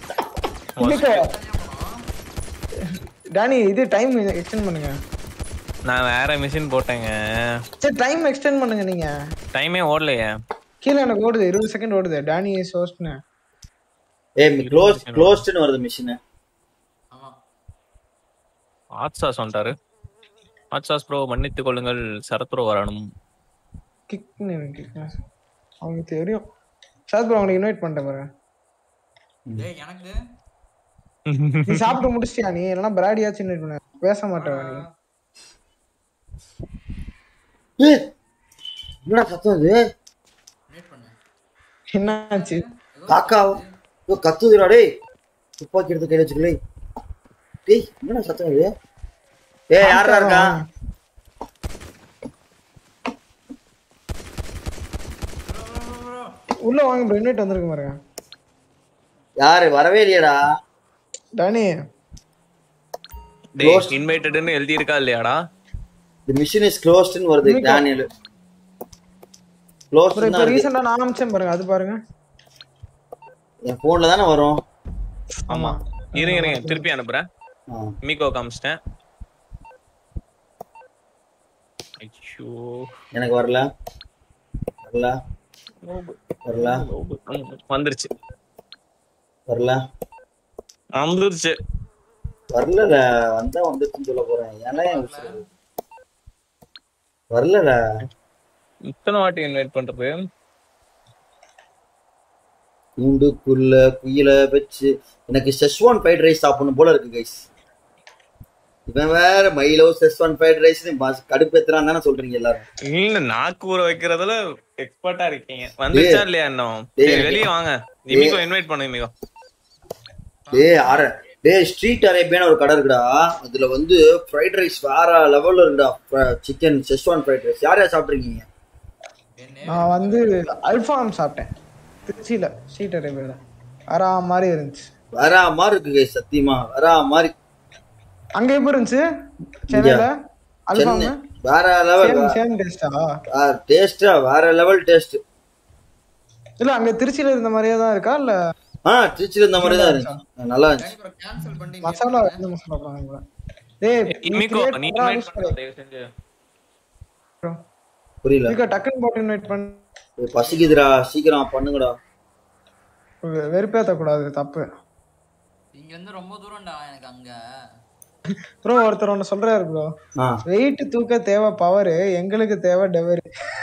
S3: இன்னைக்கு டேனி இது டைம் எக்ஸ்டெண்ட் பண்ணுங்க
S2: நான் வேற மிஷின் போட்டேங்க
S3: சரி டைம் எக்ஸ்டெண்ட் பண்ணுங்க நீங்க
S2: டைமே ஓடலையே
S3: கீழே எனக்கு ஓடுது இருபது செகண்ட் ஓடுது டேனி சோஸ்ட்னு
S1: ஏய் க்ளோஸ் க்ளோஸ்ட்னு வருது மிஷின்
S6: ஆமா
S2: ஹாட் சாஸ் வந்துட்டாரு ஹாட் சாஸ் ப்ரோ மன்னித்துக் கொள்ளுங்கள் சரத் ப்ரோ வரணும்
S3: கிக்னு கிக் அவங்களுக்கு தெரியும் சாத் ப்ரோ அவங்களுக்கு இன்வைட் பண்ணிட்டேன் பாருங்க
S6: டேய் எனக்கு
S3: நீ சாப்பிட்டு முடிச்சிட்டியா நீ இல்லைன்னா பிராடியாச்சும் இன்வைட் பண்ண பேச மாட்டேன் நீ
S1: ஏய் என்னடா சத்தம் இது
S6: வெயிட் பண்ணு
S3: என்னாச்சு
S1: காக்கா ஐயோ கத்துதுடா டேய் துப்பாக்கி எடுத்து கையில வச்சுக்கலே டேய் என்னடா சத்தம் இது ஏய் யாரா இருக்கா
S3: உள்ள வாங்க ப்ரோ இன்வைட் வந்திருக்கு பாருங்க
S1: யாரு வரவே இல்லையடா
S3: டானி
S2: டேய் இன்வைட்டட்னு எழுதி இருக்கா இல்லையாடா
S1: தி மிஷின் இஸ் க்ளோஸ்ட்னு வருது டேனியல்
S3: ப்ரோ
S1: க்ளோஸ்ட்
S3: இப்போ ரீசெண்டா நான் அமிச்சேன் பாருங்க அது பாருங்க
S1: என் போன்ல தானே வரும்
S2: ஆமா இருங்க இருங்க திருப்பி அனுப்புறேன்
S1: ஆ.
S2: மீகோ காமிச்சிட்டேன் ஐயோ
S1: எனக்கு வரல வரல வரல
S2: வந்துருச்சு
S1: வரல
S2: வந்துருச்சு
S1: வரல வந்தா வந்துச்சுன்னு சொல்ல போறேன் ஏன்னா என் உசுரு. வரலடா
S2: இத்தனை வாட்டி இன்வைட் பண்றது
S1: கூண்டுக்குள்ள குயில வச்சு எனக்கு செஸ்வான் ஃப்ரைட் ரைஸ் சாப்பிடணும் போல இருக்கு கைஸ் இவன் வேற மைலோ செஸ்வான் ஃப்ரைட் ரைஸ் கடுப்பேத்துறான்னு தானே சொல்றீங்க எல்லாரும்
S2: இல்ல நாக்கு ஊற வைக்கிறதுல எக்ஸ்பர்ட்டா இருக்கீங்க வந்துச்சா இல்லையா இன்னும்
S1: டேய்,
S2: சரி, வெளிய வாங்க இமிகோ இன்வைட் பண்ணு இமிகோ
S1: டேய் ஆற டேய் ஸ்ட்ரீட் அரேபியான ஒரு கடை இருக்குடா அதுல வந்து ஃப்ரைட் ரைஸ் வேற லெவல்ல இருக்குடா சிக்கன் செஸ்வான் ஃப்ரைட் ரைஸ் யார் யார் சாப்பிட்ருக்கீங்க
S6: என்ன
S3: நான் வந்து அல்ஃபாம் சாப்பிட்டேன் திருச்சியில ஸ்ட்ரீட் அரேபியால அரா மாதிரி இருந்துச்சு
S1: வேற மாதிரி இருக்கு கைஸ் சத்தியமா வேற மாதிரி
S3: அங்க எப்படி இருந்துச்சு சென்னையில அல்ஃபாம்
S1: சென்னை வேற லெவல்
S3: சேம் சேம் டேஸ்டா
S1: டேஸ்டா வேற லெவல் டேஸ்ட்
S3: இல்ல அங்க திருச்சியில இருந்த மாதிரியே தான் இருக்கா இல்ல
S1: ஆ திருச்சியில இந்த மாதிரி தான் இருந்துச்சு நல்லா இருந்துச்சு
S6: ப்ரோ கேன்சல் பண்ணி
S3: மசாலா எந்த மசாலா போடுறாங்க கூட டேய்
S2: இமிகோ
S3: create
S2: நீ
S3: பண்ணா
S2: இன்வைட்
S3: use
S2: பண்ணு தயவு செஞ்சு
S3: bro.
S1: புரியல
S3: இதுக்கு டக்குன்னு போட்டு இன்வைட் பண்ண
S1: ஏய், பசிக்குதுடா சீக்கிரம் பண்ணுங்கடா
S3: வெறுப்பேத்த கூடாது தப்பு
S6: இங்க இருந்து ரொம்ப தூரம்டா எனக்கு அங்க
S3: ப்ரோ ஒருத்தர் ஒன்னு சொல்றாரு ப்ரோ
S1: ஆ
S3: வெயிட் தூக்க தேவை பவர் எங்களுக்கு தேவை டெவரி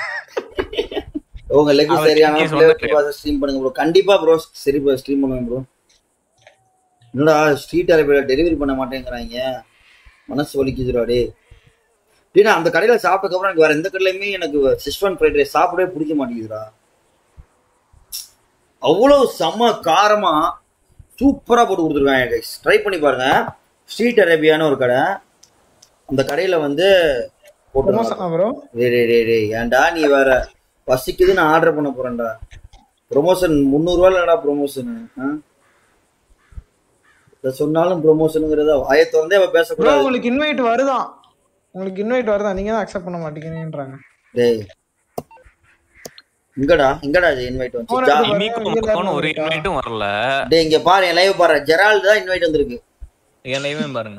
S1: உங்க லெக்
S2: அவர்
S1: சரியான
S2: நீங்க சொன்னது.
S1: ஸ்ட்ரீம் பண்ணுங்க ப்ரோ கண்டிப்பா ப்ரோ சரி ப்ரோ ஸ்ட்ரீம் பண்ணுங்க ப்ரோ என்னடா ஸ்ட்ரீட் அரேபியா டெலிவரி பண்ண மாட்டேங்கிறாங்க மனசு வலிக்குதுடா டே டேய் நான் அந்த கடையில சாப்பிட்டதுக்கு அப்புறம் எனக்கு வேற எந்த கடையிலுமே எனக்கு சிஸ்வன் ஃப்ரைட் ரைஸ் சாப்பிடவே பிடிக்க மாட்டேங்குதுடா அவ்வளவு செம்ம காரமா சூப்பரா போட்டு கொடுத்துருக்காங்க கைஸ் ட்ரை பண்ணி பாருங்க ஸ்ட்ரீட் அரேபியான்னு ஒரு கடை அந்த கடையில வந்து போட்டுருக்காங்க
S3: ப்ரொமோஷனா ப்ரோ
S1: டேய் டேய் டேய் டேய் ஏன்டா நீ வேற பசிக்குது நான் ஆர்டர் பண்ண போறேன்டா ப்ரொமோஷன் முந்நூறுவா இல்லடா ப்ரொமோஷன் சொன்னாலும் ப்ரொமோஷனுங்கிறத வாயை திறந்தே அவ
S3: ப்ரோ
S1: பேசக்கூடாது
S3: உங்களுக்கு இன்வைட் வருதான் உங்களுக்கு இன்வைட் வருதான் நீங்க தான் அக்செப்ட் பண்ண மாட்டேங்கிறீங்கன்றாங்க
S1: டேய் இங்கடா இங்கடா இன்வைட் வந்து
S3: போன
S1: ஜா-
S3: இடத்துல
S2: இமிகோ
S3: வீரர்
S2: பக்கம் ஒரு
S3: வந்துட்டா.
S2: இன்வைட்டும் வரல
S1: டேய் இங்க பாரு என் லைவ் பாரு ஜெரால்டு தான் இன்வைட் வந்திருக்கு
S2: என் லைவே பாருங்க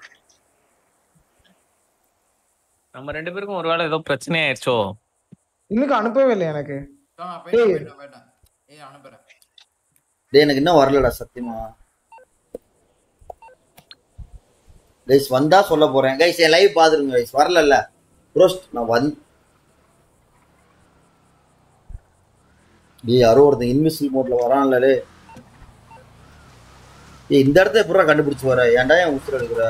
S2: நம்ம ரெண்டு பேருக்கும் ஒருவேளை ஏதோ பிரச்சனை ஆயிடுச்சோ
S3: இன்னும் அனுப்பவே இல்லை எனக்கு
S6: நான் போயிட்டேன் போயிட்டேன் போயிட்டேன் ஏய் அனுப்புறேன்
S1: டேய் எனக்கு இன்னும் வரலடா சத்தியமா கைஸ் வந்தா சொல்ல போறேன் கைஸ் என் லைவ் பாத்துருங்க கைஸ் வரலல்ல ப்ரோஸ்ட் நான் வந்து டேய் யாரோ ஒருத்தன் இன்விசிபிள் மோட்ல வரான்ல டேய் ஏய் இந்த இடத்த எப்படா கண்டுபிடிச்சு வர ஏன்டா என் உசுர எடுக்கிற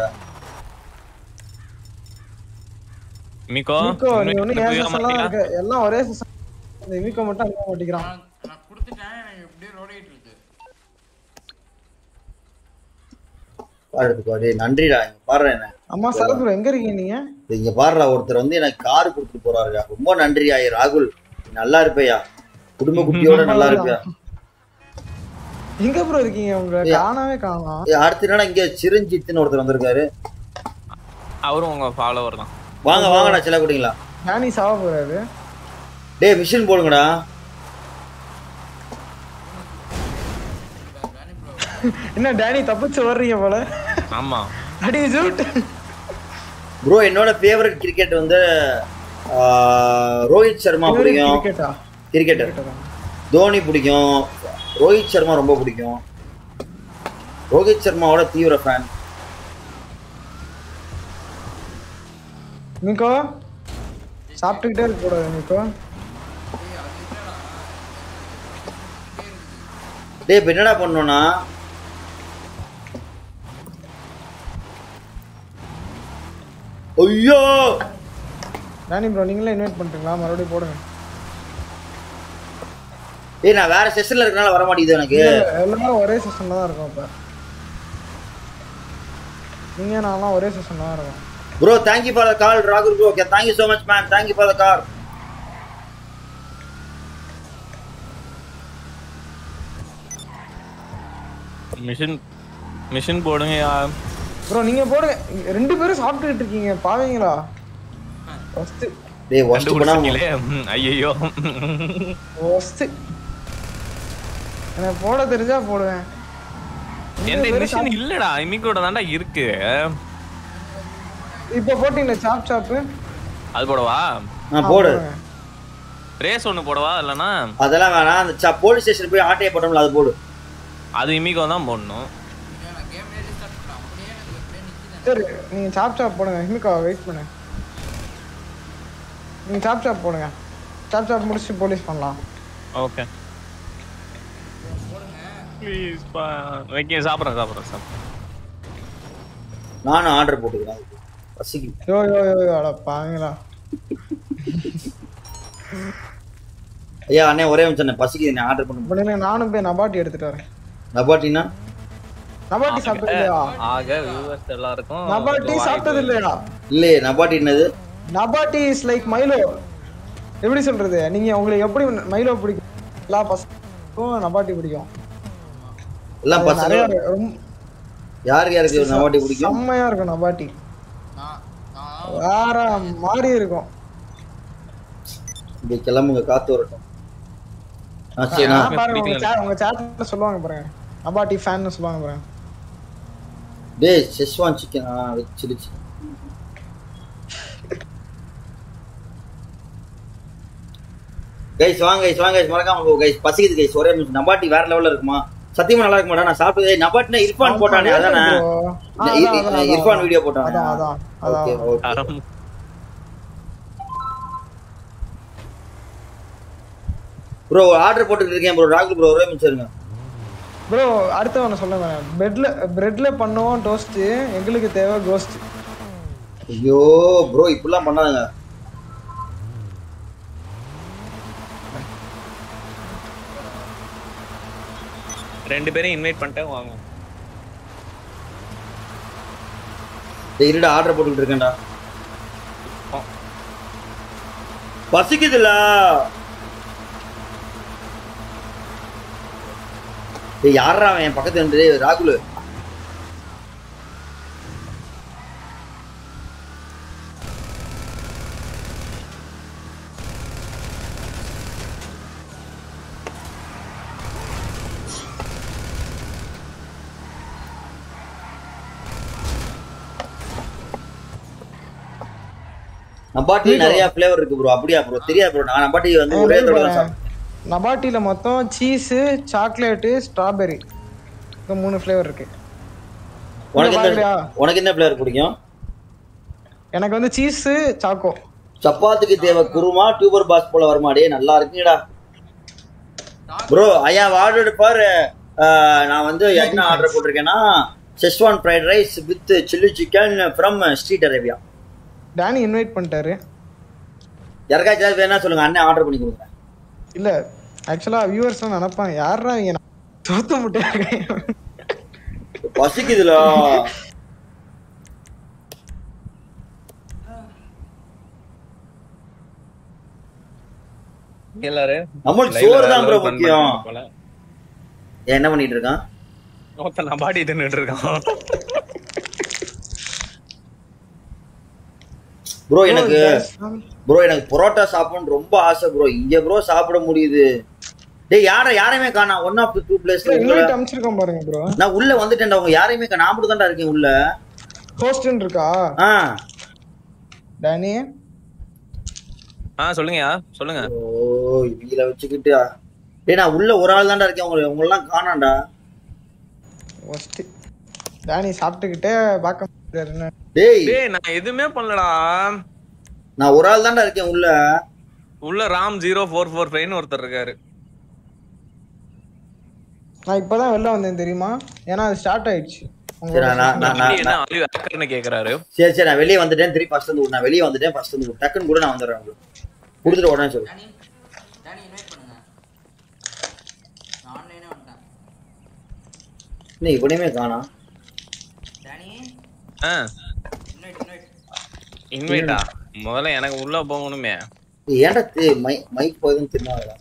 S2: மிகோ
S3: மிக்கோ நீ ஒண்ணு
S2: invite
S3: ஏன்
S2: பண்ண
S3: எல்லாம்
S2: மாட்டியா?
S3: இருக்கு எல்லாம் ஒரே season. இந்த மிக்கோ மட்டும் அனுப்ப மாட்டேங்கிறான்
S6: நான் நான் கொடுத்துட்டேன் எனக்கு இப்படியே ரோடிட்டு இருக்கு
S1: பாடுறதுக்கு டேய் நன்றிடா இங்க பாடுறேன் என்ன
S3: அம்மா சரத் bro, எங்க இருக்கீங்க நீங்க
S1: டேய், இங்க பாருடா ஒருத்தர் வந்து எனக்கு கார் கொடுத்துட்டு போறாருடா ரொம்ப நன்றியா ஏய் ராகுல் நீ நல்லா இருப்பையா குடும்ப குட்டியோட நல்லா இருப்பியா
S3: எங்க ப்ரோ இருக்கீங்க உங்களை காணவே காணோம்
S1: ஏய், அடுத்த என்னடா இங்க சிரஞ்சித்னு ஒருத்தர் வந்திருக்காரு
S2: அவரும் உங்க ஃபாலோவர் தான்
S1: வாங்க வாங்கடா சில குடிங்களா
S3: ஞானி சாவ போறாரு
S1: டேய் மிஷின் போடுங்கடா
S3: என்ன டேனி தப்பிச்சு வர்றீங்க போல
S2: ஆமா
S3: அடி ஜூட்
S1: ப்ரோ என்னோட ஃபேவரட் கிரிக்கெட் வந்து ஆஹ், ரோஹித் சர்மா பிடிக்கும்
S3: கிரிக்கெட்டா
S1: கிரிக்கெட்டர் தோனி பிடிக்கும் ரோஹித் சர்மா ரொம்ப பிடிக்கும் ரோஹித் சர்மாவோட தீவிர ஃபேன்
S3: நிக்கோ சாப்பிட்டுக்கிட்டே இருக்க கூடாது நிக்கோ
S1: டேய் இப்போ என்னடா பண்ணோம்னா ஐயோ
S3: ராணி ப்ரோ நீங்களே இன்வைட் பண்ணிட்டீங்களா மறுபடியும் போடுங்க
S1: டேய் நான் வேற செஷன்ல இருக்கனால வர மாட்டேங்குது எனக்கு
S3: இல்ல, எல்லாரும் ஒரே செஷன்ல தான் இருக்கோம் இப்ப நீங்க நான்லாம் ஒரே செஷன்ல தான் இருக்கோம்
S1: bro thank you for the call ராகுல் bro okay thank you so much man thank you for the call
S2: mission mission போடுங்கயா
S3: ப்ரோ நீங்க போடுங்க ரெண்டு பேரும் சாப்பிட்டுக்கிட்டு இருக்கீங்க பாவீங்களா ஃபர்ஸ்ட்
S1: டேய் ஒஸ்ட் பண்ணா
S2: கண்டுபிடிச்சீங்களே ஐயோ
S3: ஃபர்ஸ்ட் எனக்கு போட தெரிஞ்சா போடுவேன்
S2: எந்த மிஷின் இல்லடா இமிக்கோட தான்டா இருக்கு
S3: இப்போ போட்டீங்களே சாப் சாப்பு
S2: அது போடவா
S1: நான் போடு
S2: ரேஸ் ஒண்ணு போடவா இல்லனா
S1: அதெல்லாம் வேணாம் அந்த ச- போலீஸ் ஸ்டேஷன் போய் ஆட்டையை போட்டோம்ல அது போடு
S2: அது இமிக்கோ தான் போடணும்
S6: நான் கேம் ரீஸ்டார்ட் பண்ணேன் அப்படியே எனக்கு அப்படியே நிக்குது
S3: சரி நீங்க சாப் சாப் போடுங்க ஹிமிகா வெயிட் பண்ணு நீங்க சாப் சாப் போடுங்க சாப் சாப் முடிச்சுட்டு போலீஸ் பண்ணலாம்
S2: ஓகே ப்ளீஸ் பா ஓகே சாப்பிட்றேன் சாப்பிட்றேன் சாப்பிட்றேன்
S1: நானும் ஆர்டர் போட்டுக்கிறேன் அதுக்கு. பசிக்கு
S3: யோ யோ யோ யோ அட பாவீங்களா
S1: ஐயா அண்ணே ஒரே நிமிஷம் அண்ணே, பசிக்குது நான் ஆர்டர் பண்ண
S3: இப்போ நீங்க நானும் போய் நபாட்டி எடுத்துட்டு வரேன்
S1: நபாட்டினா
S3: நபாட்டி சாப்பிட்டது இல்லையா
S2: ஆக வியூவர்ஸ் எல்லாருக்கும்
S3: நபாட்டி சாப்பிட்டது இல்லையா
S1: இல்லையே நபாட்டி என்னது
S3: நபாட்டி இஸ் லைக் மைலோ எப்படி சொல்றது நீங்க உங்களுக்கு எப்படி மைலோ பிடிக்கும் எல்லா பசங்களுக்கும் நபாட்டி பிடிக்கும்
S1: எல்லாம்
S3: அது
S1: பசங்க
S3: நிறைய ரொம்ப
S1: யாருக்கு யாருக்கு நபாட்டி பிடிக்கும்
S3: செம்மையா இருக்கும் நபாட்டி
S6: நான் நான்
S3: வேற மாதிரி இருக்கும்
S1: இப்படி கிளம்புங்க காத்து வரட்டும் ஆ சரி நான்
S3: நான் பாருங்க உங்க chat- உங்க சாட்ல சொல்லுவாங்க பாருங்க நபாட்டி ஃபேன் சொல்லுவாங்க பாருங்க
S1: டேய் செஸ்வான் சிக்கன் ஆ வச்சிருச்சு கைஸ் வாங்க கைஸ் வாங்க கைஸ் மறக்காம போ கைஸ் பசிக்குது கைஸ் ஒரே நிமிஷம் நபாட்டி வேற லெவல்ல இருக்குமா சத்தியமா நல்லா இருக்க மாட்டா நான் சாப்பிட்டதே நபாட்டினா இர்ஃபான் போட்டானே அதானே
S3: bro. ஆ,
S1: இ-
S3: அதான்,
S1: இ-
S3: அதான்,
S1: இர்ஃபான்
S3: அதான்.
S1: வீடியோ போட்டானே
S3: அதான், அதான், அதான்.
S1: ஓகே ஓகே
S2: தரம்
S1: ப்ரோ ஆர்டர் போட்டுட்டு இருக்கேன் ப்ரோ ராகுல் ப்ரோ ஒரே நிமிஷம் இருங்க
S3: ப்ரோ அடுத்த ஒன்று சொல்லுங்க பெட்ல பிரெட்ல பண்ணுவோம் டோஸ்ட் எங்களுக்கு தேவை கோஸ்ட்
S1: ஐயோ ப்ரோ இப்படிலாம் பண்ணாதுங்க
S2: ரெண்டு பேரையும் இன்வைட் பண்ணிட்டேன் வாங்க
S1: டேய் இருடா ஆர்டர் போட்டுட்டு இருக்கேன்டா பசிக்குதுல டேய் யாரா அவன் என் பக்கத்துல இருந்து டேய், ராகுல் நபாட்டி நிறைய ஃபிளேவர் இருக்கு ப்ரோ அப்படியா ப்ரோ தெரியாது ப்ரோ நான் நபாட்டி வந்து ஒரே தடவை தான் சாப்பிட்டேன்
S3: நபாட்டில மொத்தம் சீஸு சாக்லேட்டு ஸ்ட்ராபெரி இந்த மூணு ஃப்ளேவர் இருக்கு
S1: உனக்கு
S3: பாக்கலையா?
S1: என்ன உனக்கு என்ன ஃபிளேவர் பிடிக்கும்
S3: எனக்கு வந்து சீஸு சாக்கோ
S1: சப்பாத்திக்கு தேவை குருமா டியூபர் பாஸ் போல வருமா டேய் நல்லா இருக்குங்கடா ப்ரோ ஐயா ஆர்டர் பாரு நான் வந்து என்ன ஆர்டர் போட்டிருக்கேன்னா schezwan fried rice with chilli chicken from street Arabia
S3: Danny invite பண்ணிட்டாரு
S1: யாருக்காச்சும் ஏதாவது வேணா சொல்லுங்க அண்ணன் ஆர்டர் பண்ணி கொடுக்குறேன்
S3: இல்ல ஆக்சுவலா வியூவர்ஸ் நினைப்பாங்க யாரா இவங்க தோத்த முட்டையா
S1: பசிக்குதுல
S2: எல்லாரும்
S1: நம்மளுக்கு சோறு தான் ப்ரோ முக்கியம் ஏன் என்ன பண்ணிட்டு இருக்கான்
S2: ஒருத்தன் நபாடி தின்னுட்டு இருக்கான்
S1: ப்ரோ எனக்கு ப்ரோ எனக்கு புரோட்டா சாப்பிடணும்னு ரொம்ப ஆசை ப்ரோ இங்க ப்ரோ சாப்பிட முடியுது டேய் யார யாரையுமே காணா ஒன் ஆஃப் டூ பிளேஸ்ல
S3: இன்வைட் அனுப்பிச்சிருக்கோம் பாருங்க ப்ரோ
S1: நான் உள்ள வந்துட்டேன்டா உங்க யாரையுமே கா- நான் மட்டும் தான்டா இருக்கேன் உள்ள
S3: ஹோஸ்ட்னு இருக்கா
S1: ஆ
S3: டேனி
S2: ஆ சொல்லுங்கயா சொல்லுங்க
S1: ஓ இவங்கள வச்சுக்கிட்டு டேய் நான் உள்ள ஒரு ஆள் தான்டா இருக்கேன் உங்களை உங்களெல்லாம் காணாம்டா
S3: ஃபர்ஸ்ட் டேனி சாப்பிட்டுக்கிட்டே பார்க்க முடியாது என்ன
S1: டேய்
S2: டேய் நான் எதுவுமே பண்ணலடா
S1: நான் ஒரு ஆள் தான்டா இருக்கேன் உள்ள
S2: உள்ள ராம் ஜீரோ ஃபோர் ஃபோர் ஃபைவ்னு ஒருத்தர் இருக்காரு
S3: நான் இப்பதான் வெளில வந்தேன் தெரியுமா ஏன்னா அது ஸ்டார்ட் ஆயிடுச்சு
S1: சரி நான் நான் நான்
S2: அப்படி என்ன
S1: நான்
S2: ஆலிவ் ஹேக்கர்னு கேக்குறாரு
S1: சரி சரி நான் வெளியே வந்துட்டேன் திருப்பி ஃபர்ஸ்ட் வந்து விடு. நான் வெளியே வந்துட்டேன் ஃபர்ஸ்ட் வந்து விடு. டக்குன்னு கூட நான் வந்துடுறேன் உங்களுக்கு கொடுத்துட்டு உடனே சொல்லு
S6: டேனி டேனி இன்வைட் பண்ணுங்க நான் ஆன்லைனே வந்துட்டேன்
S1: இன்னும் இவனையுமே காணா
S6: டேனி
S2: ஆ
S6: இன்வைட் இன்வைட்
S2: இன்வைட்டா முதல்ல எனக்கு உள்ள போகணுமே
S1: ஏன்டா தி- மை மைக் போதுன்னு தின்னாதடா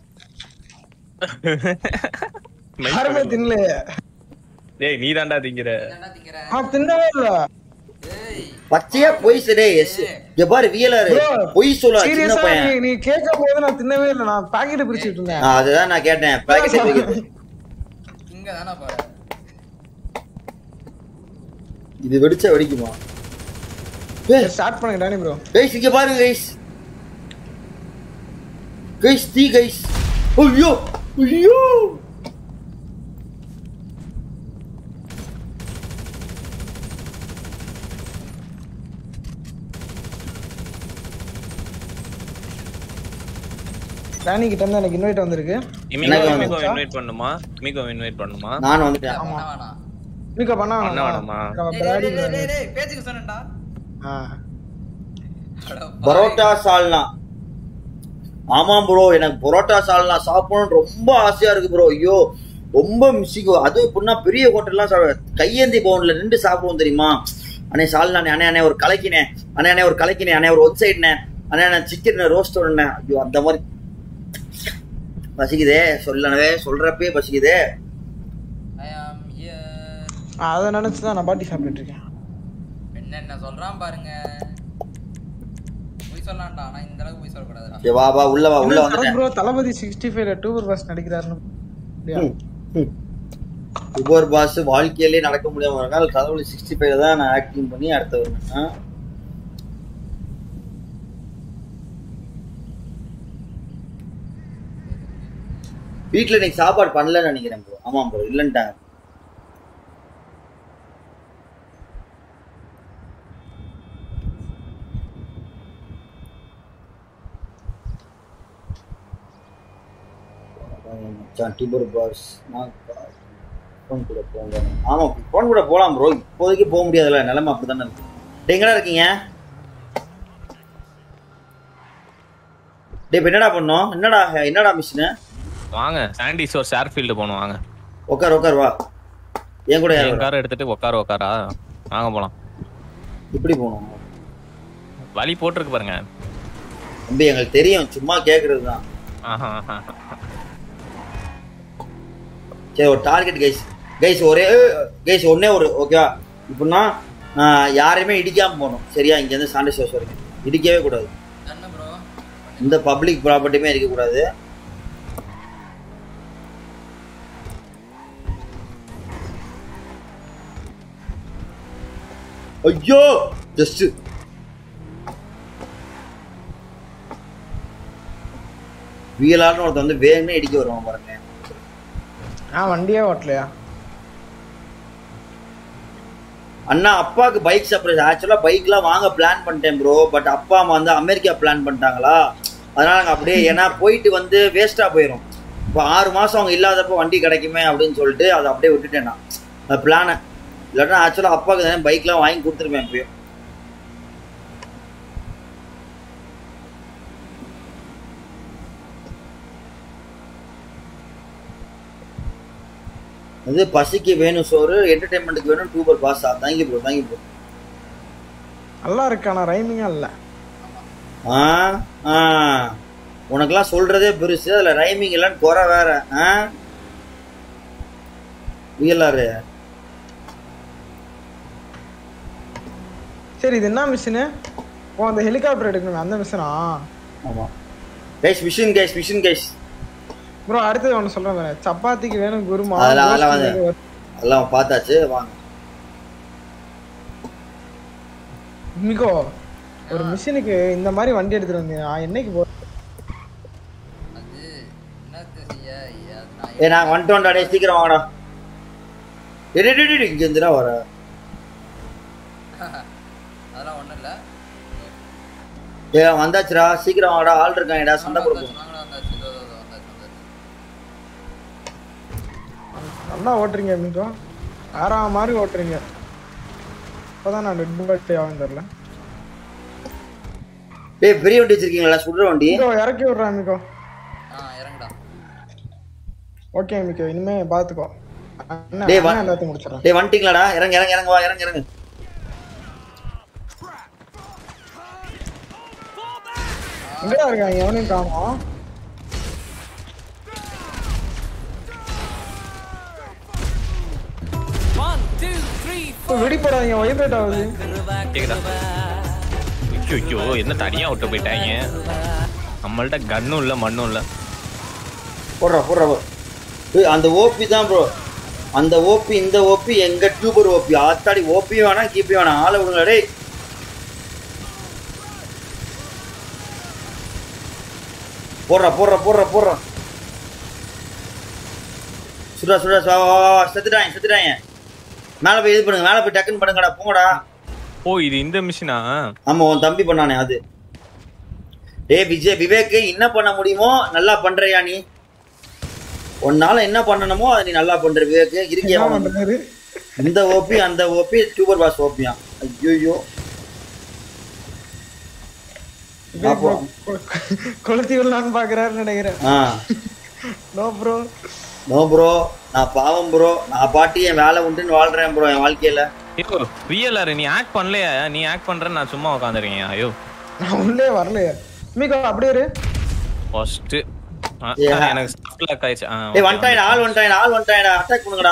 S3: யாருமே தின்னலையே
S2: டேய் நீ தான்டா திங்கிற
S6: என்னடா திங்கிற
S3: ஆ தின்னவே இல்ல
S6: ஏய்
S1: பச்சையா பொய் சரி எஸ் இங்க பாரு வீலர்
S3: Bro,
S1: பொய் சொல்ல சின்ன
S3: சீரியஸா
S1: பையன்
S3: நீ நீ கேட்கும் போது நான் தின்னவே இல்ல நான் பாக்கெட் பிரிச்சுட்டு இருந்தேன்
S1: ஆ, அதுதான் நான் கேட்டேன் பாக்கெட்
S6: இங்க தானே போற
S1: இது வெடிச்சா வெடிக்குமா ஏய்
S3: ஸ்டார்ட் பண்ணுங்க டேனி ப்ரோ
S1: கைஸ் இங்க பாருங்க கைஸ் கைஸ் தீ கைஸ் ஐயோ ஐயோ
S3: டேனி கிட்ட இருந்து எனக்கு இன்வைட் வந்திருக்கு
S2: இமிகோ
S1: எனக்கு
S2: இமிகோ
S3: வந்துச்சா?
S2: இன்வைட் பண்ணுமா இமிகோ இன்வைட் பண்ணுமா
S1: நான் வந்துட்டேன்
S3: ஆமா.
S6: பண்ண வேணாம்
S3: மிக்க பண்ண
S2: பண்ண வேணாமா?
S6: டேய், டேய், டேய், டேய், டேய், டேய், பேச்சுக்கு சொன்னேன்டா
S3: ஆ
S6: அட பாவி.
S1: பரோட்டா சால்னா ஆமாம் ப்ரோ எனக்கு பரோட்டா சால்னா சாப்பிடணும்னு ரொம்ப ஆசையா இருக்கு ப்ரோ ஐயோ ரொம்ப மிஸ்ஸிங் அதுவும் இப்படின்னா பெரிய ஹோட்டல்லாம் சாப்பிட கையேந்தி பவுன்ல நின்று சாப்பிடுவோம் தெரியுமா அண்ணே சால்னா அண்ணே அண்ணே ஒரு கலக்கினே அண்ணே அண்ணே ஒரு கலக்கினே அண்ணே ஒரு ஒன் சைடுனே அண்ணே அண்ணே சிக்கன் ரோஸ்ட் ஒண்ணே ஐயோ அந்த மாதிரி பசிக்குதே சொல்லவே சொல்றப்பே பசிக்குதே
S6: I am here.
S3: அதை நினைச்சு தான் நான் பாட்டி சாப்பிட்டுட்டு இருக்கேன்
S6: என்னென்ன சொல்றான் பாருங்க பொய் சொல்லலாம்டா ஆனா இந்த அளவுக்கு பொய் சொல்லக்கூடாதுடா
S1: சரி, வா வா உள்ள வா உள்ள வந்துட்டேன்
S3: ப்ரோ தளபதி சிக்ஸ்டி ஃபைவ்ல டூபர் பஸ் நடிக்கிறாருன்னு அப்படியா?
S1: உபர் பாஸ் வாழ்க்கையிலே நடக்க முடியாம இருக்கால் கடவுள் சிக்ஸ்டி ஃபைவ்ல தான் நான் ஆக்டிங் பண்ணி அடுத்த வருவேன் வீட்டில் இன்னைக்கு சாப்பாடு பண்ணலன்னு நினைக்கிறேன் ப்ரோ ஆமாம் ப்ரோ இல்லைன்ட்டாங்க மச்சான் டிபர் பாஸ் நான் ஃபோன் கூட போங்க ஆமாம் ஃபோன் கூட போகலாம் ப்ரோ இப்போதைக்கு போக முடியாதுல்ல நிலைமை அப்படி தானே இருக்கு டேய், எங்கடா இருக்கீங்க டேய் இப்ப என்னடா பண்ணோம் என்னடா என்னடா மிஷினு
S2: வாங்க சாண்டிஸ் ஒரு ஷேர் ஃபீல்டு போகணும் வாங்க
S1: உட்கார் உட்கார் வா என் கூட
S2: என்
S1: யார்
S2: காரை எடுத்துட்டு உட்கார உட்காரா வாங்க போலாம்
S1: இப்படி போகணும்
S2: வழி போட்டிருக்கு பாருங்க
S1: தம்பி எங்களுக்கு தெரியும் சும்மா கேட்கறது தான்
S2: ஆஹா, ஆஹா.
S1: சரி ஒரு டார்கெட் கைஸ் கைஸ் ஒரே கைஸ் ஒண்ணே ஒரு ஓகேவா இப்படின்னா ஆஹ், யாரையுமே இடிக்காம போகணும் சரியா இங்கேருந்து சாண்டை ஷோஸ் வரைக்கும் இடிக்கவே கூடாது
S6: என்ன ப்ரோ
S1: இந்த பப்ளிக் ப்ராப்பர்ட்டியுமே இருக்கக்கூடாது ஐயோ ஜஸ்ட் வியலார்னு ஒருத்தன் வந்து வேகமே இடிக்க வருவான் பாருங்க
S3: நான் வண்டியே ஓட்டலையா
S1: அண்ணா அப்பாவுக்கு பைக் சர்ப்ரைஸ் ஆக்சுவலா பைக்லாம் வாங்க பிளான் பண்ணிட்டேன் ப்ரோ பட் அப்பா அம்மா வந்து அமெரிக்கா பிளான் பண்ணிட்டாங்களா அதனால நாங்கள் அப்படியே ஏன்னா போயிட்டு வந்து வேஸ்ட்டாக போயிடும் இப்போ ஆறு மாதம் அவங்க இல்லாதப்போ வண்டி கிடைக்குமே அப்படின்னு சொல்லிட்டு அதை அப்படியே விட்டுட்டேன் நான் அந்த பிளானை இல்லாட்டா ஆக்சுவலாக அப்பாவுக்கு தான் பைக்லாம் வாங்கி கொடுத்துருப்பேன் எப்பயும் இது பசிக்கு வேணும் சோறு என்டர்டைன்மெண்ட்டுக்கு வேணும் டூபர் பாஸா தேங்க்யூ ப்ரோ தேங்க்யூ ப்ரோ
S3: நல்லா இருக்கு ஆனா ரைமிங்கா இல்ல
S1: ஆ ஆ உனக்கெல்லாம் சொல்றதே பெருசு அதுல ரைமிங் இல்லைன்னு குறை வேற ஆ வியலாரு
S3: சரி இது என்ன மிஷினு ஓ அந்த ஹெலிகாப்டர் எடுக்கணுமே அந்த மிஷினா
S1: ஆமா guys machine guys machine guys
S3: bro அடுத்தது ஒன்று சொல்றேன் பாரு. சப்பாத்திக்கு வேணும் குருமா
S1: அதெல்லாம் அதெல்லாம் வந்து
S3: ரோஸ்ட்டுக்கு வேணும்.
S1: அதெல்லாம் பார்த்தாச்சு வாங்க
S3: மிகோ ஒரு மிஷினுக்கு இந்த மாதிரி வண்டி எடுத்துட்டு வந்தீங்க நான் என்னைக்கு போ
S6: அது என்னத்த செய்ய அது நான்
S1: ஏ நான் வந்துட்டோம்டா டேய் சீக்கிரம் வாங்கடா டேய் டேய், டேய், டேய், இங்க இருந்துடா வர
S6: அதெல்லாம் ஒண்ணும் இல்ல
S1: ஏ வந்தாச்சுடா சீக்கிரம் வாங்கடா ஆள் இருக்காங்கடா சண்டை
S6: வந்தாச்சு,
S1: கொடுப்போம்
S6: வாங்கடா, வந்தாச்சு இதோ, இதோ, இதோ, வந்தாச்சு வந்தாச்சு
S3: நல்லா ஓட்டுறீங்க மிகோ ஆறாம் மாதிரி ஓட்டுறீங்க இப்போதான் நான் ரெட் பர்த்டே ஆகும் தெரியல
S1: டேய் பெரிய வண்டி வச்சிருக்கீங்களா சுடுற வண்டி
S3: மிகோ இறக்கி விட்றேன் மிகோ
S6: ஆ இறங்குடா
S3: ஓகே மிகோ இனிமே பாத்துக்கோ அண்ணன்
S1: டேய், வா-
S3: அண்ணன் எல்லாத்தையும் முடிச்சிடறேன்
S1: டேய் வந்துட்டீங்களாடா இறங்க இறங்க இறங்க வா இறங்க இறங்க
S3: எங்கடா இருக்காங்க எவனையும் காணோம்
S5: One, two, three,
S3: இப்போ வெடி போடாதீங்க வைப்ரேட் ஆகுது
S2: கேக்குதா ஐயோ ஐயோ என்ன தனியா விட்டு போயிட்டாங்க நம்மள்ட்ட கன்னும் இல்ல மண்ணும் இல்ல
S1: போடுறா போடுறா போ. ஏய், அந்த ஓபி தான் ப்ரோ அந்த ஓபி இந்த ஓபி எங்க டியூபர் ஓபி ஆத்தாடி ஓபி வேணாம் கீபி வேணாம் ஆளை விடுங்க டேய் போடுறா போடுறா போடுறா போடுறா சுடா சுடா சுடா, வா, வா, வா, செத்துட்டாங்க செத்துட்டாங்க மேலே போய் இது பண்ணுங்க மேலே போய் டக்குன்னு பண்ணுங்கடா போங்கடா
S2: ஓ இது இந்த மிஷினா
S1: ஆமா உன் தம்பி பண்ணானே அது டேய் விஜய் விவேக் என்ன பண்ண முடியுமோ நல்லா பண்றியா நீ உன்னால என்ன பண்ணணுமோ அதை நீ நல்லா பண்ற விவேக்
S3: என்ன
S1: இருக்கியா
S3: பண்றாரு
S1: இந்த ஓபி அந்த ஓபி டியூபர் பாஸ் ஓபியா ஐயோ பாப்போம்.
S3: கொளுத்தி விடலான்னு பாக்குறாருன்னு நினைக்கிறேன்
S1: ஆ
S3: நோ ப்ரோ
S1: நோ ப்ரோ நான் பாவம் ப்ரோ நான் பாட்டி என் வேலை உண்டுன்னு வாழ்றேன் ப்ரோ என் வாழ்க்கையில
S2: ஐயோ ரியலர் நீ ஆக்ட் பண்ணலையா நீ ஆக்ட் பண்றேன்னு நான் சும்மா உட்காந்துருக்கேன் ஐயோ
S3: நான் உள்ளே வரலையே மிகோ அப்படியே இரு
S2: ஃபர்ஸ்ட்
S1: Yeah.
S2: எனக்கு ஸ்டஃப் லாக் ஆயிடுச்சு ஆ,
S1: ஏய்
S2: okay,
S1: வந்துட்டாயிடா ஆள் வந்துட்டாயிடா ஆள் வந்துட்டாயிடா அட்டாக் பண்ணுங்கடா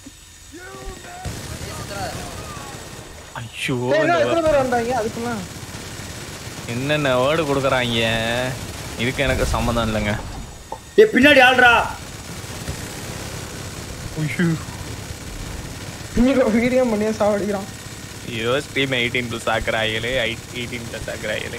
S2: ஐயோ
S3: ஏய்,
S2: இந்த
S3: இன்னும் எத்தனை பேர் வந்தாங்க அதுக்குள்ள
S2: என்னென்ன வேர்டு கொடுக்குறாங்க இதுக்கு எனக்கு சம்மந்தம் இல்லைங்க
S1: ஏய் பின்னாடி ஆள்றா
S3: மிகோ வீடியோ பண்ணியே சாவடிக்கிறான்
S2: ஐயோ ஸ்ட்ரீம் எயிட்டீன் ப்ளஸ் ஆக்குறாங்களே எயிட்டீன் ப்ளஸ் ஆக்குறாங்களே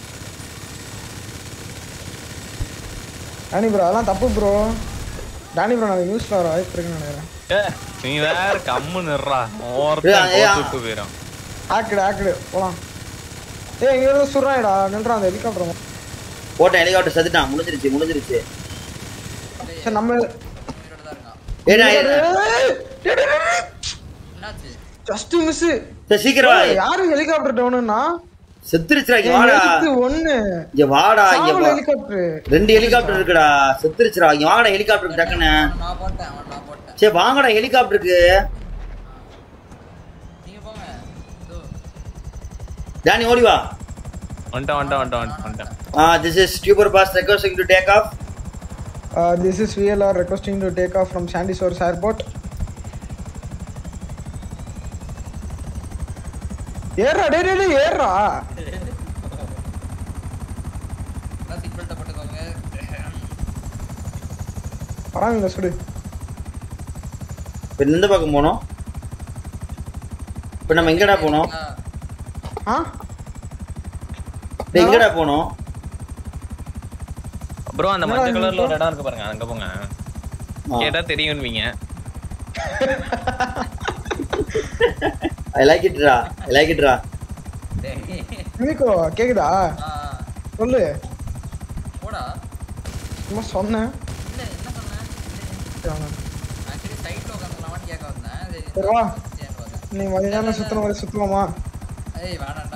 S3: டானி ப்ரோ அதெல்லாம் தப்பு ப்ரோ டானி ப்ரோ நான் நியூஸ்ல வர வாய்ப்பு இருக்குன்னு நினைக்கிறேன்
S2: ஏ, நீ வேற கம்மு நிறா
S1: ஏய்,
S2: ஒருத்தன்
S1: ஏய்,
S2: கோத்துட்டு போயிடும்
S3: ஆக்குடு ஆக்குடு போலாம் ஏய் இங்க இருந்து சுடுறான்டா நின்றான் அந்த ஹெலிகாப்டர்
S1: போட்டேன் ஹெலிகாப்டர் செத்துட்டான் முடிஞ்சிருச்சு முடிஞ்சிருச்சு
S3: சரி நம்ம
S6: உயிரோட தான் இருக்கான்
S1: ஏடா ஏடா.
S6: என்னாச்சு
S3: ஜஸ்ட் மிஸ்
S1: சரி, சீக்கிரம் வா.
S3: யாரு ஹெலிகாப்டர் டவுனுன்னா
S1: செத்துருச்சுடா இங்க வாடா
S3: ஒண்ணு
S1: இங்க வாடா இங்க
S3: சாவல்
S1: வா
S3: ஹெலிகாப்டர்
S1: ரெண்டு ஹெலிகாப்டர் இருக்குடா செத்துருச்சுடா இங்க வாங்கடா ஹெலிகாப்டருக்கு டக்குன்னு
S6: நான் போட்டேன் அவன் நான் போட்டேன்
S1: சரி வாங்கடா ஹெலிகாப்டருக்கு
S6: நீங்க போங்க இதோ
S1: டேனி ஓடி வா
S2: வந்துட்டேன் வந்துட்டேன் வந்துட்டேன் வந்துட்டேன்
S1: this is tuber boss requesting to take off
S3: this is VLR requesting to take off from Sandy Shores airport ஏறா டே டே டேய், ஏறா
S6: எல்லாம் சீட் பெல்ட்டை போட்டுக்கோங்க
S3: பரவாயில்ல சுடு
S1: இப்போ எந்த பக்கம் போனோம் இப்போ நம்ம எங்கடா போனோம்
S3: ஆ
S1: டேய், எங்கடா போனோம்
S2: ப்ரோ அந்த
S3: என்னடா
S2: மஞ்சள்
S3: இது
S2: கலர்ல ஒரு இடம் இருக்கு பாருங்க அங்க போங்க
S1: ஆ.
S2: கேட்டா தெரியும்வீங்க
S1: ஐ லைக் இட்ரா ஐ லைக் இட்ரா
S3: மினிக்கோ கேக்குதா
S6: ஆ
S3: சொல்லு
S6: போடா
S3: சும்மா சொன்னேன்
S6: இல்ல என்ன சொன்னேன் ஆக்சுவலி சைட்ல உட்காந்துலாமான்னு கேட்க வந்தேன் சரி,
S3: சரி, வா.
S6: சரின்னு பார்த்தேன்.
S3: நீ மதியானம் சுத்தணும் வரை சுத்துவோமா
S6: ஏய் வேணாம்டா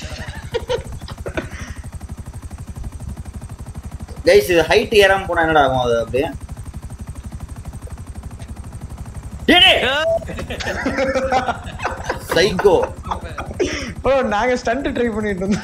S1: கைஸ் இது ஹைட் ஏறாம போனா என்னடா ஆகும் அது அப்படியே சைக்கோ
S3: ஓ நாங்க ஸ்டண்ட் ட்ரை பண்ணிட்டு இருந்தோம்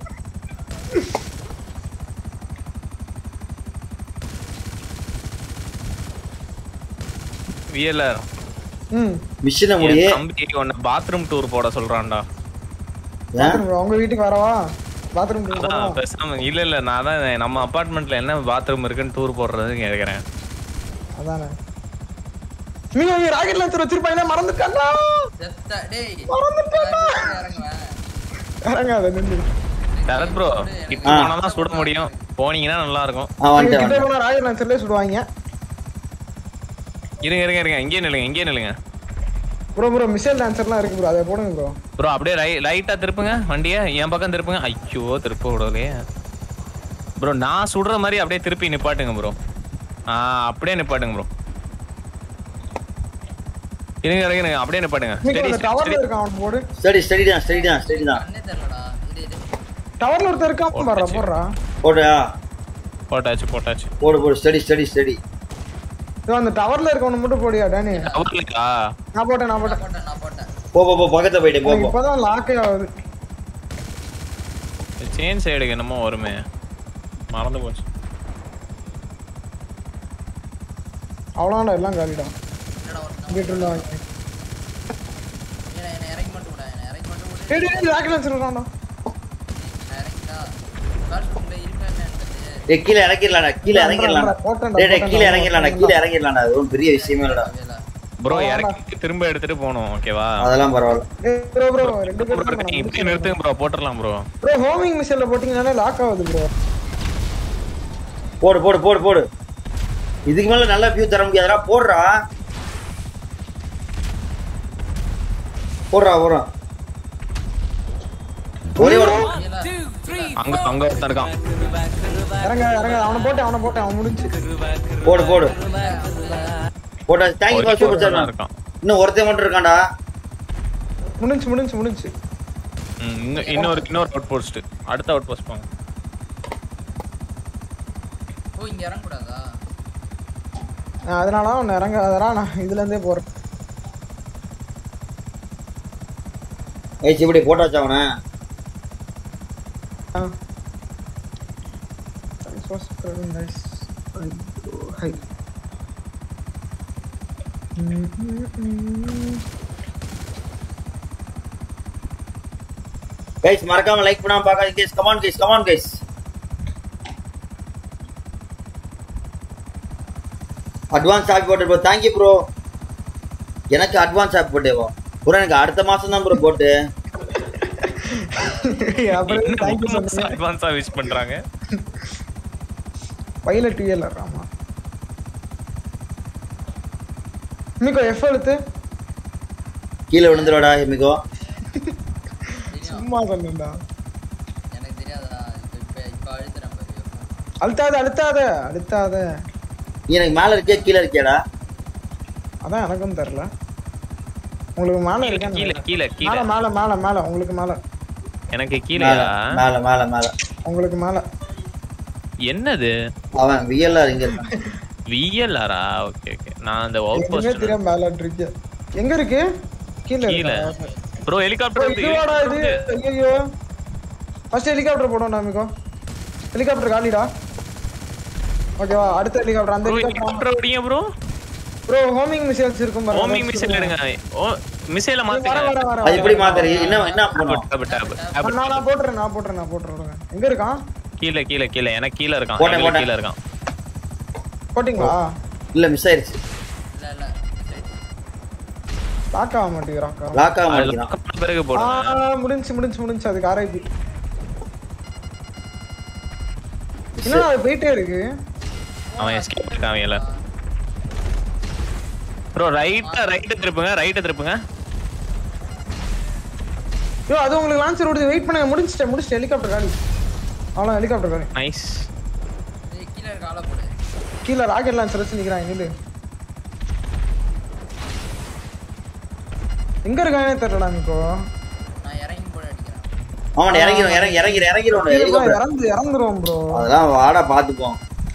S2: வியலர்
S3: ம்
S1: மிஷினை முடியே
S2: தம்பி உன்னை பாத்ரூம் டூர் போட சொல்றான்டா
S1: ஏன்?
S3: பாத்ரூம் உங்க வீட்டுக்கு வரவா பாத்ரூம்
S2: அதான் பேசாம இல்ல இல்ல நான் தான் நம்ம அபார்ட்மெண்ட்ல என்ன பாத்ரூம் இருக்குன்னு டூர் போடுறது கேக்குறேன்
S3: அதானே நீங்க இங்க ராக்கெட் லான்ச்சர் வச்சிருப்பாங்க மறந்துட்டாங்க
S6: செத்த டேய்
S3: மறந்துட்டேன்டா.
S6: இறங்குவேன்
S3: இறங்காத நின்று
S2: சரத் ப்ரோ கிட்ட
S1: ஆ.
S2: போனா தான் சுட முடியும் போனீங்கன்னா நல்லா இருக்கும்
S1: ஆ வந்துட்டேன்
S3: கிட்ட
S1: வந்துட்டேன்
S3: போனா ராயல் லான்சர்லயே சுடுவாங்க
S2: இருங்க இருங்க இருங்க இங்கே நில்லுங்க இங்கே நில்லுங்க
S3: ப்ரோ ப்ரோ மிசைல் லான்சர்லாம் இருக்கு ப்ரோ அதை போடுங்க ப்ரோ
S2: ப்ரோ அப்படியே ரை லைட்டா திருப்புங்க வண்டியை என் பக்கம் திருப்புங்க ஐயோ திருப்ப விடலையே ப்ரோ நான் சுடுற மாதிரி அப்படியே திருப்பி நிப்பாட்டுங்க ப்ரோ ஆ அப்படியே நிப்பாட்டுங்க ப்ரோ இருங்க இருங்க இருங்க, அப்படியே நிப்பாட்டுங்க
S3: மிக்கோ
S2: ஸ்டெடி
S3: அந்த டவர்ல இருக்கான் அவன் போடு
S1: ஸ்டடி ஸ்டடி தான் ஸ்டடி தான் ஸ்டடி தான்
S6: கண்ணே தெரியலடா இரு இரு
S3: டவர்ல ஒருத்தர் இருக்கான் பாடுறா போடுறா
S1: போடுறா
S2: போட்டாச்சு போட்டாச்சு
S1: போடு போடு ஸ்டடி ஸ்டடி ஸ்டடி
S3: இதோ அந்த டவர்ல இருக்கவன மட்டும் போடியா டேனி
S2: அவர்லையா
S3: நான் போட்டேன் நான் போட்டேன்
S6: போட்டேன் நான் போட்டேன்
S1: போ போ போ பக்கத்துல போயிட்டே போ
S3: எனக்கு
S1: போ
S3: இப்பதான் லாக்கே ஆகுது
S2: சேன் சைடுக்கு என்னமோ வருமே மறந்து போச்சு
S3: அவ்வளோடா எல்லாம் காலிடா
S6: என்னடா ஒரு
S3: இங்கிட்டு இருந்தா வாங்கி
S6: என்ன என்ன இறக்கி மட்டும் விட என்ன இறக்கி மட்டும் விடு
S3: டேய் டேய் ராக்கெட் லான்சர் இருக்கான்டா
S6: நான் இறக்கிட்டா காசு உள்ள இருப்பேன் என்னன்னு
S1: ஏய் கீழே இறங்கிடலாம்டா கீழே இறங்கிடலாம்
S3: போட்டேன்டா,
S1: டேய் டேய் கீழே
S3: போட்டேன்டா.
S1: இறங்கிடலாம்டா கீழே இறங்கிடலாம்டா அது ஒன்றும் பெரிய விஷயமே இல்லடா
S6: தெரியல
S2: ப்ரோ இறக்கி திரும்ப எடுத்துட்டு போகணும் ஓகேவா
S1: அதெல்லாம் பரவாயில்ல
S3: ஏய் ப்ரோ ப்ரோ ரெண்டு
S2: ப்ரோ
S3: பேரும்
S2: இப்படி நிறுத்துங்க ப்ரோ போட்டுடலாம் ப்ரோ
S3: ப்ரோ ஹோமிங் மிஷின்ல போட்டீங்கன்னா லாக் ஆகுது ப்ரோ
S1: போடு போடு போடு போடு இதுக்கு மேல நல்ல வியூ தர முடியாதுடா போடுறா போடுறா போடுறா ஒரே ஒரு
S2: அங்க அங்க ஒருத்தன் இருக்கான்
S3: இறங்க இறங்க அவனை போட்டேன் அவனை போட்டேன் அவன் முடிஞ்சு
S1: போடு போடு போட்டா தேங்க்யூ
S2: ஒரே
S1: சூப்பர்
S2: ஒருத்தன்
S1: சார்
S2: இருக்கான்
S1: இன்னும் ஒருத்தன் மட்டும் இருக்கான்டா
S3: முடிஞ்சு முடிஞ்சு முடிஞ்சு
S2: ம், இன்னும் இன்னொரு இன்னொரு அவுட் போஸ்ட் அடுத்த அவுட் போஸ்ட் போங்க
S6: ஓ இங்க இறங்கக்கூடாதா
S3: நான் அதனால அவன் இறங்க அதெல்லாம் நான் இதுல இருந்தே போறேன்
S1: ஏய் இப்படி போட்டாச்சு அவனை
S3: ஆ. Thanks for subscribing, guys. Hi.
S1: Guys மறக்காம லைக் பண்ணாம பார்க்காதீங்க guys come on guys come on guys advance happy birthday bro thank you bro எனக்கு அட்வான்ஸ் ஹாப்பி பர்த்டேவா ப்ரோ எனக்கு அடுத்த மாசம் தான் ப்ரோ போட்டு
S3: அப்புறம் தேங்க்யூ சொன்னீங்க
S2: அட்வான்ஸா விஷ் பண்றாங்க
S3: பைலட் டுஎல் ஆமா மிக்கோ எஃப் எழுத்து
S1: கீழே விழுந்துருவாடா எமிகோ
S3: சும்மா சொன்னேன்டா
S6: எனக்கு தெரியாதா இப்ப இப்ப இப்ப அழுத்துறேன் பாரு
S3: அழுத்தாத அழுத்தாத அழுத்தாத
S1: நீ எனக்கு மேல இருக்கியா கீழே இருக்கியாடா
S3: அதான் எனக்கும் தெரியல உங்களுக்கு மேல
S2: கீழே
S3: இருக்கா
S2: கீழே கீழே
S3: மேல
S2: கீழே
S3: மேல மேல மேல உங்களுக்கு மேல
S2: எனக்கு
S1: மேல
S2: கீழேயா
S1: மேல மேல மேல
S3: உங்களுக்கு மேல
S2: என்னது
S1: அவன் விஎல்ஆர் இங்க இருக்கான்
S2: விஎல்ஆரா ஓகே ஓகே நான் அந்த அவுட்
S3: எதுவுமே
S2: போஸ்ட்
S3: தெரியாம மேல இருக்கு எங்க இருக்கு கீழ
S2: கீழே
S3: இருக்கா?
S2: ப்ரோ
S3: bro,
S2: ஹெலிகாப்டர்
S3: இதுவாடா இது ஐயோ ஃபர்ஸ்ட் ஹெலிகாப்டர் போடும் நாமிக்கோ ஹெலிகாப்டர் காலிடா ஓகேவா அடுத்த ஹெலிகாப்டர் அந்த
S2: ப்ரோ
S3: ஹெலிகாப்டர்
S2: ஹெலிகாப்டர் ஓடிங்க ப்ரோ
S3: ப்ரோ ஹோமிங் மிசைல்ஸ் இருக்கும் பாருங்க
S2: ஹோமிங் மிசைல் எடுங்க ஓ மிசைல
S3: வர
S2: மாத்துங்க
S3: வர வர
S1: அது எப்படி மாத்துறது என்ன என்ன பண்ணும்
S2: டேப் டேப்
S3: நான் நான் நான் போட்டுறேன் நான் போட்டுறேன் நான் போட்டுறேன் விடுங்க. எங்க இருக்கான்
S2: கீழே கீழே கீழே எனக்கு கீழே இருக்கான்
S1: போட்டேன்,
S2: எங்களுக்கு
S1: போட்டேன்.
S2: கீழே இருக்கான்
S3: போட்டிங்களா
S1: இல்ல மிஸ் ஆயிருச்சு
S6: இல்ல இல்ல சரி.
S3: லாக் ஆக மாட்டேங்கிறான்
S1: லாக் ஆக
S2: அது
S1: மாட்டேங்கிறான்
S2: lock பண்ண பிறகு போடுங்க
S3: ஆ முடிஞ்சு முடிஞ்சு முடிஞ்சு அதுக்கு ஆராய்ச்சி என்ன அது போயிட்டே இருக்கு
S2: அவன் எஸ்கேப் பண்ணிட்டான் அவன் எல்லாம் ப்ரோ ரைட்டா ரைட்டு திருப்புங்க ரைட்டு திருப்புங்க
S3: ஐயோ அது உங்களுக்கு லான்ச்சர் விடுது வெயிட் பண்ணுங்க முடிச்சிட்டேன் முடிச்சிட்டேன் ஹெலிகாப்டர் காலி அவ்வளோ ஹெலிகாப்டர் காலி
S2: நைஸ்
S6: ஏய், கீழே இருக்க ஆளை போடு
S3: கீழே ராக்கெட் லான்ச்சர் வச்சு நிக்கிறாங்க நில்லு எங்க இருக்கானே தெரியல இப்போ
S6: நான் இறங்கி போட அடிக்கிறேன்
S1: அவன் இறங்கிடும் இறங்கி இறங்கிடும் இறங்கிடும் ஹெலிகாப்டர்
S3: இறந்து இறந்துரும் ப்ரோ
S1: அதெல்லாம் வாடா பாத்துப்போம்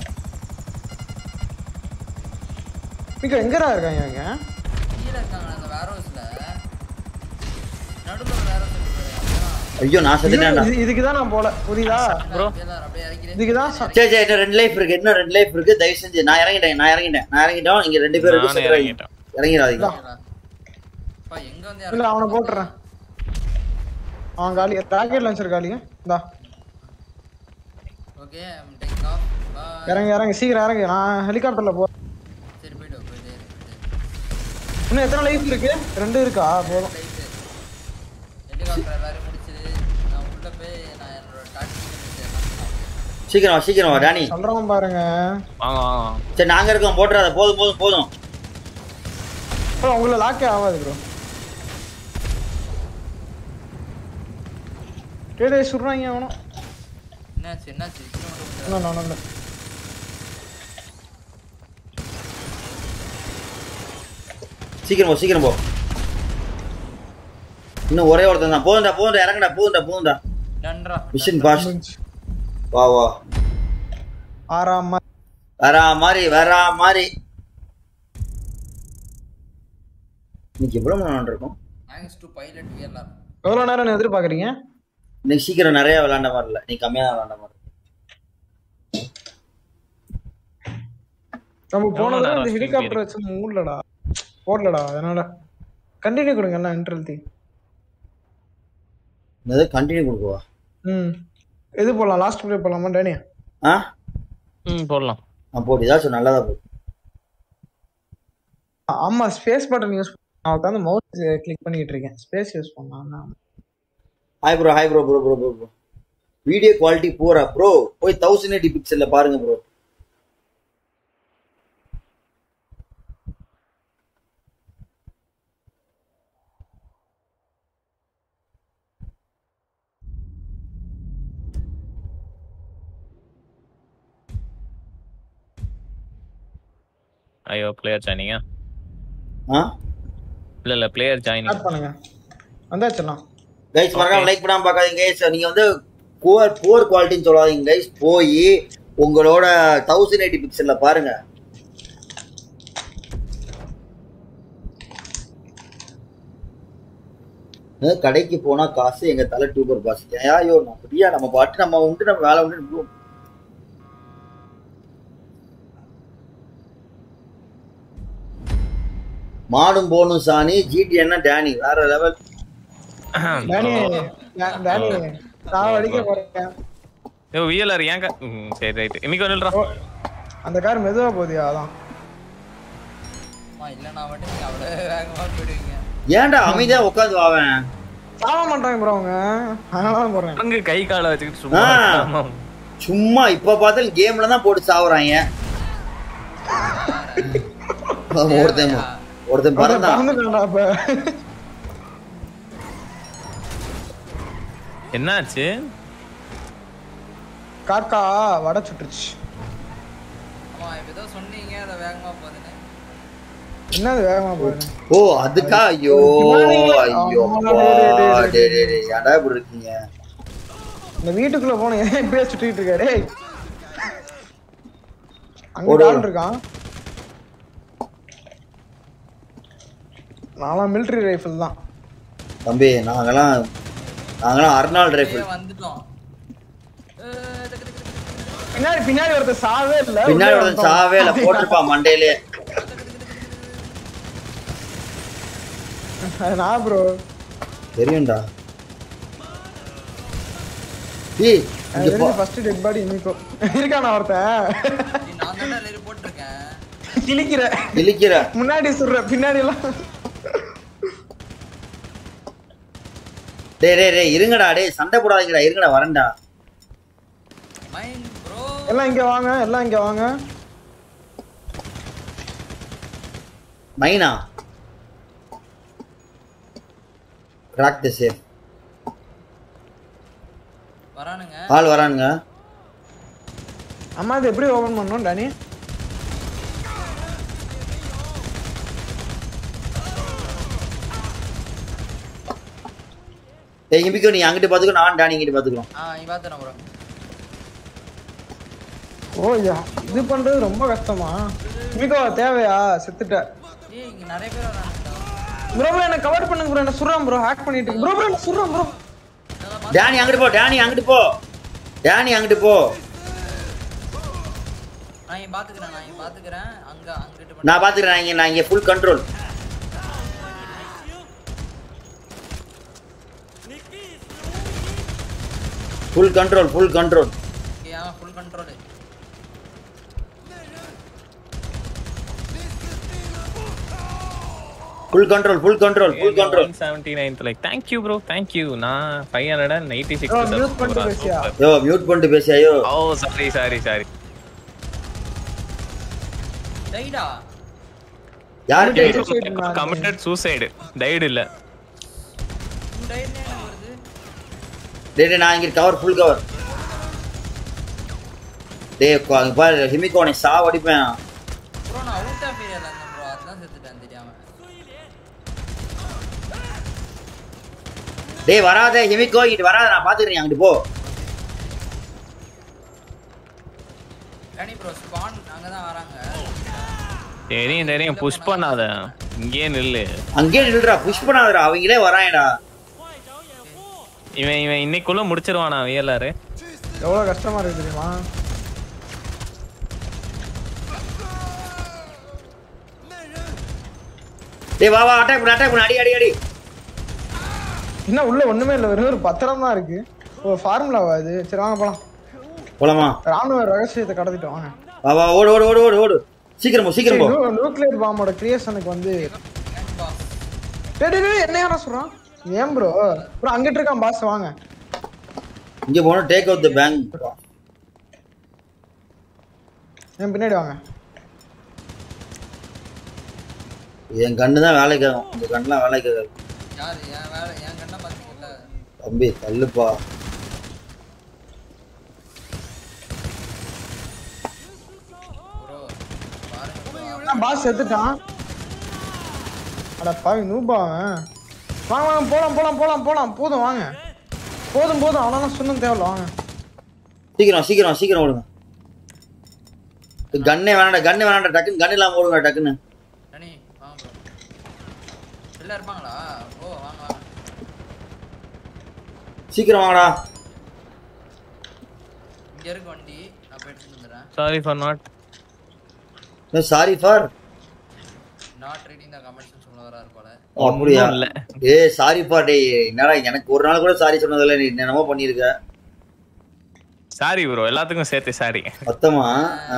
S3: இப்போ எங்கடா இருக்காங்க அவங்க
S6: கீழே இருக்காங்க அந்த வேர் ஹவுஸ்ல நடுவில் வேர் ஹவுஸ் இருக்கு
S1: ஐயோ நான் செத்துட்டேன்டா
S3: இது- இதுக்கு தான் நான் போல புரியுதா
S2: ப்ரோ
S6: எல்லாரும் அப்படியே இறக்கிறேன்
S3: இதுக்கு தான் ச-
S1: சரி சரி இன்னும் ரெண்டு லைஃப் இருக்கு இன்னும் ரெண்டு லைஃப் இருக்கு தயவு செஞ்சு நான் இறங்கிட்டேன் நான் இறங்கிட்டேன் நான் இறங்கிட்டோம் இங்க ரெண்டு பேரும்
S2: நானே
S1: இருக்கு
S2: இறங்கிட்டேன்
S1: இறங்கிடாதீங்க
S6: அப்பா எங்க வந்து
S3: இல்ல அவனை போட்டுறேன் அவன் காலி ராக்கெட் லான்ச்சர் காலிங்க இந்தா
S6: ஓகே டேக் ஆஃப் பாய்
S3: இறங்கி இறங்கி சீக்கிரம் இறங்கி நான் ஹெலிகாப்டர்ல போ
S6: சரி போயிட்டு வா, போயிட்டே இரு, போயிட்டே இரு.
S3: இன்னும் எத்தனை லைஃப் இருக்கு ரெண்டு இருக்கா போதும்
S6: ரைட்டு ஹெலிகாப்டர் வேற முடிச்சது நான் உள்ள போய் நான் என்னோட
S1: சீக்கிரம் வா சீக்கிரம் வா டேனி
S3: சொல்றவன் பாருங்க
S2: வாங்க வாங்க
S1: சரி நாங்க இருக்கோம் போட்டுறாத போதும் போதும் போதும்
S3: ப்ரோ உங்களை லாக்கே ஆகாது ப்ரோ டேடே சுடுறாங்க அவனும்
S6: என்னாச்சு என்னாச்சு சீக்கிரம் மட்டும் கொஞ்சம்
S3: ஒன்றும் ஒன்றும் இல்லை
S1: சீக்கிரம் போ சீக்கிரம் போ இன்னும் ஒரே ஒருத்தன் தான் போதும்டா போதும்டா இறங்குடா போதும்டா போதும்டா
S6: நன்றா
S1: மிஷின் பாஸ் வா வா
S3: ஆறாம் மா-
S1: வரா மாதிரி வரா மாதிரி இன்னைக்கு எவ்வளவு மணி நேரம் இருக்கும்
S6: தேங்க்ஸ் டு பைலட் விஎல்ஆர்
S3: எவ்வளோ நேரம் நீ எதிர்பார்க்குறீங்க
S1: இன்னைக்கு சீக்கிரம் நிறைய விளாண்ட மாதிரி இல்ல நீ கம்மியா தான் விளாண்ட மாதிரி இருக்கு.
S3: நம்ம போன
S2: எவ்வளவு
S3: தடவை
S2: நேரம்
S3: இந்த
S2: stream
S3: ஹெலிகாப்டர் வச்சு மூடலடா போடலடா அதனால கண்டினியூ கொடுங்க எல்லாம் இன்டர்வல் தீ
S1: என்னது கண்டினியூ கொடுக்குவா
S3: ம் எது போடலாம் லாஸ்ட் ப்ளே போடலாமா டேனி
S1: ஆ
S2: ம் போடலாம்
S1: நான் போட்டு ஏதாச்சும் நல்லதா போட்டு
S3: ஆமா ஸ்பேஸ் பட்டன் யூஸ் நான் உட்காந்து மவுஸ் கிளிக் பண்ணிட்டு இருக்கேன் ஸ்பேஸ் யூஸ் பண்ணலாம்
S1: hi bro hi bro bro bro bro bro video quality பூரா ப்ரோ போய் தௌசண்ட் எயிட்டி பிக்சல்ல பாருங்க ப்ரோ
S2: ஐயோ பிளேயர் ஜாயினிங்க
S1: ஆ
S2: இல்ல இல்ல பிளேயர் ஜாயினிங்
S3: ஸ்டார்ட் பண்ணுங்க வந்தாச்சுலாம்
S1: கைஸ் மறக்காம லைக் பண்ணாம பார்க்காதீங்க கைஸ் நீங்க வந்து புவர் புவர் குவாலிட்டின்னு சொல்லாதீங்க கைஸ் போய் உங்களோட தௌசண்ட் எயிட்டி பிக்சல்ல பாருங்க அஹ் கடைக்கு போனா காசு எங்க தலை டியூபர் பாஸ் ஐயோ நம்ம ஃப்ரீயா நம்ம பாட்டு நம்ம உண்டு நம்ம வேலை உண்டு போ. மாடும் போனும் சாணி ஜிடி என்ன டேனி வேற லெவல்
S3: டேனி டே- டேனி நான் அடிக்க போறேன்
S2: ஐயோ விஎல்ஆர் ஏங்க ம், சரி ரைட் இன்னைக்கு வந்துடுறா
S3: ஓ, அந்த கார் மெதுவா போகுதியா அதான்
S6: அம்மா இல்லைனா மட்டும் நீங்க அவ்வளோ வேகமாக போயிடுவீங்க
S1: ஏன்டா அமைதியா உட்காந்து வாவேன்
S3: சாவ மாட்டாங்க ப்ரோ அவங்க அதனால தான் போடுறேன்
S2: அங்க கை காலை வச்சுக்கிட்டு சும்மா
S1: ஆ.
S2: ஆமா.
S1: சும்மா இப்ப பார்த்தாலும் கேம்ல தான் போட்டு சாவுறாங்க ஒருத்தன் ஒருத்தன் பறந்தான்
S3: பறந்துட்டான்டா அப்ப
S2: என்னாச்சு
S3: காக்கா வடை சுட்டுருச்சு
S6: அம்மா இப்போ ஏதோ சொன்னீங்க அதை வேகமாக போகுதுன்னு
S3: என்னது வேகமா போகுது
S1: ஓ அதுக்கா ஐயோ ஐயோ
S3: ஆமா, டேய், டேய், டேய்,
S1: டேய், டேய், டேய், ஏன்டா இப்படி இருக்கீங்க
S3: இந்த வீட்டுக்குள்ள போன ஏன் இப்படியே சுட்டிட்டு இருக்க டேய் அங்க
S1: ஓடு,
S3: ஆள்
S1: ஓடு.
S3: இருக்கான் நான்லாம் மிலிட்டரி ரைஃபிள் தான்
S1: தம்பி நாங்கெல்லாம் நாங்கெல்லாம் அர்னால் ரைஃபிள்
S6: அப்படியே வந்துட்டோம் அஹ் டக்கு, டக்கு, டக்கு, டக்கு.
S3: பின்னாடி பின்னாடி ஒருத்தர் சாவே இல்ல
S1: பின்னாடி
S3: உள்ளே
S1: ஒருத்தன்
S3: வந்தோம்.
S1: சாவே இல்ல போட்டிருப்பான் மண்டையிலே
S3: அது நான் ப்ரோ
S1: தெரியும்டா ஏய்
S3: அது
S1: இங்க பா
S3: தெரிஞ்சு ஃபர்ஸ்ட் டெட் பாடி இன்னைக்கோ இருக்கானா ஒருத்தன்
S6: நீ நான் தான் எல்லாரும் போட்டிருக்கேன்
S3: கிழிக்கிற
S1: இழிக்கிற
S3: முன்னாடி சுடுற பின்னாடி எல்லாம்
S1: டேய் டேய் டேய் இருங்கடா டேய் சண்டை போடாதீங்கடா இருங்கடா வரேன்டா
S6: மைண்ட் ப்ரோ
S3: எல்லாம் இங்க வாங்க எல்லாம் இங்க வாங்க
S1: மைனா கிராக் தி சேஃப்
S6: வரானுங்க
S1: ஆள் வரானுங்க
S3: அம்மா இது எப்படி ஓபன் பண்ணோம் டானி
S1: ஏய் இம்பிக்கோ நீ அங்கிட்டு பாத்துக்கோ நான் டானி இங்கிட்டு பாத்துக்கலாம்
S6: ஆ நீ பார்த்துறேன் ப்ரோ
S3: ஓ யா இது பண்றது ரொம்ப கஷ்டமா மிகோ தேவையா செத்துட்ட
S6: ஏய் இங்க நிறைய பேர் வரானுங்க
S3: ப்ரோ ப்ரோ என்ன கவர் பண்ணுங்க ப்ரோ என்ன சுடுறான் ப்ரோ ஹேக் பண்ணிட்டு இருக்கு ப்ரோ ப்ரோ என்ன சுடுறான் ப்ரோ
S1: டேனி அங்கிட்டு போ டேனி அங்கிட்டு போ டேனி அங்கிட்டு போ
S6: நான் இங்க பாத்துக்கிறேன் நான் இங்க பாத்துக்கிறேன் அங்க அங்கிட்டு
S1: நான் பாத்துக்கிறேன் இங்க நான் இங்க full control full control full control
S6: full control
S1: full control full control full control
S2: 179th like thank you bro thank you நான் 586
S3: Bro, mute பண்ணிட்டு பேசியா?
S1: யோ மியூட் பண்ணிட்டு பேசியாயோ
S2: ஓ சாரி சாரி சாரி
S6: டைடா
S1: யாருக்கு
S3: Suicide man.
S2: கமிட்டட் சூசைடு டைடு இல்ல
S6: உன் டைட்ல என்ன வருது
S1: டேய் டேய், நான் இங்க கவர் ஃபுல் கவர் டேய் கொ- அங்க பாரு ஹிமிகோ நீ சாவ அடிப்பேன்
S6: ப்ரோ நான் அவுட் ஆஃப் ஏரியால இருந்தேன் ப்ரோ அதான் செத்துட்டேன் தெரியாம
S1: டேய் வராதே ஹிமிகோ இங்கிட்டு வராத நான் பாத்துக்கிறேன் அங்கிட்டு போ
S6: கனி ப்ரோ ஸ்பான் அங்க தான் வராங்க
S2: தெரியும் தெரியும் புஷ் பண்ணாத இங்கேயே நில்லு
S1: அங்கேயே நில்றா புஷ் பண்ணாதடா அவங்களே வராங்கடா
S2: இவன் இவன் இன்னைக்குள்ள முடிச்சிருவானா வியலாரு
S3: எவ்வளவு கஷ்டமா இருக்கு தெரியுமா
S1: டேய் வா வா அட்டாக் பண்ணு அட்டாக் பண்ணு அடி அடி அடி
S3: என்ன உள்ள ஒண்ணுமே இல்ல வெறும் ஒரு பத்திரம் தான் இருக்கு ஒரு ஃபார்முலாவா அது சரி வாங்க போலாம்
S1: போலாமா
S3: ராணுவ ரகசியத்தை கடத்திட்டு வாங்க
S1: வா வா ஓடு ஓடு ஓடு ஓடு ஓடு சீக்கிரம் போ சீக்கிரம் போ
S3: நியூக்ளியர் பாம்போட கிரியேஷனுக்கு வந்து
S6: பாஸ்
S3: டேய் டேய், டேய், என்ன யாரா சொல்றான் ஏன் ப்ரோ ப்ரோ அங்கிட்டு இருக்கான் பாஸ் வாங்க
S1: இங்க போனா டேக் அவுட் தி பேங்க்
S3: என் பின்னாடி வாங்க
S1: என் கண்ணு தான் வேலைக்கு ஆகும் இந்த கண்ணுலாம் வேலைக்கு ஆகாது
S6: யாரு என் வேலை என் கண்ணை பாத்தீங்கல்ல
S1: தம்பி தள்ளுப்பா
S6: ப்ரோ பாருங்க bro.
S3: பாஸ் செத்துட்டான் அட பாவி நூபா அவன் வாங்க வாங்க போலாம் போலாம் போலாம் போலாம் போதும் வாங்க போதும் போதும் அவ்வளோதான் சொன்னும் தேவையில்ல வாங்க
S1: சீக்கிரம் சீக்கிரம் சீக்கிரம் ஓடுங்க கண்ணே வேணாடா கண்ணே வேணாடா டக்குன்னு கண்ணு இல்லாம ஓடுங்க டக்குன்னு
S6: கனி வாங்க ப்ரோ எல்லாம் இருப்பாங்களா ஓ வாங்க வாங்க
S1: சீக்கிரம் வாங்கடா
S6: இங்க இருக்கு வண்டி நான் போய் எடுத்துட்டு வந்துடுறேன்
S2: sorry for not
S1: sorry for
S6: not reading the comments சொல்ல வராரு போல
S1: அப்படியா
S2: ஒண்ணும் இல்ல.
S1: ஏ சாரி ஃபார் டே என்னடா எனக்கு ஒரு நாள் கூட சாரி சொன்னதில்ல நீ என்னமோ பண்ணிருக்க
S2: சாரி ப்ரோ எல்லாத்துக்கும் சேர்த்து சாரி
S1: மொத்தமா ஆ,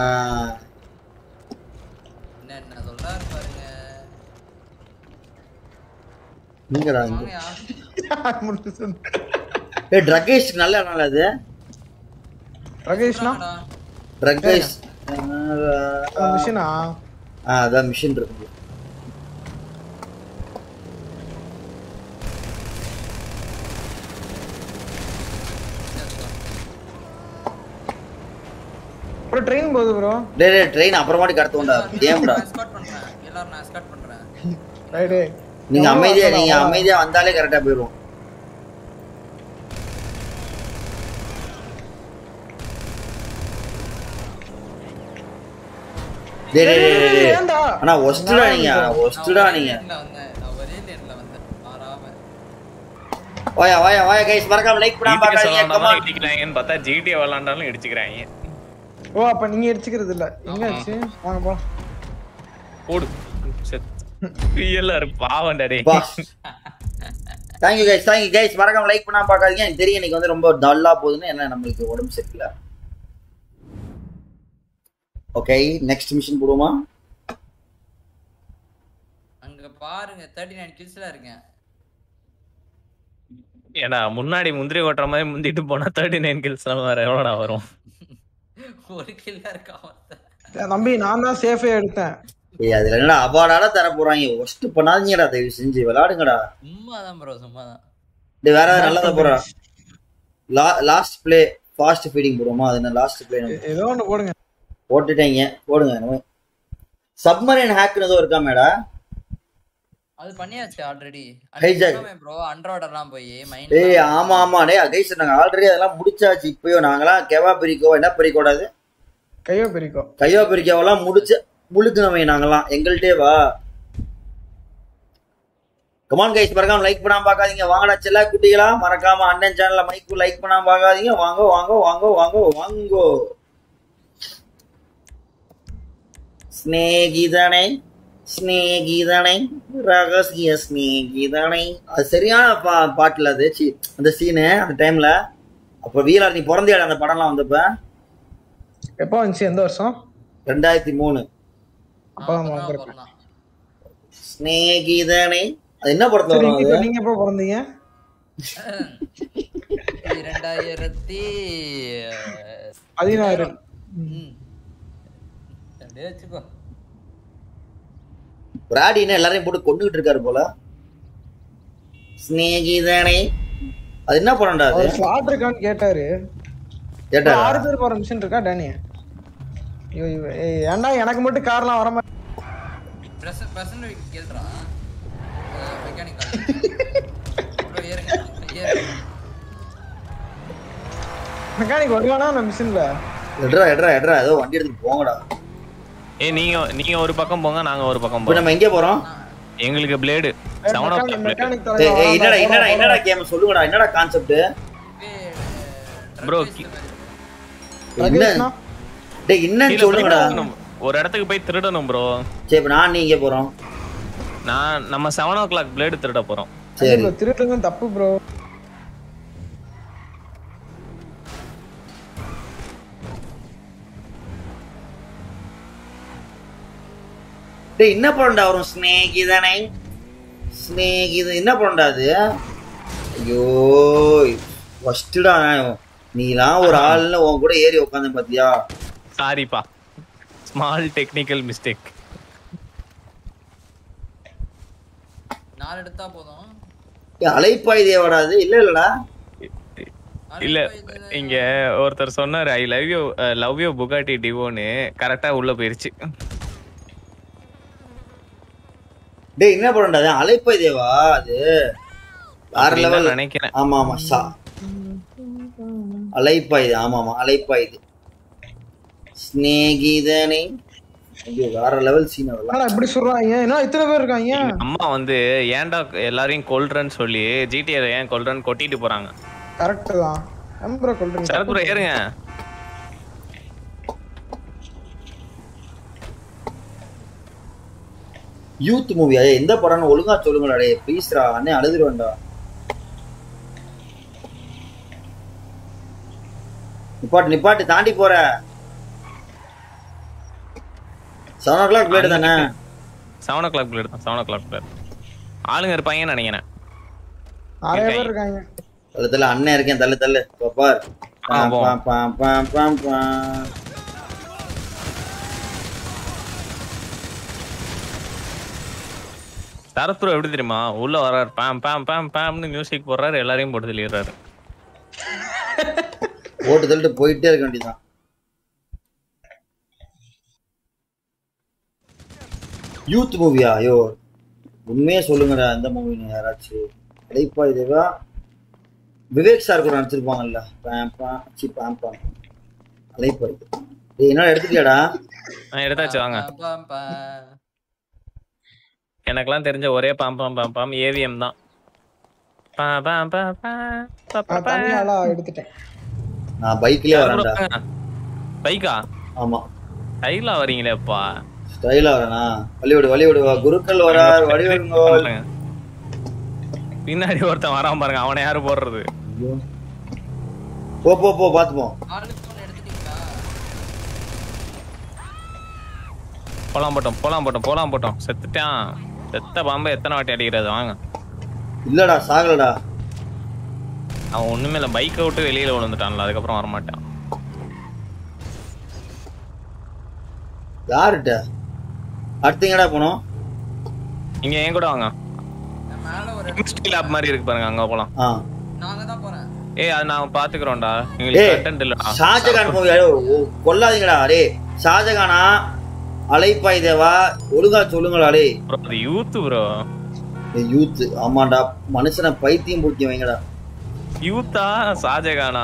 S6: என்ன என்ன சொல்றாரு பாருங்க
S1: நீங்கடா இங்க
S6: வாங்கயா
S1: ஏ ட்ரகேஷ் நல்ல நாள் அது
S3: ரகேஷ்னா
S6: வாங்கடா.
S1: ட்ரகேஷ்
S3: மிஷினா
S1: ஆ அதான் மிஷின் இருக்கு
S3: ப்ரோ ட்ரெயின் போகுது ப்ரோ
S1: டேய் டேய் ட்ரெயின் அப்புறமாட்டி கடத்துவோம்டா கேம்டா
S6: நான் escort பண்றேன் எல்லாரும் நான் escort பண்றேன்
S3: ரைடு
S1: நீங்க அமைதியா நீங்க அமைதியா வந்தாலே கரெக்டா போயிடும் டேய் டேய் டேய், டேய் டேய்.
S3: ஏன்டா?
S1: ஆனா ஒஸ்டடா நீங்க ஒஸ்டடா
S6: நான் ஒரே
S1: நீங்க
S6: நேரத்துல வந்தேன் நான் ஒரே நேரத்துல வந்தேன் மாறாம
S1: வாயா வாயா வாயா கைஸ் மறக்காம லைக் பண்ணாம பாக்காதீங்க கமான்
S2: இடிக்கிறாங்கன்னு பார்த்தா ஜிடிஏ விளாண்டாலும் இடிச்சுக்கிறாங்க
S3: ஓ அப்ப நீங்க எடுத்துக்கிறது இல்ல எங்க ஆச்சு வாங்க போலாம்
S2: போடு ரியலர் பாவம் டே
S1: பா தேங்க்யூ கைஸ் தேங்க்யூ கைஸ் மறக்காம லைக் பண்ணாம பாக்காதீங்க எனக்கு தெரியும் இன்னைக்கு வந்து ரொம்ப டல்லா போகுதுன்னு என்ன நம்மளுக்கு உடம்பு சரியில்லை ஓகே நெக்ஸ்ட் மிஷன் போடுவோமா
S6: அங்க பாருங்க தேர்ட்டி நைன் கில்ஸ்ல இருக்கேன்
S2: ஏடா முன்னாடி முந்திரி ஓட்டுற மாதிரி முந்திட்டு போனா தேர்ட்டி நைன் கில்ஸ் வேற எவ்வளோடா வரும்
S6: ஒரு கில் இருக்கா மொத்தம்.
S3: ஏன் தம்பி நான் தான் சேஃபே எடுத்தேன்
S1: ஏய் அதுல என்னடா அவார்டால தர போறாங்க ஒஸ்ட் பண்ணாதீங்கடா தயவு செஞ்சு விளையாடுங்கடா
S6: சும்மாதான் ப்ரோ சும்மாதான்
S1: டேய் வேற ஏதாவது நல்லதா போறா லாஸ்ட் ப்ளே ஃபாஸ்ட் ஃபீடிங் போடுவோமா அது என்ன லாஸ்ட் ப்ளே
S3: ஏதோ ஒண்ணு போடுங்க
S1: போட்டுட்டேங்க போடுங்க சப்மரீன் ஹேக்னு ஏதோ இருக்காமேடா
S6: அது பண்ணியாச்சு ஆல்ரெடி
S1: Hijack.
S6: ப்ரோ அண்டர்வாட்டர்லாம் போய் மைண்ட்
S1: ஏய் ஆமா ஆமா டேய் கைஸ் நாங்க ஆல்ரெடி அதெல்லாம் முடிச்சாச்சு இப்பயோ நாங்களாம் கெவா பிரிக்கோ என்ன பிரிக்கோடாது
S3: கையோ பெரிக்கோ
S1: கையோ பிரிக்கோவெல்லாம் முடிச்சு முழுக்குனவை நாங்களாம் எங்கள்கிட்டே வா கமான் கைஸ் மறக்காம லைக் பண்ணாம பார்க்காதீங்க வாங்கடா செல்லா குட்டிகளா மறக்காம அண்ணன் சேனல்ல மைக்கு லைக் பண்ணாம பார்க்காதீங்க வாங்க வாங்க வாங்க வாங்க வாங்கோ ஸ்நேகிதனை ஸ்நேகிதனை ரகசிய ஸ்நேகிதனை அது சரியான பா பாட்டுல அது சி அந்த சீனு அந்த டைம்ல அப்ப வீலர் நீ பிறந்தியாட அந்த படம்லாம் வந்தப்ப
S3: எப்போ வந்துச்சு எந்த வருஷம்
S1: ரெண்டாயிரத்தி மூணு
S3: அப்பதான் பிறந்திருப்பேன்.
S1: ஸ்நேகிதனே அது என்ன படத்துல
S3: சரி
S1: வரும்
S3: இப்ப
S1: அது
S3: நீங்க எப்போ பிறந்தீங்க
S6: இரண்டாயிரத்தி
S3: பதினாறு
S6: ம். அப்படியே வச்சுக்கோ
S1: பிராடி என்ன எல்லாரையும் போட்டு கொண்டுகிட்டு இருக்காரு போல ஸ்நேகிதனே அது என்ன படம்டா அது
S3: அவர் ஸ்லாட் இருக்கான்னு கேட்டாரு
S1: கேட்டாரா
S3: ஆறு பேர் போற மிஷின் இருக்கா டேனி ஐயோ, இவ- ஏய், ஏன்டா எனக்கு மட்டும் கார்லாம் வர மாதிரி
S6: பிரசன்ட் பிரசன்ட் கேள்றா மெக்கானிக் ப்ரோ ஏறுங்க ஏறுங்க
S3: மெக்கானிக் வருவானா அந்த மிஷின்ல
S1: எட்ரா எட்ரா எட்ரா ஏதோ வண்டி எடுத்துட்டு போங்கடா
S2: ஏய் நீங்க நீங்க ஒரு பக்கம் போங்க நாங்க ஒரு பக்கம்
S1: இப்போ
S2: போறோம்
S1: நம்ம எங்க போறோம்
S2: எங்களுக்கு blade seven o'clock
S3: mechanic
S1: ஏய், ஏய், என்னடா என்னடா என்னடா கேம் சொல்லுங்கடா என்னடா கான்செப்ட்
S2: ப்ரோ
S1: என்ன டேய் என்னன்னு சொல்லுங்கடா
S2: ஒரு இடத்துக்கு போய் திருடணும் ப்ரோ
S1: சரி இப்போ நான் நீங்க போறோம்
S2: நான் நம்ம செவன் ஓ கிளாக் பிளேடு திருட போறோம்
S1: சரி
S3: திருட்டுறது தப்பு ப்ரோ
S1: டேய் என்ன படம்டா வரும் ஸ்நேகிதனை ஸ்நேகித என்ன படம்டா அது ஐயோ ஃபஸ்ட்டுடா நீலாம் ஒரு ஆள்ல உன் கூட ஏறி உட்காந்து பாத்தியா
S2: சாரிப்பா ஸ்மால் டெக்னிக்கல் மிஸ்டேக்
S6: நாலு எடுத்தா போதும்
S1: ஏய், அலைப்பாய் தேவாடா அது இல்ல இல்லடா
S2: இல்ல இங்க ஒருத்தர் சொன்னாரு I love you love you Bugatti டிவோன்னு கரெக்டா உள்ள போயிருச்சு
S1: டேய் என்ன படம்டா அது அலைப்பாய் தேவா அது வேற
S2: அப்படின்னு
S1: லெவல்
S2: தான் நினைக்கிறேன்
S1: ஆமா ஆமா சா அலைப்பாயுது ஆமா ஆமா அலைப்பாயுது ஸ்நேகிதனை ஐயோ வேற லெவல் சீன் அதெல்லாம்
S3: என்னடா இப்படி சொல்றாங்க என்ன இத்தனை பேர் இருக்காங்க
S2: எங்க அம்மா வந்து ஏன்டா எல்லாரையும் கொல்றேன்னு சொல்லி ஜிடிஏ ஏன் கொல்றேன்னு கொட்டிட்டு போறாங்க
S3: கரெக்ட் தான் நம்புற கொள்றீங்க
S2: சரத்புரம் ஏறுங்க
S1: யூத் மூவியா எந்த படம்னு ஒழுங்கா சொல்லுங்கடா டேய் ப்ளீஸ்ரா அண்ணே அழுதுருவேன்டா நிப்பாட்டு நிப்பாட்டு தாண்டி போற செவன் ஓ கிளாக் பிளேடு தானே
S2: செவன் ஓ கிளாக் பிளேடு தான் செவன் ஓ கிளாக் பிளேடு ஆளுங்க இருப்பாங்கன்னு நினைக்கிறேன்
S3: நிறைய பேர் இருக்காங்க
S1: தள்ளு தள்ளு அண்ணன் இருக்கேன் தள்ளு தள்ளு இப்போ பார்
S2: ஆ, போ.
S1: பாம், பாம், பாம், பாம், பாம்.
S2: சரத்புரம் எப்படி தெரியுமா உள்ள வர்றாரு பேம் பேம் பேம் பேம்னு மியூசிக் போடுறாரு எல்லாரையும் போட்டு தள்ளிடுறாரு
S1: போட்டு தள்ளிட்டு போயிட்டே இருக்க வேண்டியதுதான் யூத் மூவியா ஐயோ உண்மையே சொல்லுங்கடா எந்த மூவின்னு யாராச்சும் அடைப்பா இதுவா விவேக் சார் கூட நடிச்சிருப்பாங்கல்ல பேம் பாம் சி பாம் பாம் அலைப்பா இது டேய் என்ன எடுத்துட்டியாடா
S2: நான் எடுத்தாச்சு வாங்க
S6: பாம் பா.
S2: எனக்கெல்லாம் தெரிஞ்ச ஒரே பாம் பாம் பாம் பாம் ஏவிஎம் தான் பா பாம் பா பா பா பா
S3: நான் தனியாளா எடுத்துட்டேன்
S1: நான் பைக்லயே வரேன்டா
S2: பைக்கா
S1: ஆமா
S2: கையில வரீங்களேப்பா
S1: ஸ்டைலா வரேனா வழிவிடு வழிவிடு வா குருக்கள் வரார் வழிவிடுங்க
S2: பின்னாடி ஒருத்தன் வராம பாருங்க அவனை யாரு போடுறது
S1: ஐயோ. போ போ போ பாத்து போ
S6: ஆளுக்கு ஒண்ணு எடுத்துட்டீங்களா
S2: போலாம் போட்டோம் போலாம் போட்டோம் போலாம் போட்டோம் செத்துட்டான் செத்த பாம்பை எத்தனை வாட்டி அடிக்கிறது வாங்க
S1: இல்லடா சாகலடா
S2: அவன் ஒண்ணுமே இல்லை பைக்கை விட்டு வெளியில விழுந்துட்டான்ல அதுக்கப்புறம் வரமாட்டான்
S1: யாருட்ட அடுத்து எங்கடா போனோம்
S2: இங்க என் கூட வாங்க
S6: நான் மேல ஒரு
S2: கெமிஸ்ட்ரி லேப் மாதிரி இருக்கு பாருங்க அங்க போலாம்
S1: ஆ
S6: நாங்க தான் போறேன்
S2: ஏய் அது நான் பாத்துக்கிறோம்டா எங்களுக்கு
S1: ஏய்
S2: கண்டென்ட் இல்லடா
S1: ஷாஜகான் மூவி கொல்லாதீங்கடா டே ஷாஜகானா அலைப்பாய் தேவா ஒழுங்கா சொல்லுங்களா டே
S2: ப்ரோ அது யூத் ப்ரோ
S1: யூத் ஆமாண்டா மனுஷனை பைத்தியம் பிடிக்க வைங்கடா
S2: யூத்தா ஷாஜகானா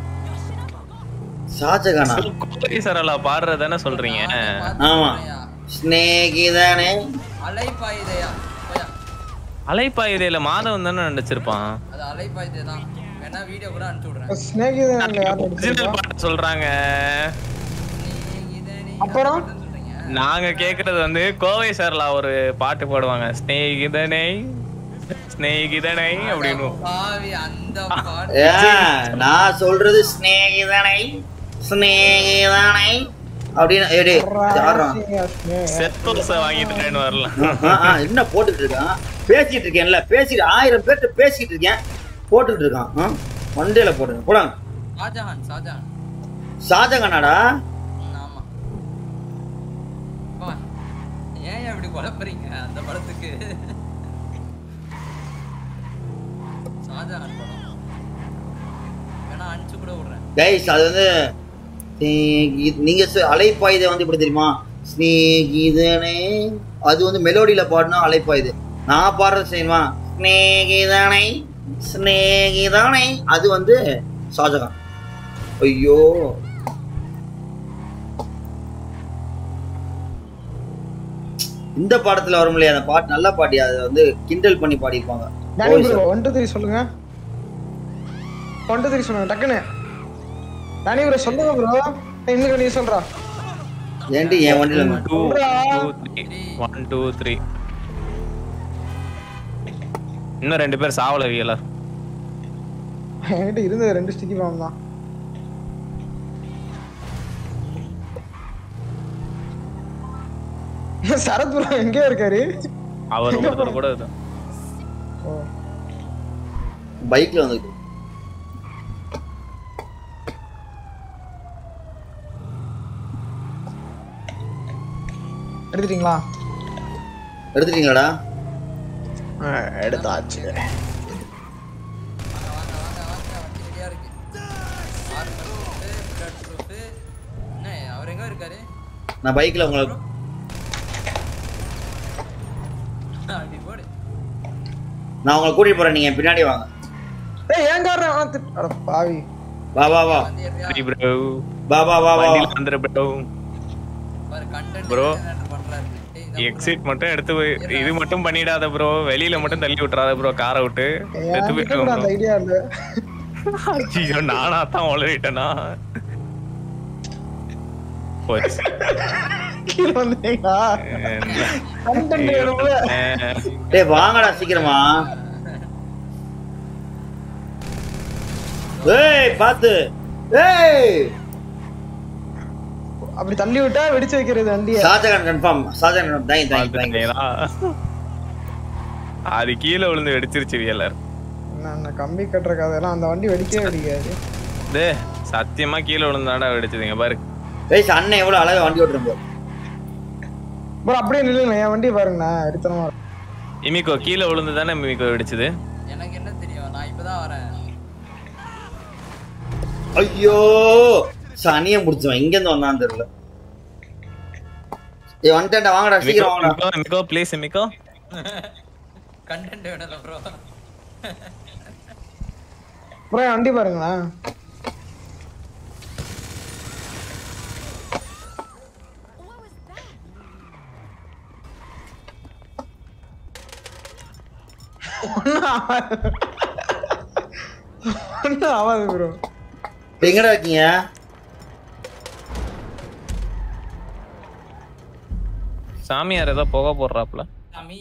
S1: ஷாஜகானா
S2: கோரி சரலா பாடுறது தானே சொல்றீங்க
S1: ஆமா ஸ்நேகிதனே
S6: அலைப்பாயுதையா போயா
S2: அலைப்பாயுதையில மாதவன் தானே நடிச்சிருப்பான்
S6: அது அலைப்பாயுதை தான் வேணா வீடியோ கூட அனுப்பிச்சு விடுறேன்
S3: ஸ்னேகிதன் யார்
S2: ஒரிஜினல்
S3: நடிச்சிருக்கா
S2: பாட்டு சொல்றாங்க
S6: இதை நீ
S3: அப்புறம்
S6: சொல்றீங்க
S2: நாங்க கேக்குறது வந்து கோவை சரலா ஒரு பாட்டு பாடுவாங்க ஸ்நேகிதனை ஸ்நேகிதனை அப்படின்னு
S6: பாவி அந்த பாட்டு
S1: ஏ நான் சொல்றது ஸ்நேகிதனை ஸ்நேகிதனை அப்படின்னு ஏய் டேய், யாரா?
S2: செத்தோசை வாங்கிட்டு வரலாம்
S1: ஆ, ஆ, என்ன போட்டுட்டு இருக்கான் பேசிட்டு இருக்கேன்ல பேசிட்டு ஆயிரம் பேர்கிட்ட பேசிட்டு இருக்கேன் போட்டுட்டு இருக்கான் ஆ? மண்டையில போடுங்க போடாங்க
S6: ஷாஜஹான் ஷாஜஹான்
S1: ஷாஜகானாடா
S6: ம், ஆமா அப்பா, ஏன் இப்படி குழப்புறீங்க அந்த படத்துக்கு ஷாஜஹான் படம் வேணா அனுப்பிச்சு கூட விடுறேன்
S1: கைஸ் அது வந்து ஸ்நேகி- நீங்க சொ- அலைப்பாயுதை வந்து எப்படி தெரியுமா ஸ்நேகிதனே அது வந்து மெலோடியில பாடினா அலைப்பாயுது நான் பாடுறது செய்யுமா ஸ்நேகிதனை ஸ்நேகிதனை அது வந்து ஷாஜகான் ஐயோ இந்த பாடத்துல வரும் இல்லையா அந்த பாட்டு நல்ல பாட்டி அதை வந்து கிண்டல் பண்ணி பாடியிருப்பாங்க
S3: டேனி
S1: ஓய்
S3: bro
S1: sir.
S3: One two three சொல்லுங்க ஒன் டூ த்ரீ சொல்லுங்க டக்குன்னு டேனி ப்ரோ சொல்லுங்க ப்ரோ இன்னும் நீ சொல்றா
S1: ஏன்டி என் வண்டியில வந்து-
S2: two three one two three இன்னும் ரெண்டு பேர் சாவல வியலா
S3: என்கிட்ட இருந்தது ரெண்டு ஸ்டிக்கி பாம் தான் சரத் ப்ரோ எங்கே இருக்காரு
S2: அவர் ஒருத்தர் கூட இது.
S3: ஓ
S1: பைக்ல வந்து
S3: எடுத்துட்டீங்களா
S1: எடுத்துட்டீங்களாடா
S3: எடுத்தாச்சு
S6: வாங்க வாங்க வாங்க வாங்க வண்டி ரெடியா இருக்கு ஆறு பிளட் ப்ரூஃப் என்ன அவர் எங்க இருக்காரு
S1: நான் பைக்ல உங்களை
S6: அப்படி போடு
S1: நான் உங்களை கூட்டிட்டு போறேன் நீங்க பின்னாடி வாங்க
S3: ஏய் ஏன் காரணம் அட பாவி
S1: வா வா வா
S6: வந்து ஏறியா?
S2: சரி bro.
S1: வா வா வா வா
S2: வண்டியில வந்துரு bro.
S6: பாரு content
S2: Bro.
S6: என்ன பண்றாரு டேய், இதான்
S2: exit மட்டும் எடுத்து வை- இது மட்டும் பண்ணிடாத ப்ரோ வெளியில மட்டும் தள்ளி விட்டுறாத ப்ரோ காரை விட்டு செத்து
S3: என்கிட்ட கூட அந்த
S2: போயிட்டு
S3: ஐடியா இல்ல
S2: ஐயோ நானா தான் உளறிட்டேனா போச்சு
S3: கீழே வந்தீங்களா கண்டென்ட் வேணும்ல
S1: டேய் வாங்கடா சீக்கிரமா ஏய் பாத்து ஏய்
S3: அப்படி தள்ளி விட்டா வெடிச்சு வைக்கிறது வண்டிய
S1: Shahjahan confirm Shahjahan confirm. Thank thank thank
S2: பாத்துட்டீங்களா? அது கீழே விழுந்து வெடிச்சிருச்சு வியலர்
S3: நான் கம்பி கட்டுற கதையெல்லாம் அந்த வண்டி வெடிக்கவே வெடிக்காது
S2: டே சத்தியமா கீழே விழுந்தாடா வெடிச்சதுங்க பாரு
S1: ஏய் அண்ணன் எவ்வளவு அழகா வண்டி ஓட்டுறோம் பாரு.
S3: ப்ரோ அப்படியே நில்லுங்க என் வண்டி பாருங்கண்ணா எடுத்தனமா
S2: இமிகோ கீழே விழுந்து தானே இமிகோ வெடிச்சது
S6: எனக்கு என்ன தெரியும் நான் இப்பதான் வரேன்
S1: ஐயோ சனியம் முடிச்சவன் இங்க இருந்து வந்தான் தெரியல ஏய் வந்துட்டேன்டா வாங்கடா சீக்கிரம் வாங்கடா
S2: இமிகோ ப்ளீஸ் இமிகோ
S6: கண்டென்ட் வேணும்ல ப்ரோ
S3: ப்ரோ என் வண்டி பாருங்களா ஒன்னும் ஆகாது ஒன்னும் ஆகாது ப்ரோ
S1: இப்ப எங்கடா இருக்கீங்க
S2: சாமியார் ஏதோ புகை போடுறாப்ல
S6: சாமி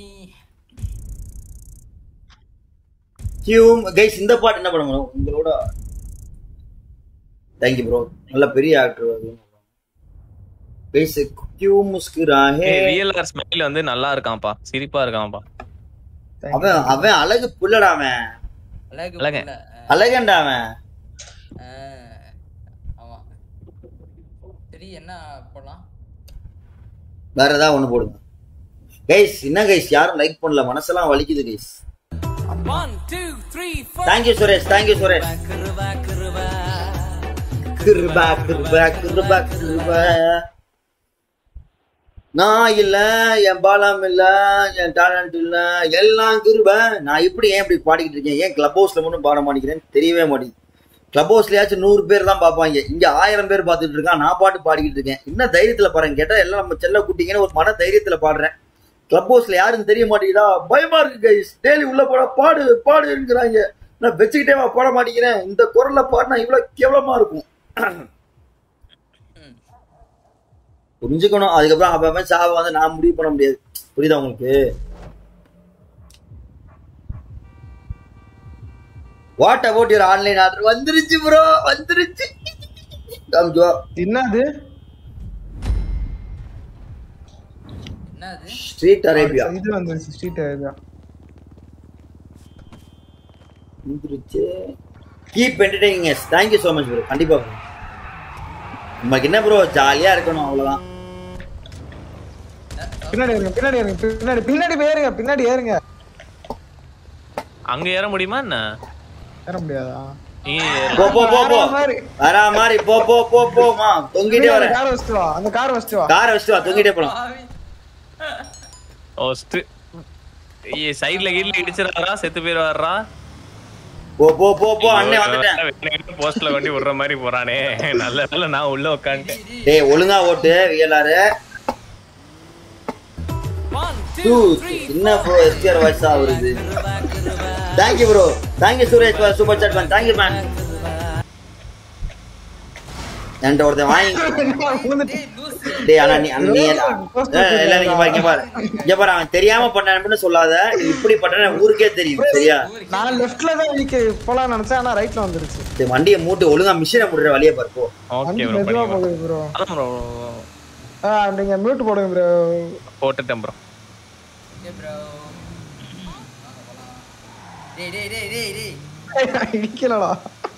S1: கியூம் கைஸ் இந்த பாட்டு என்ன பண்ண முடியும் உங்களோட தேங்க்யூ ப்ரோ நல்ல பெரிய ஆக்டர் அது கைஸ் கியூ முஸ்குராஹே
S2: விஎல்ஆர் ஸ்மைல் வந்து நல்லா இருக்கான்ப்பா சிரிப்பா இருக்கான்ப்பா
S1: அவன் அவன் அழகு புள்ளடா அவன்
S6: அழகு
S2: அழகு.
S6: புள்ள.
S1: அழகண்டா அவன்
S6: ஆ, ஆமா சரி என்ன போடலாம்
S1: வேற ஏதாவது ஒண்ணு போடுங்க கைஸ் என்ன கைஸ் யாரும் லைக் பண்ணல மனசெல்லாம் வலிக்குது guys
S5: One, two, three, four.
S1: Thank you Suresh thank you Suresh
S5: Kiruba Kiruba
S1: Kiruba Kiruba Kiruba Kiruba நான் இல்ல என் பாலம் இல்ல என் டேலண்ட் இல்ல எல்லாம் கிருப நான் இப்படி ஏன் இப்படி பாடிக்கிட்டு இருக்கேன் ஏன் கிளப் ஹவுஸ்ல மட்டும் பாட மாட்டேங்கிறேன்னு தெரியவே மாட்டேங்குது கிளப் ஹவுஸ்லயாச்சும் நூறு பேர் தான் பார்ப்பாங்க இங்க ஆயிரம் பேர் பார்த்துட்டு இருக்கான் நான் பாட்டு பாடிக்கிட்டு இருக்கேன் என்ன தைரியத்துல பாருங்க கேட்டா எல்லாம் நம்ம செல்ல குட்டிங்கன்னு ஒரு மன தைரியத்துல பாடுறேன் கிளப் ஹவுஸ்ல யாருன்னு தெரிய மாட்டேங்குதா பயமா இருக்கு கைஸ் டெய்லி உள்ள போட பாடு பாடுங்கிறாங்க நான் வச்சுக்கிட்டே பாட மாட்டேங்கிறேன் இந்த குரல்ல பாடினா இவ்வளவு கேவலமா இருக்கும் புரிஞ்சுக்கணும் அதுக்கப்புறம் அப்ப அவன் சாவை வந்து நான் முடிவு பண்ண முடியாது புரியுதா உங்களுக்கு what about your online order வந்துருச்சு ப்ரோ வந்துருச்சு காமிச்சுவா
S3: என்னது
S6: என்னது
S1: ஸ்ட்ரீட் அரேபியா
S3: இது வந்து ஸ்ட்ரீட் இதுதான்
S1: வந்துருச்சு keep entertaining yes thank you so much bro கண்டிப்பா bro. நமக்கு என்ன ப்ரோ ஜாலியா இருக்கணும் அவ்வளவுதான்
S3: பின்னாடி ஏறுங்க பின்னாடி ஏறுங்க பின்னாடி பின்னாடி போய் ஏறுங்க பின்னாடி ஏறுங்க
S2: அங்க ஏற முடியுமா என்ன
S3: ஏற முடியாதா
S2: நீ
S1: போ போ போ போ
S3: வேற மாதிரி.
S1: வரா மாதிரி போ போ போ போமா தொங்கிட்டே
S3: அந்த
S1: வரேன்
S3: கார் வச்சுட்டு வா அந்த கார் வச்சுட்டு வா
S1: காரை வச்சுட்டு வா தொங்கிட்டே போலாம்
S6: பாவி.
S2: ஓ சைடுல கீழ இடிச்சிடாரா செத்து போயிடுவாரா
S1: போ போ போ போ அண்ணே வந்துட்டேன்
S2: போஸ்ட்ல கொண்டு விடுற மாதிரி போறானே நல்ல நல்ல நான் உள்ள உட்காந்துட்டேன்
S1: டேய் ஒழுங்கா ஓட்டு வியலாரு
S5: One,
S1: டூ
S5: two, three,
S1: என்ன ப்ரோ எஸ்டிஆர் வாய்ஸா வருது thank you bro thank you Suresh super chat man thank you man என்கிட்ட ஒருத்தன் வாங்கி
S3: விழுந்துட்டு.
S6: டேய், லூசு.
S1: டேய் ஆனா நீ அண்ணா, நீ ஏய், எல்லாரும் இங்க பாரு இங்க பாரு இங்க பாரு அவன் தெரியாம பண்ணான்னு சொல்லாத நீ இப்படி பண்ண ஊருக்கே தெரியும் சரியா
S3: நான் லெஃப்ட்ல தான் இடிக்க போலாம் நினைச்சேன் ஆனா ரைட்ல வந்துருச்சு
S1: இந்த வண்டியை மூட்டு ஒழுங்கா மிஷினை முடுற வழியே பாரு போ
S3: வண்டி
S2: ஓகே ப்ரோ
S3: மெதுவா
S2: பண்ணி
S3: போகுது ப்ரோ
S2: அதான் ப்ரோ
S3: நீங்க மியூட் போடுங்க ப்ரோ
S2: போட்டுட்டேன் ப்ரோ
S6: Okay, bro. வாங்க போலாம். டேய் டேய் டேய் டேய் டேய்
S3: இடிக்கலடா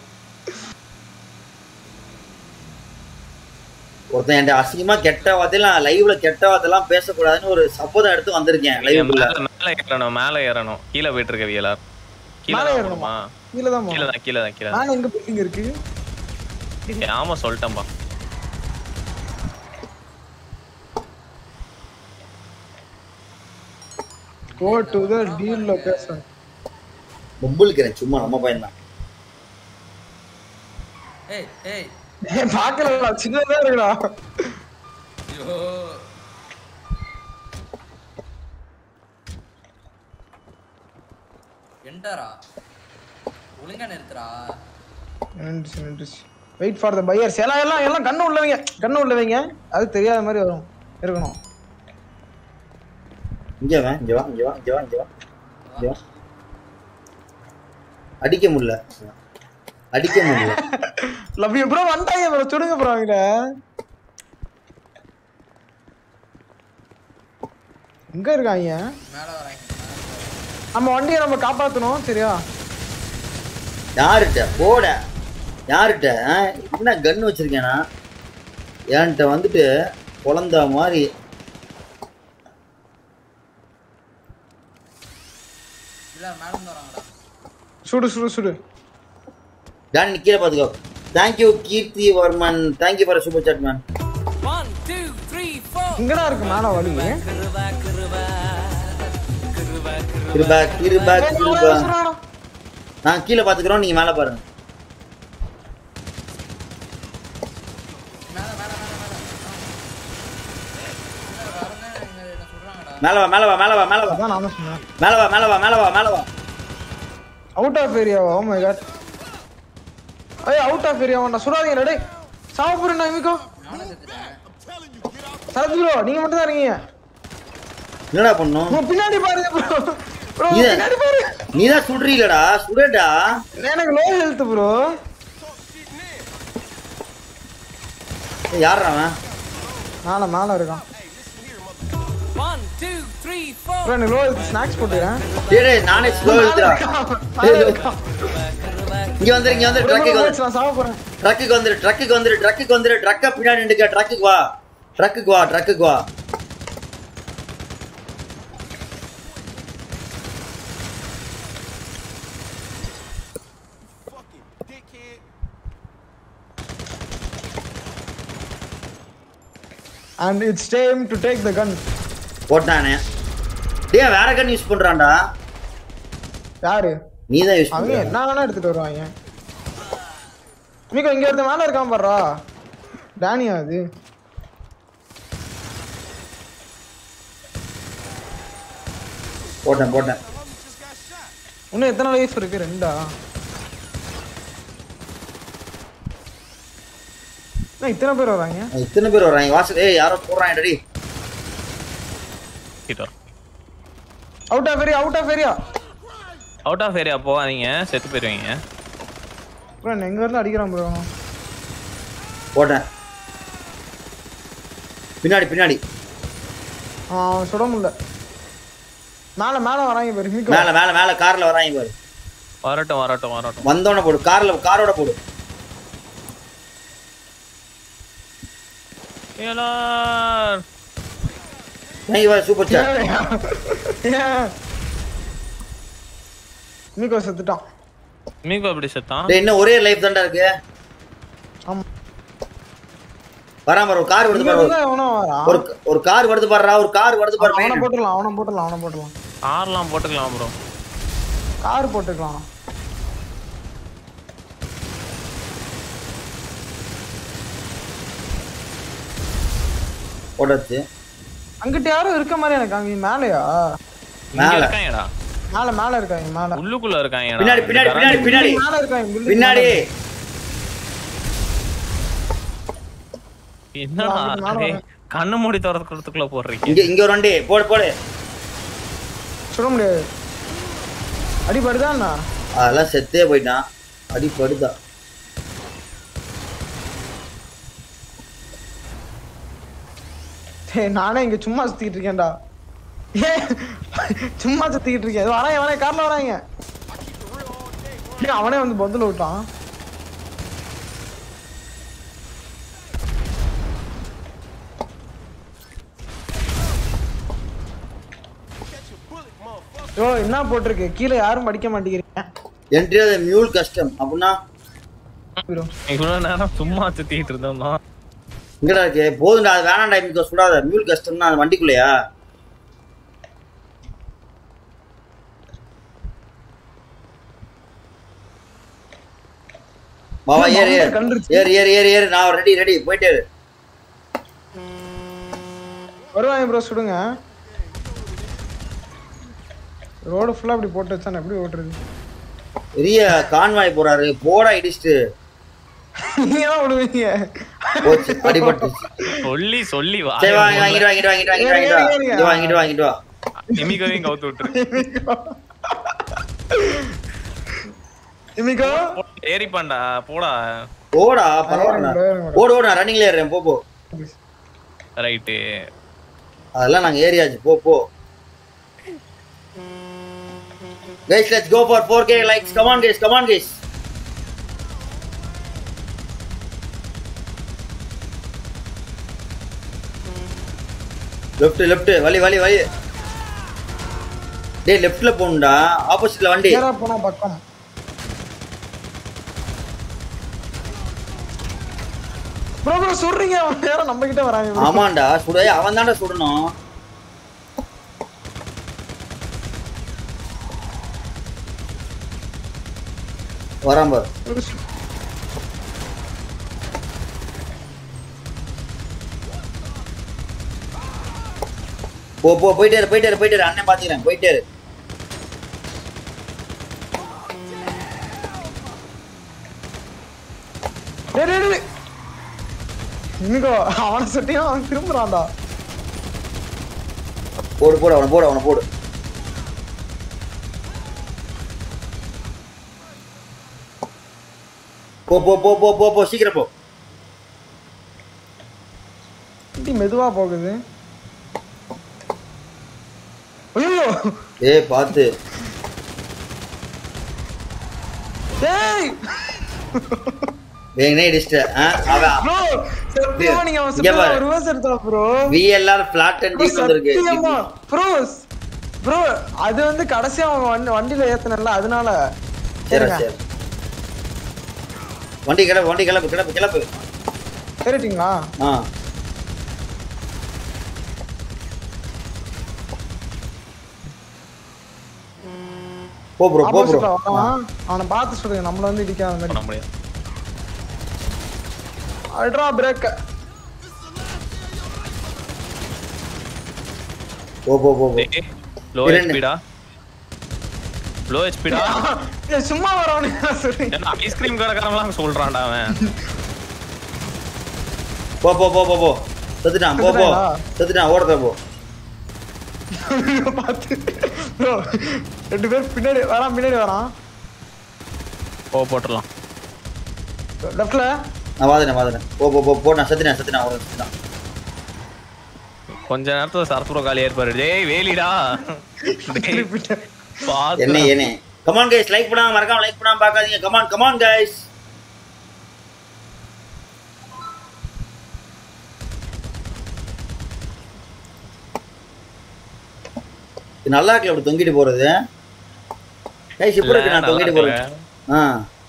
S1: ஒருத்தன் என்கிட்ட அசிங்கமா கெட்ட வார்த்தையெல்லாம் லைவ்ல கெட்ட வார்த்தையெல்லாம் பேசக்கூடாதுன்னு ஒரு சப்போதம் எடுத்து வந்திருக்கேன் லைவ்ல
S2: மேல மேல ஏறணும் மேல ஏறணும் கீழே போயிட்டு இருக்க வியலார் கீழே
S3: மேல
S2: தான்
S3: ஏறணுமா?
S2: போகணுமா?
S3: கீழே தான்
S2: கீழே
S3: போகணும்.
S2: தான் கீழே தான் கீழே தான்
S3: நான் எங்க பில்டிங் இருக்கு
S2: ஏய், ஆமா சொல்லிட்டேன்பா
S3: go to the deal location
S1: மும்புலுக்கிறேன் சும்மா நம்ம பையன் தான்
S6: ஏய் ஏய்
S3: பாக்கலடா சின்னதா இருக்குடா
S6: ஐயோ என்டரா ஒழுங்கா நிறுத்துறா
S3: நின்றுச்சு நின்றுச்சு வெயிட் ஃபார் த பையர்ஸ் எல்லாம் எல்லாம் எல்லாம் கண்ணு உள்ளவங்க கண்ணு உள்ளவங்க அது தெரியாத மாதிரி வரும் இருக்கணும்
S1: இங்க வா இங்க வா இங்க வா இங்க வா இங்க வா இங்க வா அடிக்க முடியல அடிக்க முடியல
S3: லவ் யூ ப்ரோ வந்தாங்க ப்ரோ சுடுங்க ப்ரோ அவங்க எங்க இருக்காங்க
S6: மேல வராங்க
S3: நம்ம வண்டியை நம்ம காப்பாத்தணும் சரியா
S1: யாருட்ட போட யாருட்ட ஆ? என்ன கன் வச்சிருக்கேனா என்கிட்ட வந்துட்டு குழந்த மாதிரி
S6: இல்ல மேல இருந்து வராங்கடா
S3: சுடு சுடு சுடு
S1: டான் கீழே பார்த்துக்கோ thank you Keerthi Varman thank you for super chat man
S5: one, two, three, four.
S3: இங்கடா இருக்கு மேல வழி
S5: கிருபா, கிருபா. கிருபா, கிருபா.
S1: கிருபா கிருபா
S3: ஏய், நான்
S1: கிருபா
S3: சுடுறானா?
S1: நான் கீழே பார்த்துக்கிறோம் நீங்க மேலே பாருங்க
S6: மேல மேல மேல மேல ஆ. இல்ல, வரேன்னு இங்க என்ன சொல்றாங்கடா
S1: மேலே வா மேலே வா மேலே வா மேலே வா
S3: அதான் நான் தான் சொன்னேன்
S1: மேலே வா மேலே வா மேலே வா மேலே வா
S3: அவுட் ஆஃப் ஏரியாவா ஓ மை காட் ஐய் அவுட் ஆஃப் ஏரியாவாண்டா சுடாதீங்க டேய் சாவ போறேன் நான் இமிக்கோ
S6: நானும் செத்துட்டேன்
S3: சரத் ப்ரோ நீங்க மட்டும் தான் இருக்கீங்க
S1: என்னடா பண்ணும்
S3: உங்க பின்னாடி பாருங்க ப்ரோ ப்ரோ
S1: இது-
S3: பின்னாடி பாரு
S1: நீ தான் சுடுறீங்களடா சுடடா
S3: எனக்கு லோ ஹெல்த் ப்ரோ
S1: யாரா அவன்
S3: மேல மேல இருக்கான்
S5: One, two, three, four.
S3: Bro எனக்கு லோ ஹெல்த் ஸ்நாக்ஸ் போட்டுறேன்
S1: டேய் டேய், நானே ஸ்லோ எழுத்துறா இங்க வந்துரு இங்க வந்து ட்ரக்குக்கு வந்து
S3: நான் சாவ போறேன்
S1: ட்ரக்குக்கு வந்துரு ட்ரக்குக்கு வந்துரு ட்ரக்குக்கு வந்துரு ட்ரக்க பின்னாடி நின்னுக்க ட்ரக்குக்கு வா ட்ரக்குக்கு வா ட்ரக்குக்கு வா
S3: and it's time to take the gun
S1: போட்டானே டேய் வேற கன் யூஸ் பண்றான்டா
S3: யாரு
S1: நீ தான் யூஸ்
S3: அவங்க
S1: பண்ற
S3: என்ன வேணா எடுத்துட்டு வருவாங்க மீக்கோ இங்க ஒருத்தன் மேல இருக்கான் பாருடா டேனியா அது
S1: போட்டேன் போட்டேன்
S3: இன்னும் எத்தனை லைஃப் இருக்கு ரெண்டா என்ன இத்தனை பேர் வராங்க
S1: இத்தனை பேர் வர்றாங்க வாசல் ஏய் யாரோ போடுறாங்க டடி
S2: கிட்ட
S3: out of area out of area
S2: out of area போகாதீங்க செத்து போயிருவீங்க
S3: ப்ரோ எங்க இருந்து அடிக்கிறான் ப்ரோ
S1: போட்டேன் பின்னாடி பின்னாடி
S3: அவன் சுட முடியல மேல மேல வராங்க பாரு நிக்கோ.
S1: மேல மேல மேல கார்ல வராங்க பாரு
S2: வரட்டும் வரட்டும் வரட்டும்
S1: வந்தோடனே போடு கார்ல காரோட போடு
S2: ஏலார்.
S1: வாங்கி பாரு சூப்பர் சார்
S3: ஏன்? நிக்கோ செத்துட்டான்
S2: மீகோ எப்படி செத்தான்
S1: டேய் இன்னும் ஒரே லைஃப் தான்டா இருக்கு
S3: ஆமா
S1: வராம பாரு, ஒரு கார் வருது
S3: இங்க
S1: பாரு
S3: இருந்தா எவனோ வரான்.
S1: ஒரு ஒரு கார் வருது பாருடா ஒரு கார் வருது பாரு
S3: அவனை
S1: main.
S3: போட்டுடலாம் அவனை போட்டுடலாம் அவனை போட்டுடலாம்
S2: கார்லாம் போட்டுக்கலாம் ப்ரோ
S3: கார் போட்டுக்கலாம்
S1: போட்டாச்சு
S3: அங்கிட்ட யாரும் இருக்க மாதிரி எனக்கு அங்க மேலயா
S2: இங்க
S1: மேல.
S2: இருக்காங்கடா
S3: மேல மேல இருக்காங்க மேல
S2: உள்ளுக்குள்ள இருக்காங்கடா
S1: பின்னாடி பின்னாடி பின்னாடி பின்னாடி
S3: மேல இருக்காங்க building
S1: பின்னாடி
S3: மேல.
S2: என்னடா
S3: அங்கிட்டு மேல
S2: டேய்,
S3: வரேன்.
S2: கண்ணு மூடி திறக்கிறதுக்குள்ள போடுறீங்க
S1: இங்க இங்க ஒரு வண்டி போடு போடு
S3: சுட முடியாது அடிபடுதா என்ன
S1: அதெல்லாம் செத்தே போயிட்டான் அடி படுதா
S3: டேய் நானே இங்க சும்மா சுத்திட்டு இருக்கேன்டா ஏய், சும்மா சுத்திட்டு இருக்கேன் இது வராங்க வராங்க கார்ல வராங்க டேய், அவனே வந்து பொந்துல விட்டான் ஓ என்ன போட்டிருக்கு கீழே யாரும் படிக்க மாட்டேங்கிறீங்க
S1: என்ட்ரி அது மியூல் கஸ்டம் அப்படின்னா
S3: bro.
S2: இவ்வளவு நேரம் சும்மா சுத்திட்டு இருந்தோம்னா
S1: இங்கடா இருக்கு போதும்டா அது வேணாம்டா இங்க சுடாத மியூல் கஸ்டம்னா அது வண்டிக்குள்ளயா பாவா ஏறு ஏறு
S3: கண்டுருச்சு.
S1: ஏறு ஏறு ஏறு ஏறு நான் ரெடி ரெடி போயிட்டே இரு.
S3: வருவாங்க ப்ரோ சுடுங்க ரோடு ஃபுல்லா இப்படி போட்டு வச்சா நான் எப்படி ஓட்டுறது
S1: பெரிய கான்வாய் போறாரு போடா இடிச்சிட்டு
S3: நீங்க தான் விடுவீங்க
S1: போச்சு அடிபட்டுச்சு
S2: சொல்லி சொல்லி வா
S1: சரி வாங்கி வாங்கிட்டு வாங்கிட்டு வாங்கிட்டு வாங்கிட்டு வாங்கிட்டு வா இங்க வாங்கிட்டு வாங்கிட்டு வா
S2: எமிகோவையும் கவுத்து விட்டுரு
S3: இமிகோ
S2: ஏறிப்பான்டா போடா
S1: போடா பரவாயில்ல
S3: ஏறுங்க, ஏறுங்க.
S1: ஓடு ஓடு நான் ரன்னிங்ல ஏறுறேன் போ போ
S2: ரைட்டு
S1: அதெல்லாம் நாங்க ஏறியாச்சு போ போ guys let's go for 4k likes come on guys come on guys left left வலி வலி வலி டேய் லெஃப்ட்ல போணும்டா ஆப்போசிட்ல வண்டி
S3: நேரா போனா பக்கம் ப்ரோ ப்ரோ சொல்றீங்க அவன் நேரம் நம்ம கிட்ட வராங்க bro.
S1: ஆமாண்டா சுட அவன் தான்டா சுடணும் வரான் பாரு போ போ போயிட்டே இரு போயிட்டே இரு போயிட்டே இரு அண்ணன் பாத்துக்கிறேன் போயிட்டே இரு
S3: டேய் டேய் டேய் இமிகோ அவனை சுட்டியும் அவன் திரும்புறான்டா
S1: போடு போடு அவனை போடு அவனை போடு போ போ போ போ போ போ சீக்கிரம் போ
S3: வண்டி மெதுவா போகுது ஐயோ
S1: ஏய் பார்த்து
S3: டேய்
S1: வேங்கனே இடிச்சிட்ட ஆ, அவன்
S3: ப்ரோ சத்தியமா நீங்க அவன்
S1: இங்க
S3: சுத்தமா
S1: பாரு.
S3: ரிவர்ஸ் எடுத்தா bro
S1: VLR flat and team வந்திருக்கு
S3: சத்தியமா ப்ரோ ப்ரோ அது வந்து கடைசியா அவங்க வண்டி வண்டியில ஏத்தனல அதனால
S1: சரி
S3: சரிங்க
S1: சரி வண்டி கிளப்பு வண்டி கிளப்பு கிளப்பு கிளப்பு
S3: சரிட்டீங்களா
S1: ஆ போ ப்ரோ போ ப்ரோ
S3: ஆப்போசிட்ல வரான் அவனை பார்த்து சொல்லுங்க நம்மள வந்து இடிக்காத மாதிரி
S2: பண்ண முடியாது
S3: அல்ட்ரா பிரேக்
S1: போ போ போ போ
S2: லோ
S1: இரண்டு.
S2: ஹெச்பிடா லோ ஹெச்பிடா
S3: சும்மா வரவனு சொல்றீங்க
S2: ஐஸ்கிரீம் கடைக்காரங்களாம் சொல்றான்டா அவன்
S1: போ போ போ போ போ செத்துட்டான் போ போ
S3: செத்துட்டாங்களா?
S1: செத்துட்டான் ஓடுற போ
S3: பார்த்து ப்ரோ ரெண்டு பேர் பின்னாடி வரான் பின்னாடி வரான்
S2: போ போட்டுடலாம்
S3: லெஃப்ட்ல
S1: நான் வாதுனேன் வாதுனேன் போ போ போ போ நான் செத்துட்டேன் செத்துட்டேன் ஓடுறேன் செத்துட்டான்
S2: கொஞ்ச நேரத்துல சரஸ்வர காலி ஏற்பாரு டேய் வேலிடா டேய், பாத்துடா.
S1: என்ன என்ன கமான் கைஸ் லைக் பண்ணாம மறக்காம லைக் பண்ணாம பார்க்காதீங்க கமான் கமான் கைஸ் நல்லா இருக்குல்ல அப்படி தொங்கிட்டு போறது கைஸ் இப்ப இருக்கு நான்
S2: இல்ல,
S1: தொங்கிட்டு
S2: நல்லா
S1: போறேன் ஆ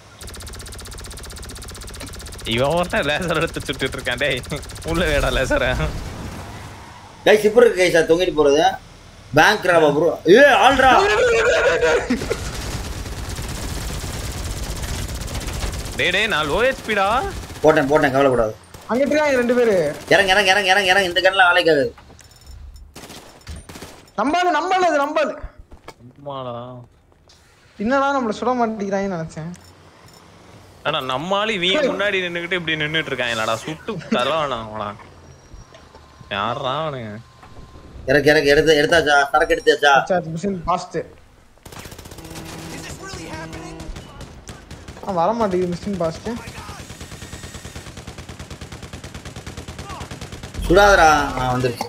S2: இவன் ஒருத்தன் லேசர் எடுத்து சுட்டுட்டு இருக்கான் டேய் உள்ள வேடா லேசர
S1: கைஸ் இப்ப இருக்கு கைஸ் அது தொங்கிட்டு போறது பேங்க் ராபா ப்ரோ ஏ ஆல்ரா
S2: டேய் டேய் நான் லோ ஹெச்பிடா
S1: போட்டேன் போட்டேன் கவலைப்படாது
S3: அங்கிட்டு இருக்காங்க ரெண்டு பேரு
S1: இறங்க இறங்க இறங்க இறங்க இறங்க இந்த கண்ணில் வேலைக்காது
S3: நம்பாலு நம்பாலு அது நம்பாலு
S2: அம்மாடா
S3: என்னடா நம்மள சுட மாட்டேங்கிறாங்கன்னு நினைச்சேன்
S2: ஆனா நம்மால இவன் முன்னாடி நின்னுகிட்டு இப்படி நின்னுட்டு இருக்கான் என்னடா சுட்டு தரவானா அவனா யாரா அவனுங்க
S1: இறக்கு இறக்கு எடுத்து எடுத்தாச்சா சரக்கு எடுத்தாச்சா
S3: மிஷின் பாஸ்ட் ஆ வர மாட்டேங்குது மிஷின் பாஸ்ட்
S1: சுடாதடா ஆ வந்துருச்சு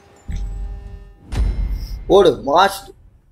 S1: ஓடு மாஸ்ட்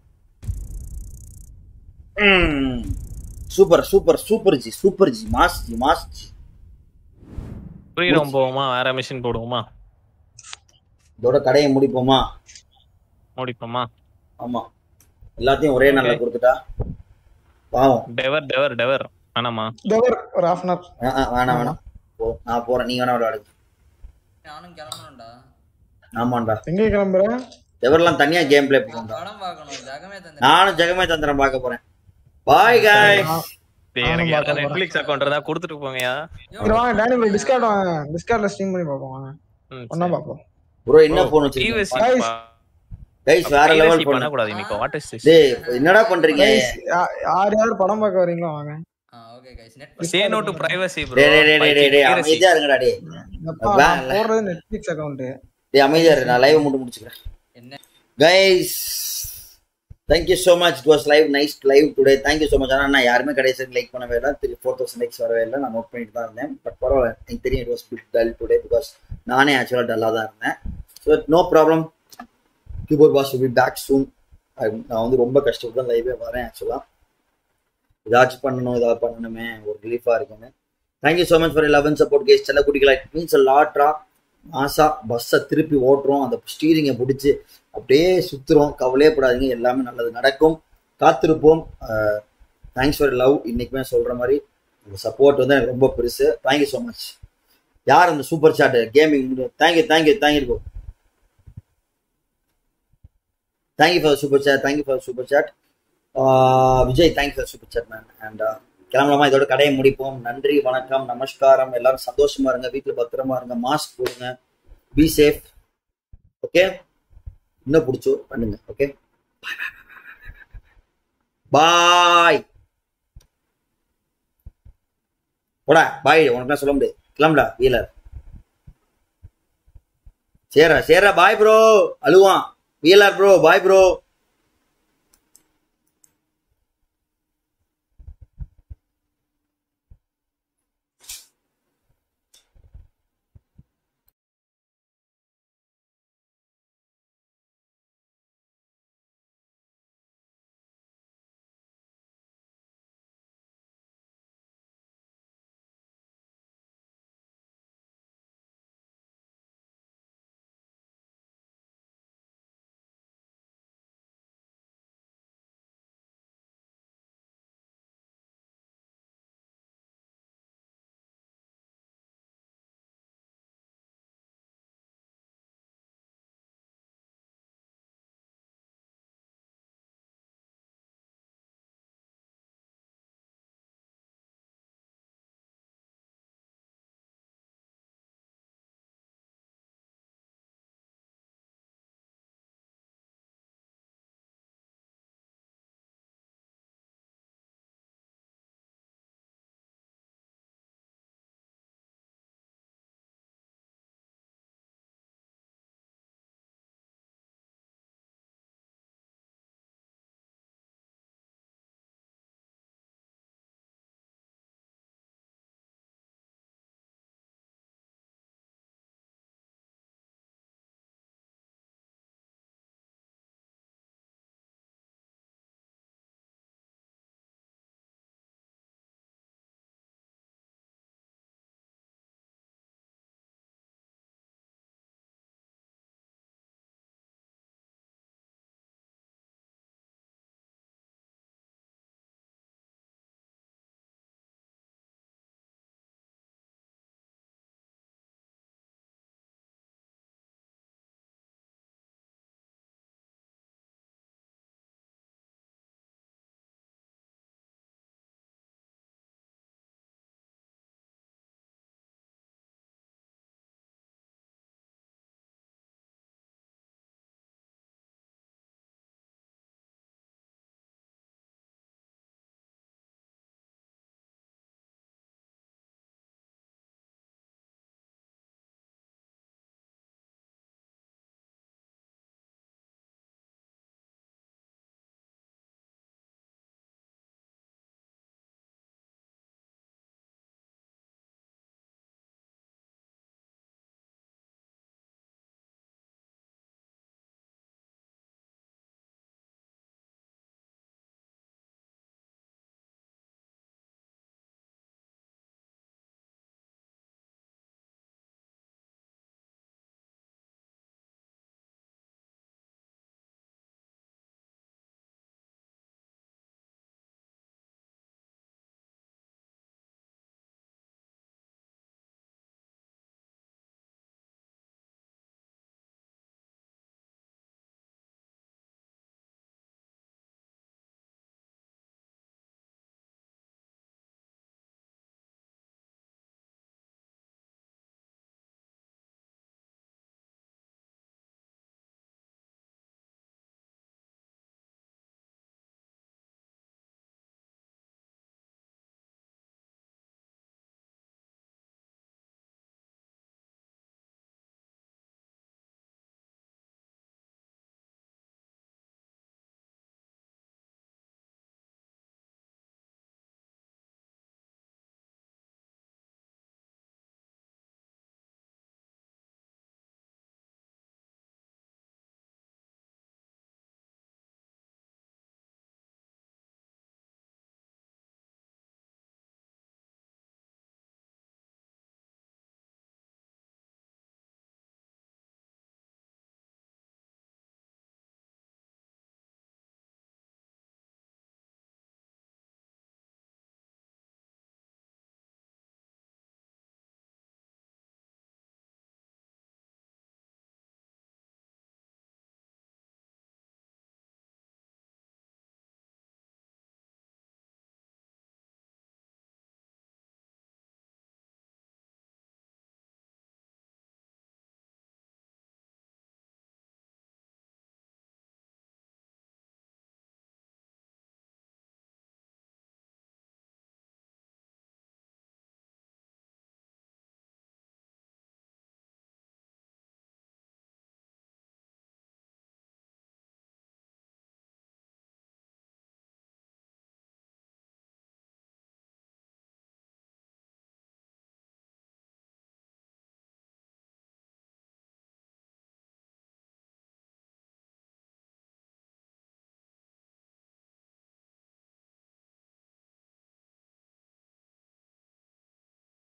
S1: super super super ji super ji mass ji mass ji
S2: freedom போவோமா வேற மிஷின் போடுவோமா
S1: இதோட கடையை முடிப்போமா
S2: முடிப்போமா
S1: ஆமா எல்லாத்தையும் ஒரே நாள்ல கொடுத்துட்டா பாவம்
S2: டெவர் டெவர் டெவர் வேணாமா
S3: டவர் ஒரு ஹாஃப் அன்
S1: ஆ, ஆ, வேணாம் வேணாம் போ நான் போறேன் நீ வேணா விளையாடு
S6: நானும் கிளம்பணும்டா
S1: ஆமாண்டா
S3: எங்க கிளம்புற
S1: எவரெல்லாம் தனியா கேம் ப்ளே பண்ணுறா
S6: படம் பார்க்கணும் ஜகமே தந்து
S1: நானும் ஜெகமே தந்திரம் பார்க்க போறேன் பாய் காய்
S2: டேய் எனக்கு யாரா நெட்ஃபிளிக்ஸ் அக்கவுண்ட் இருந்தா கொடுத்துட்டு போங்கயா
S3: சரி வாங்க டேனி ப்ரோ டிஸ்கார்ட் வாங்க டிஸ்கார்ட்ல ஸ்ட்ரீம் பண்ணி பார்ப்போம் வாங்க
S2: ம்,
S3: ஒண்ணா பார்ப்போம்
S1: ப்ரோ என்ன போன்
S2: PVC
S1: வச்சிருக்கீங்க
S3: Guys.
S1: கைஸ் வேற
S2: PVC
S1: லெவல் பண்ண
S2: பண்ணக்கூடாது இன்னைக்கு வாட் இஸ் திஸ்
S1: டேய் என்னடா பண்றீங்க
S3: யா- யார் யார் படம் பார்க்க வரீங்களோ வாங்க
S6: ஆ okay guys net
S2: say no to privacy bro
S1: டேய் டேய் டேய் டேய், டேய் டேய் அமைதியா இருங்கடா டேய்
S3: எப்பா
S1: வா,
S3: நான் போடுறது நெட்ஃபிளிக்ஸ் அக்கவுண்ட்
S1: டேய் அமைதியா இரு நான் லைவ் மட்டும் முடிச்சுக்கிறேன்
S6: என்ன
S1: guys thank you so much it was live nice live today thank you so much ஆனால் நான் யாருமே கடைசி லைக் பண்ணவே இல்லை த்ரீ ஃபோர் தௌசண்ட் லைக்ஸ் வரவே இல்லை நான் நோட் பண்ணிட்டு தான் இருந்தேன் பட் பரவாயில்ல எனக்கு தெரியும் it was bit dull today because நானே ஆக்சுவலாக டல்லாக தான் இருந்தேன் so no problem keyboard boss be back soon நான் வந்து ரொம்ப கஷ்டப்பட்டு தான் லைவே வரேன் ஆக்சுவலாக ஏதாச்சும் பண்ணணும் ஏதாவது பண்ணணுமே ஒரு ரிலீஃபாக இருக்குமே thank you so much for eleven support guys செல்ல குட்டிகளா இட் மீன்ஸ் லாட்ரா மாசா பஸ்ஸை திருப்பி ஓட்டுறோம் அந்த ஸ்டீரிங்கை பிடிச்சி அப்படியே சுத்துறோம் கவலையே படாதீங்க எல்லாமே நல்லது நடக்கும் காத்திருப்போம் தேங்க்ஸ் ஃபார் லவ் இன்னைக்குமே சொல்ற மாதிரி உங்க சப்போர்ட் வந்து எனக்கு ரொம்ப பெருசு தேங்க்யூ ஸோ மச் யார் அந்த super chat gaming thank you thank you thank you thank you for super chat thank you for super chat Vijay thank you for super chat man and கிளம்பலாமா இதோட கடையை முடிப்போம் நன்றி வணக்கம் நமஸ்காரம் எல்லாரும் சந்தோஷமா இருங்க வீட்டில் பத்திரமா இருங்க மாஸ்க் போடுங்க பி சேஃப் ஓகே இன்னும் பிடிச்சோ பண்ணுங்க ஓகே பாய் போடா பாய் உனக்கு சொல்ல முடியாது கிளம்புடா வீலர் சேரா சேரா பாய் ப்ரோ அழுவான் வீலர் ப்ரோ பாய் ப்ரோ